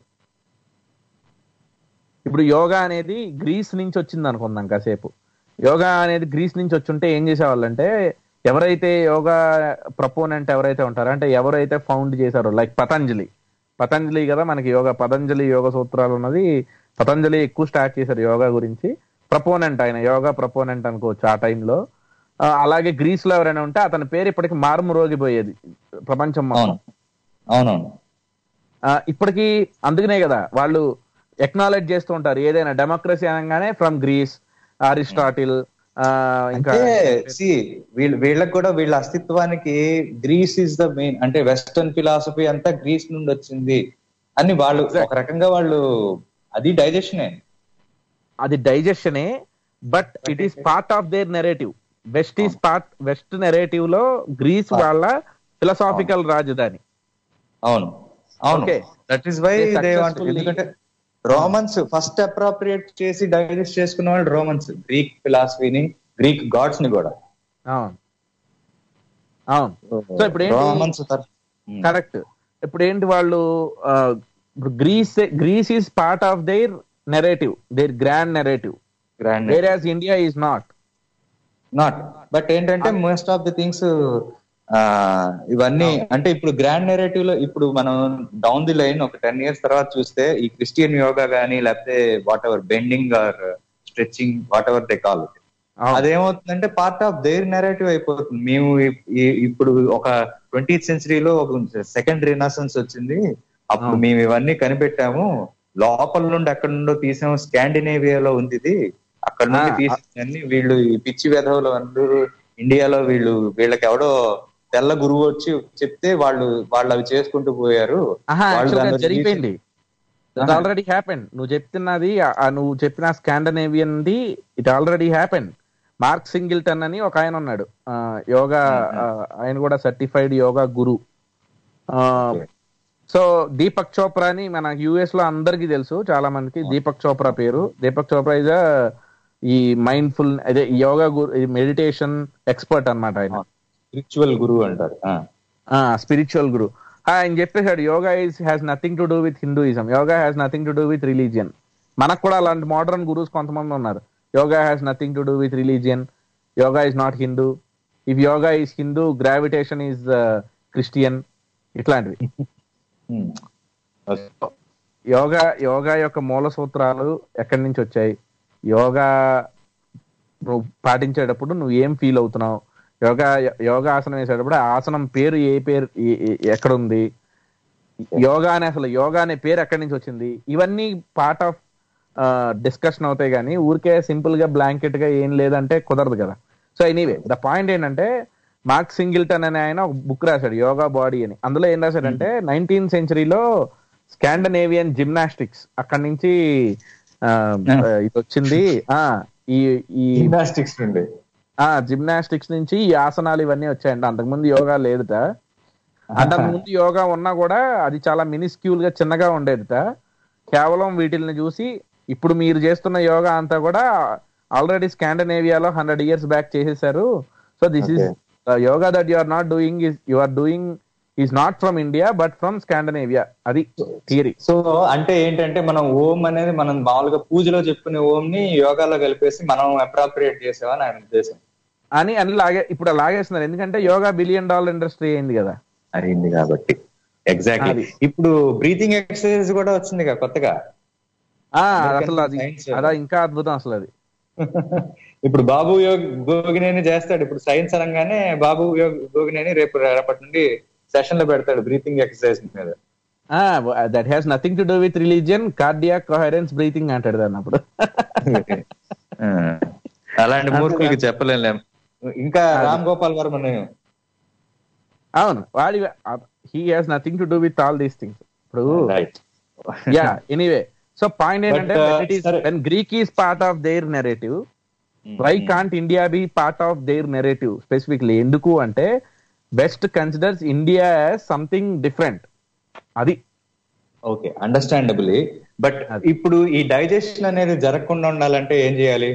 D: ఇప్పుడు యోగా అనేది గ్రీస్ నుంచి వచ్చింది అనుకుందాం కాసేపు యోగా అనేది గ్రీస్ నుంచి వచ్చుంటే ఏం చేసేవాళ్ళంటే ఎవరైతే యోగా ప్రపోనెంట్ ఎవరైతే ఉంటారో అంటే ఎవరైతే ఫౌండ్ చేశారో లైక్ పతంజలి పతంజలి కదా మనకి యోగా పతంజలి యోగ సూత్రాలు ఉన్నది పతంజలి ఎక్కువ స్టార్ట్ చేశారు యోగా గురించి ప్రపోనెంట్ ఆయన యోగా ప్రపోనెంట్ అనుకోవచ్చు ఆ టైంలో అలాగే గ్రీస్ లో ఎవరైనా ఉంటే అతని పేరు ఇప్పటికి మారుమరోగిపోయేది ప్రపంచం మొత్తం
E: అవును అవునవును
D: ఆ, ఇప్పటికీ అందుకనే కదా వాళ్ళు ఎక్నాలెడ్జ్ చేస్తూ ఉంటారు ఏదైనా డెమోక్రసీ అనగానే ఫ్రమ్ గ్రీస్ అరిస్టాటిల్ ఆ, ఇంకా
E: అంటే సి వీళ్ళ వీళ్ళకి కూడా వీళ్ళ అస్తిత్వానికి గ్రీస్ ఇస్ ద మెయిన్ అంటే వెస్టర్న్ ఫిలాసఫీ అంతా గ్రీస్ నుండి వచ్చింది అని వాళ్ళు ఒక రకంగా వాళ్ళు అది డైజెషనే
D: అది డైజెషనే but it is part of their narrative west is part west narrative లో గ్రీస్ వాళ్ళ ఫిలసాఫికల్ రాజధాని
E: అవును అవును
D: Okay.
E: That is why
D: They
E: they want
D: successfully-
E: ఎందుకంటే రోమన్స్ ఫస్ట్ అప్రాప్రియేట్ చేసి డైజెస్ట్ చేసుకున్న వాళ్ళు రోమన్స్ గ్రీక్ ఫిలాసఫీని గ్రీక్ గాడ్స్ ని కూడా
D: అవును అవును సో ఇప్పుడు ఏంటి
E: రోమన్స్
D: కరెక్ట్ ఇప్పుడు ఏంటి వాళ్ళు ఆ, ఇప్పుడు Greece Greece is part of their narrative their grand narrative
E: grand
D: whereas India is not
E: not but ఏంటంటే మోస్ట్ ఆఫ్ ది థింగ్స్ ఇవన్నీ అంటే ఇప్పుడు గ్రాండ్ నెరేటివ్ లో ఇప్పుడు మనం డౌన్ ది లైన్ ఒక టెన్ ఇయర్స్ తర్వాత చూస్తే ఈ క్రిస్టియన్ యోగా గానీ లేకపోతే whatever bending or stretching whatever they call అదేమవుతుందంటే పార్ట్ ఆఫ్ దేర్ నెరేటివ్ అయిపోతుంది మేము ఇప్- ఈ- ఇప్పుడు ఒక ట్వంటీ సెంచరీలో ఒక సెకండ్ రినాసెన్స్ వచ్చింది అప్పుడు మేము ఇవన్నీ కనిపెట్టాము లోపల నుండి ఎక్కడ నుండో తీసాము స్కాండినేవియాలో ఉంది ఇది అక్కడ నుండి
D: ఆ,
E: తీసి వీళ్ళు ఈ పిచ్చి వెధవులు అందరూ ఇండియాలో వీళ్ళు వీళ్ళకి ఎవడో తెల్ల గురువు వచ్చి చెప్తే వాళ్ళు వాళ్ళు అవి చేసుకుంటూ పోయారు
D: ఆహా
E: వాళ్ళు
D: actually
E: దాన్ని
D: అది జరిగిపోయింది ఇట్
E: ఆహా.
D: ఆల్రెడీ హ్యాపెన్ నువ్వు చెప్తున్నది ఆ- ఆ నువ్వు చెప్పిన Scandinavian the it already happen Mark Singleton అని ఒక ఆయన ఉన్నాడు ఆ, యోగా ఆ, ఆయన కూడా certified yoga guru
E: Okay.
D: So Deepak Chopra అని మన యుఎస్ లో అందరికీ తెలుసు చాలా మందికి దీపక్ చోప్రా పేరు దీపక్ చోప్రా ఇస్ ఈ మైండ్ఫుల్ అదే యోగా మెడిటేషన్ ఎక్స్పర్ట్ అన్నమాట ఆయన
E: స్పిరిచువల్ గురువు అంటారు ఆ,
D: స్పిరిచువల్ గురు ఆయన చెప్పేశాడు yoga is has nothing to do with Hinduism yoga has nothing to do with religion మనకు కూడా అలాంటి మోడర్న్ గురూస్ కొంతమంది ఉన్నారు yoga has nothing to do with religion yoga is not Hindu if yoga is Hindu gravitation is Christian ఇట్లాంటివి
E: ఉమ్. ఓకే.
D: యోగా యోగా యొక్క మూల సూత్రాలు ఎక్కడి నుంచి వచ్చాయి యోగా నువ్వు పాటించేటప్పుడు నువ్వు ఏం ఫీల్ అవుతున్నావు యోగా యోగా ఆసనం వేసేటప్పుడు ఆ ఆసనం పేరు ఏ పేరు ఏ- ఏ- ఎక్కడ ఉంది యోగా అనే అసలు యోగా అనే పేరు ఎక్కడి నుంచి వచ్చింది ఇవన్నీ పార్ట్ ఆఫ్ డిస్కషన్ అవుతాయి కానీ ఊరికే సింపుల్ గా బ్లాంకెట్ గా ఏం లేదంటే కుదరదు కదా సో ఎనీవే ద పాయింట్ ఏంటంటే మార్క్ సింగిల్టన్ అనే ఆయన ఒక బుక్ రాశాడు యోగా బాడీ అని అందులో ఏం రాశాడంటే నైన్టీన్ సెంచరీలో స్కాండనేవియన్ జిమ్నాస్టిక్స్ అక్కడి నుంచి ఆ, ఇది వచ్చింది ఆ ఈ ఈ
E: జిమ్నాస్టిక్స్ నుండి
D: ఆ జిమ్నాస్టిక్స్ నుంచి ఈ ఆసనాలు ఇవన్నీ వచ్చాయండి అంతకుముందు యోగా లేదుట అంతకుముందు యోగా ఉన్నా కూడా అది చాలా మినిస్క్యూల్ గా చిన్నగా ఉండేదిట కేవలం వీటిని చూసి ఇప్పుడు మీరు చేస్తున్న యోగా అంతా కూడా ఆల్రెడీ స్కాండనేవియాలో హండ్రెడ్ ఇయర్స్ బ్యాక్ చేసేసారు so this is yoga that you are not doing is you are doing is not from India but from Scandinavia అది థియరీ
E: సో అంటే ఏంటంటే మనం ఓం అనేది మనం మామూలుగా పూజలో చెప్పుకునే ఓం ని యోగాలో కలిపేసి మనం అప్రాప్రియేట్ చేసామని ఆయన ఉద్దేశం
D: అని అని లాగే ఇప్పుడు లాగేస్తున్నారు ఎందుకంటే యోగా బిలియన్ డాలర్ ఇండస్ట్రీ అయింది కదా
E: అయింది కాబట్టి ఎగ్జాక్ట్లీ
D: అది.
E: ఇప్పుడు బ్రీతింగ్ ఎక్సర్సైజ్ కూడా వచ్చింది కదా కొత్తగా
D: ఆ
E: American
D: అసలు అది
E: science.
D: అదా ఇంకా అద్భుతం అసలు అది
E: ఇప్పుడు బాబు యోగ్ గోగినేని చేస్తాడు ఇప్పుడు సైన్స్ అనగానే బాబు యోగ్ గోగినేని రేపు రేపటి నుండి సెషన్ లో పెడతాడు బ్రీతింగ్ ఎక్సర్సైజ్ మీద
D: that has nothing to do with religion cardiac coherence breathing అంటాడు దాన్ని అప్పుడు
E: ఆ, అలాంటి మూర్ఖులకి చెప్పలేం ఇంకా రామ్ గోపాల్ వర్మని
D: అవును వాడి he has nothing to do with all these things ఇప్పుడు
E: right
D: yeah anyway so point ఏంటంటే
E: uh, సరే.
D: When Greek is part of their narrative why can't India be part of their narrative specifically ఎందుకు అంటే west considers India something different అది
E: okay understandably but ఇప్పుడు ఈ digestion అనేది జరగకుండా ఉండాలంటే ఏం చేయాలి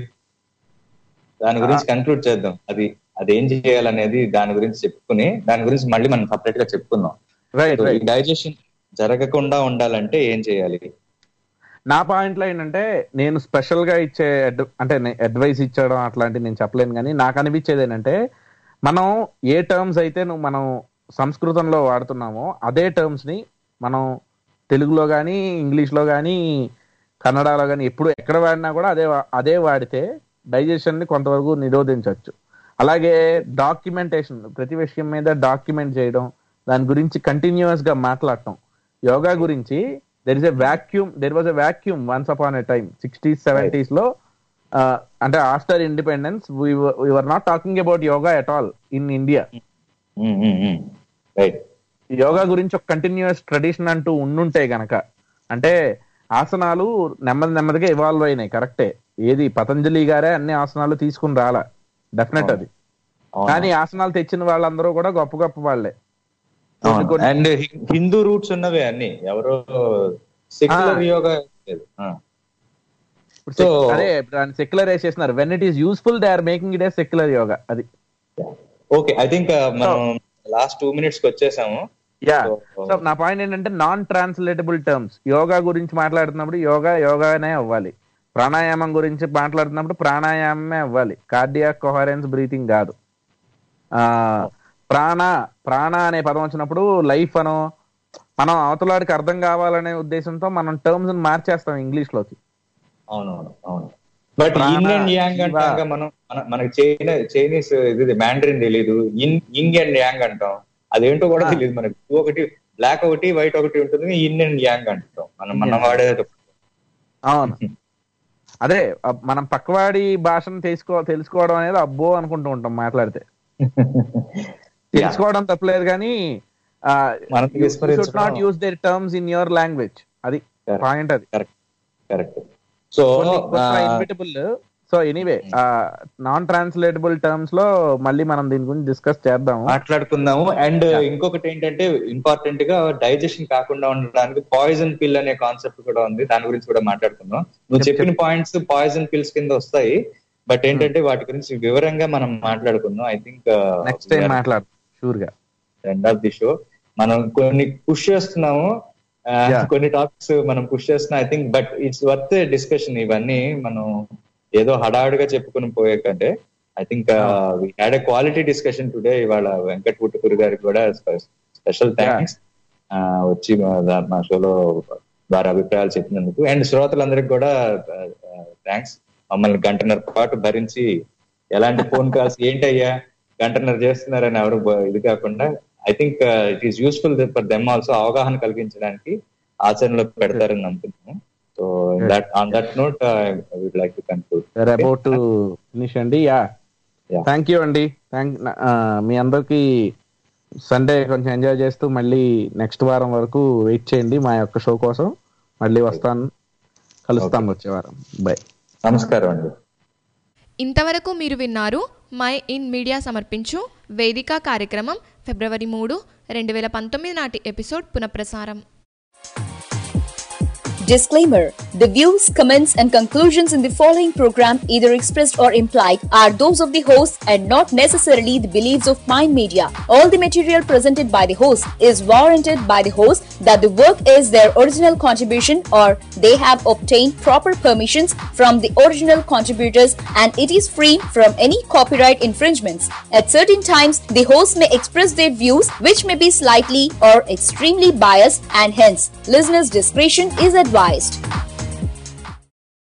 E: దాని గురించి కన్క్లూడ్ చేద్దాం అది అది ఏం చేయాలనేది దాని గురించి చెప్పుకుని దాని గురించి మళ్ళీ మనం సపరేట్ గా చెప్పుకుందాం
D: రైట్
E: So, ఈ
D: రైట్
E: డైజెషన్ జరగకుండా ఉండాలంటే ఏం చేయాలి
D: నా పాయింట్లో ఏంటంటే నేను స్పెషల్ గా ఇచ్చే అడ్- అంటే అడ్వైస్ ఇచ్చడం అట్లాంటివి నేను చెప్పలేను కానీ నాకు అనిపించేది ఏంటంటే మనం ఏ టర్మ్స్ అయితే నువ్వు మనం సంస్కృతంలో వాడుతున్నామో అదే టర్మ్స్ ని మనం తెలుగులో కానీ ఇంగ్లీష్లో కానీ కన్నడలో కానీ ఎప్పుడు ఎక్కడ వాడినా కూడా అదే వా- అదే వాడితే డైజెషన్ ని కొంతవరకు నిరోధించవచ్చు అలాగే డాక్యుమెంటేషన్ ప్రతి విషయం మీద డాక్యుమెంట్ చేయడం దాని గురించి కంటిన్యూస్ గా మాట్లాడటం యోగా గురించి there is a vacuum there was a vacuum once upon a time sixties seventies లో ఆ, అంటే after independence we're not talking about yoga at all in India
E: right
D: yoga గురించి ఒక కంటిన్యూస్ ట్రెడిషన్ అంటూ ఉండుంటే గనక అంటే ఆసనాలు నెమ్మది నెమ్మదిగా ఇవాల్వ్ అయినాయి కరెక్టే ఏది పతంజలి గారే అన్ని ఆసనాలు తీసుకుని రాలా డెఫినెట్ అది కానీ ఆసనాలు తెచ్చిన వాళ్ళందరూ కూడా గొప్ప గొప్ప వాళ్ళే కొన్ని కొన్ని-
E: అండ్ హిందూ రూట్స్ ఉన్నవే అన్ని ఎవరో సెక్యులర్
D: Ah.
E: యోగా లేదు Ah.
D: ఇప్పుడు
E: So-
D: సెక్- అదే దాన్ని సెక్యులరైజ్ చేస్తున్నారు when it is useful they are making it a secular yoga అది
E: ఓకే ఐ థింక్ మనం లాస్ట్ టూ మినిట్స్ కి వచ్చేసాము
D: యా
E: So-
D: సో నా పాయింట్ ఏంటంటే నాన్ ట్రాన్స్లేటబుల్ టర్మ్స్ యోగా గురించి మాట్లాడుతున్నప్పుడు యోగా యోగానే అవ్వాలి ప్రాణాయామం గురించి మాట్లాడుతున్నప్పుడు ప్రాణాయామమే అవ్వాలి కార్డియాక్ కొహరెన్స్ బ్రీతింగ్ కాదు ఆ ప్రాణ ప్రాణ అనే పదం వచ్చినప్పుడు లైఫ్ అనో మనం అవతలాడికి అర్థం కావాలనే ఉద్దేశంతో మనం టర్మ్స్ మార్చేస్తాం ఇంగ్లీష్ లోకి
E: అవునవును అవును బట్
D: ప్రాణ,
E: ఇన్ అండ్ యాంగ్
D: జీవ.
E: అంటాక మనం మన- మనకి చైనా చైనీస్ ఇది మ్యాండరిన్ తెలియదు ఇన్ ఇంగ్ అండ్ యాంగ్ అంటాం అదేంటో కూడా
D: Ah.
E: తెలియదు మనకి Blue ఒకటి బ్లాక్ ఒకటి వైట్ ఒకటి ఉంటుంది ఇన్ అండ్ యాంగ్ అంటాం మనం మనం వాడేది
D: అవును అదే అ- మనం పక్కవాడి భాషను తెలుసుకో తెలుసుకోవడం అనేది అబ్బో అనుకుంటూ ఉంటాం మాట్లాడితే తెలుసుకోవడం తప్పలేదు కానీ
E: మనం
D: షుడ్
E: విస్మరించడం-
D: not use their terms in your language అది
E: Correct.
D: పాయింట్ అది
E: correct correct so
D: inevitable so anyway non translatable terms లో మళ్ళీ మనం దీని గురించి డిస్కస్ చేద్దాము
E: మాట్లాడుకుందాము అండ్ ఇంకొకటి ఏంటంటే ఇంపార్టెంట్ గా డైజెషన్ కాకుండా ఉండడానికి పాయిజన్ పిల్ అనే కాన్సెప్ట్ కూడా ఉంది దాని గురించి కూడా మాట్లాడుకుందాం నువ్వు
D: చెప్
E: చెప్పిన పాయింట్స్ పాయిజన్ పిల్స్ కింద వస్తాయి బట్ ఏంటంటే వాటి గురించి వివరంగా మనం మాట్లాడుకుందాం ఐ థింక్
D: నెక్స్ట్ టైం మాట్లాడు షూర్ గా
E: ఎండ్ ఆఫ్ ది షో మనం కొన్ని పుష్ చేస్తున్నాము ఆ,
D: Yeah.
E: కొన్ని టాపిక్స్ మనం పుష్ చేస్తున్నాం I think but it's worth discussion ఇవన్నీ మనం ఏదో హడావుడిగా చెప్పుకుని పోయే కంటే I think we had a quality discussion today ఇవాళ వెంకట్ పుట్టుకూరు గారికి కూడా స్పెషల్ థ్యాంక్స్ వచ్చి మా- మా షోలో వారి అభిప్రాయాలు చెప్పినందుకు అండ్ శ్రోతలందరికీ కూడా థ్యాంక్స్ మమ్మల్ని గంటన్నర పాటు భరించి ఎలాంటి ఫోన్ కాల్స్ ఏంటయ్యా గంటన్నర చేస్తున్నారని ఎవరు బ- ఇది కాకుండా I think it is useful for them also అవగాహన కలిగించడానికి ఆచరణలో పెడతారని నమ్ముతున్నాము so that on that note would like to conclude
D: where about to finish అండి యా
E: Yeah.
D: థ్యాంక్ యూ అండి థ్యాంక్ మీ అందరికి సండే కొంచెం ఎంజాయ్ చేస్తూ మళ్ళీ నెక్స్ట్ వారం వరకు వెయిట్ చేయండి మా యొక్క షో కోసం మళ్ళీ వస్తాను కలుస్తాం వచ్చే వారం బై
E: నమస్కారం అండి
C: ఇంతవరకు మీరు విన్నారు మై ఇన్ మీడియా సమర్పించు వేదిక కార్యక్రమం ఫిబ్రవరి మూడు రెండు వేల పంతొమ్మిది నాటి ఎపిసోడ్ పునఃప్రసారం
G: Disclaimer The views, comments, and conclusions in the following program, either expressed or implied, are those of the host and not necessarily the beliefs of Mind Media. All the material presented by the host is warranted by the host that the work is their original contribution or they have obtained proper permissions from the original contributors and it is free from any copyright infringements. At certain times, the host may express their views which may be slightly or extremely biased and hence listeners' discretion is advised.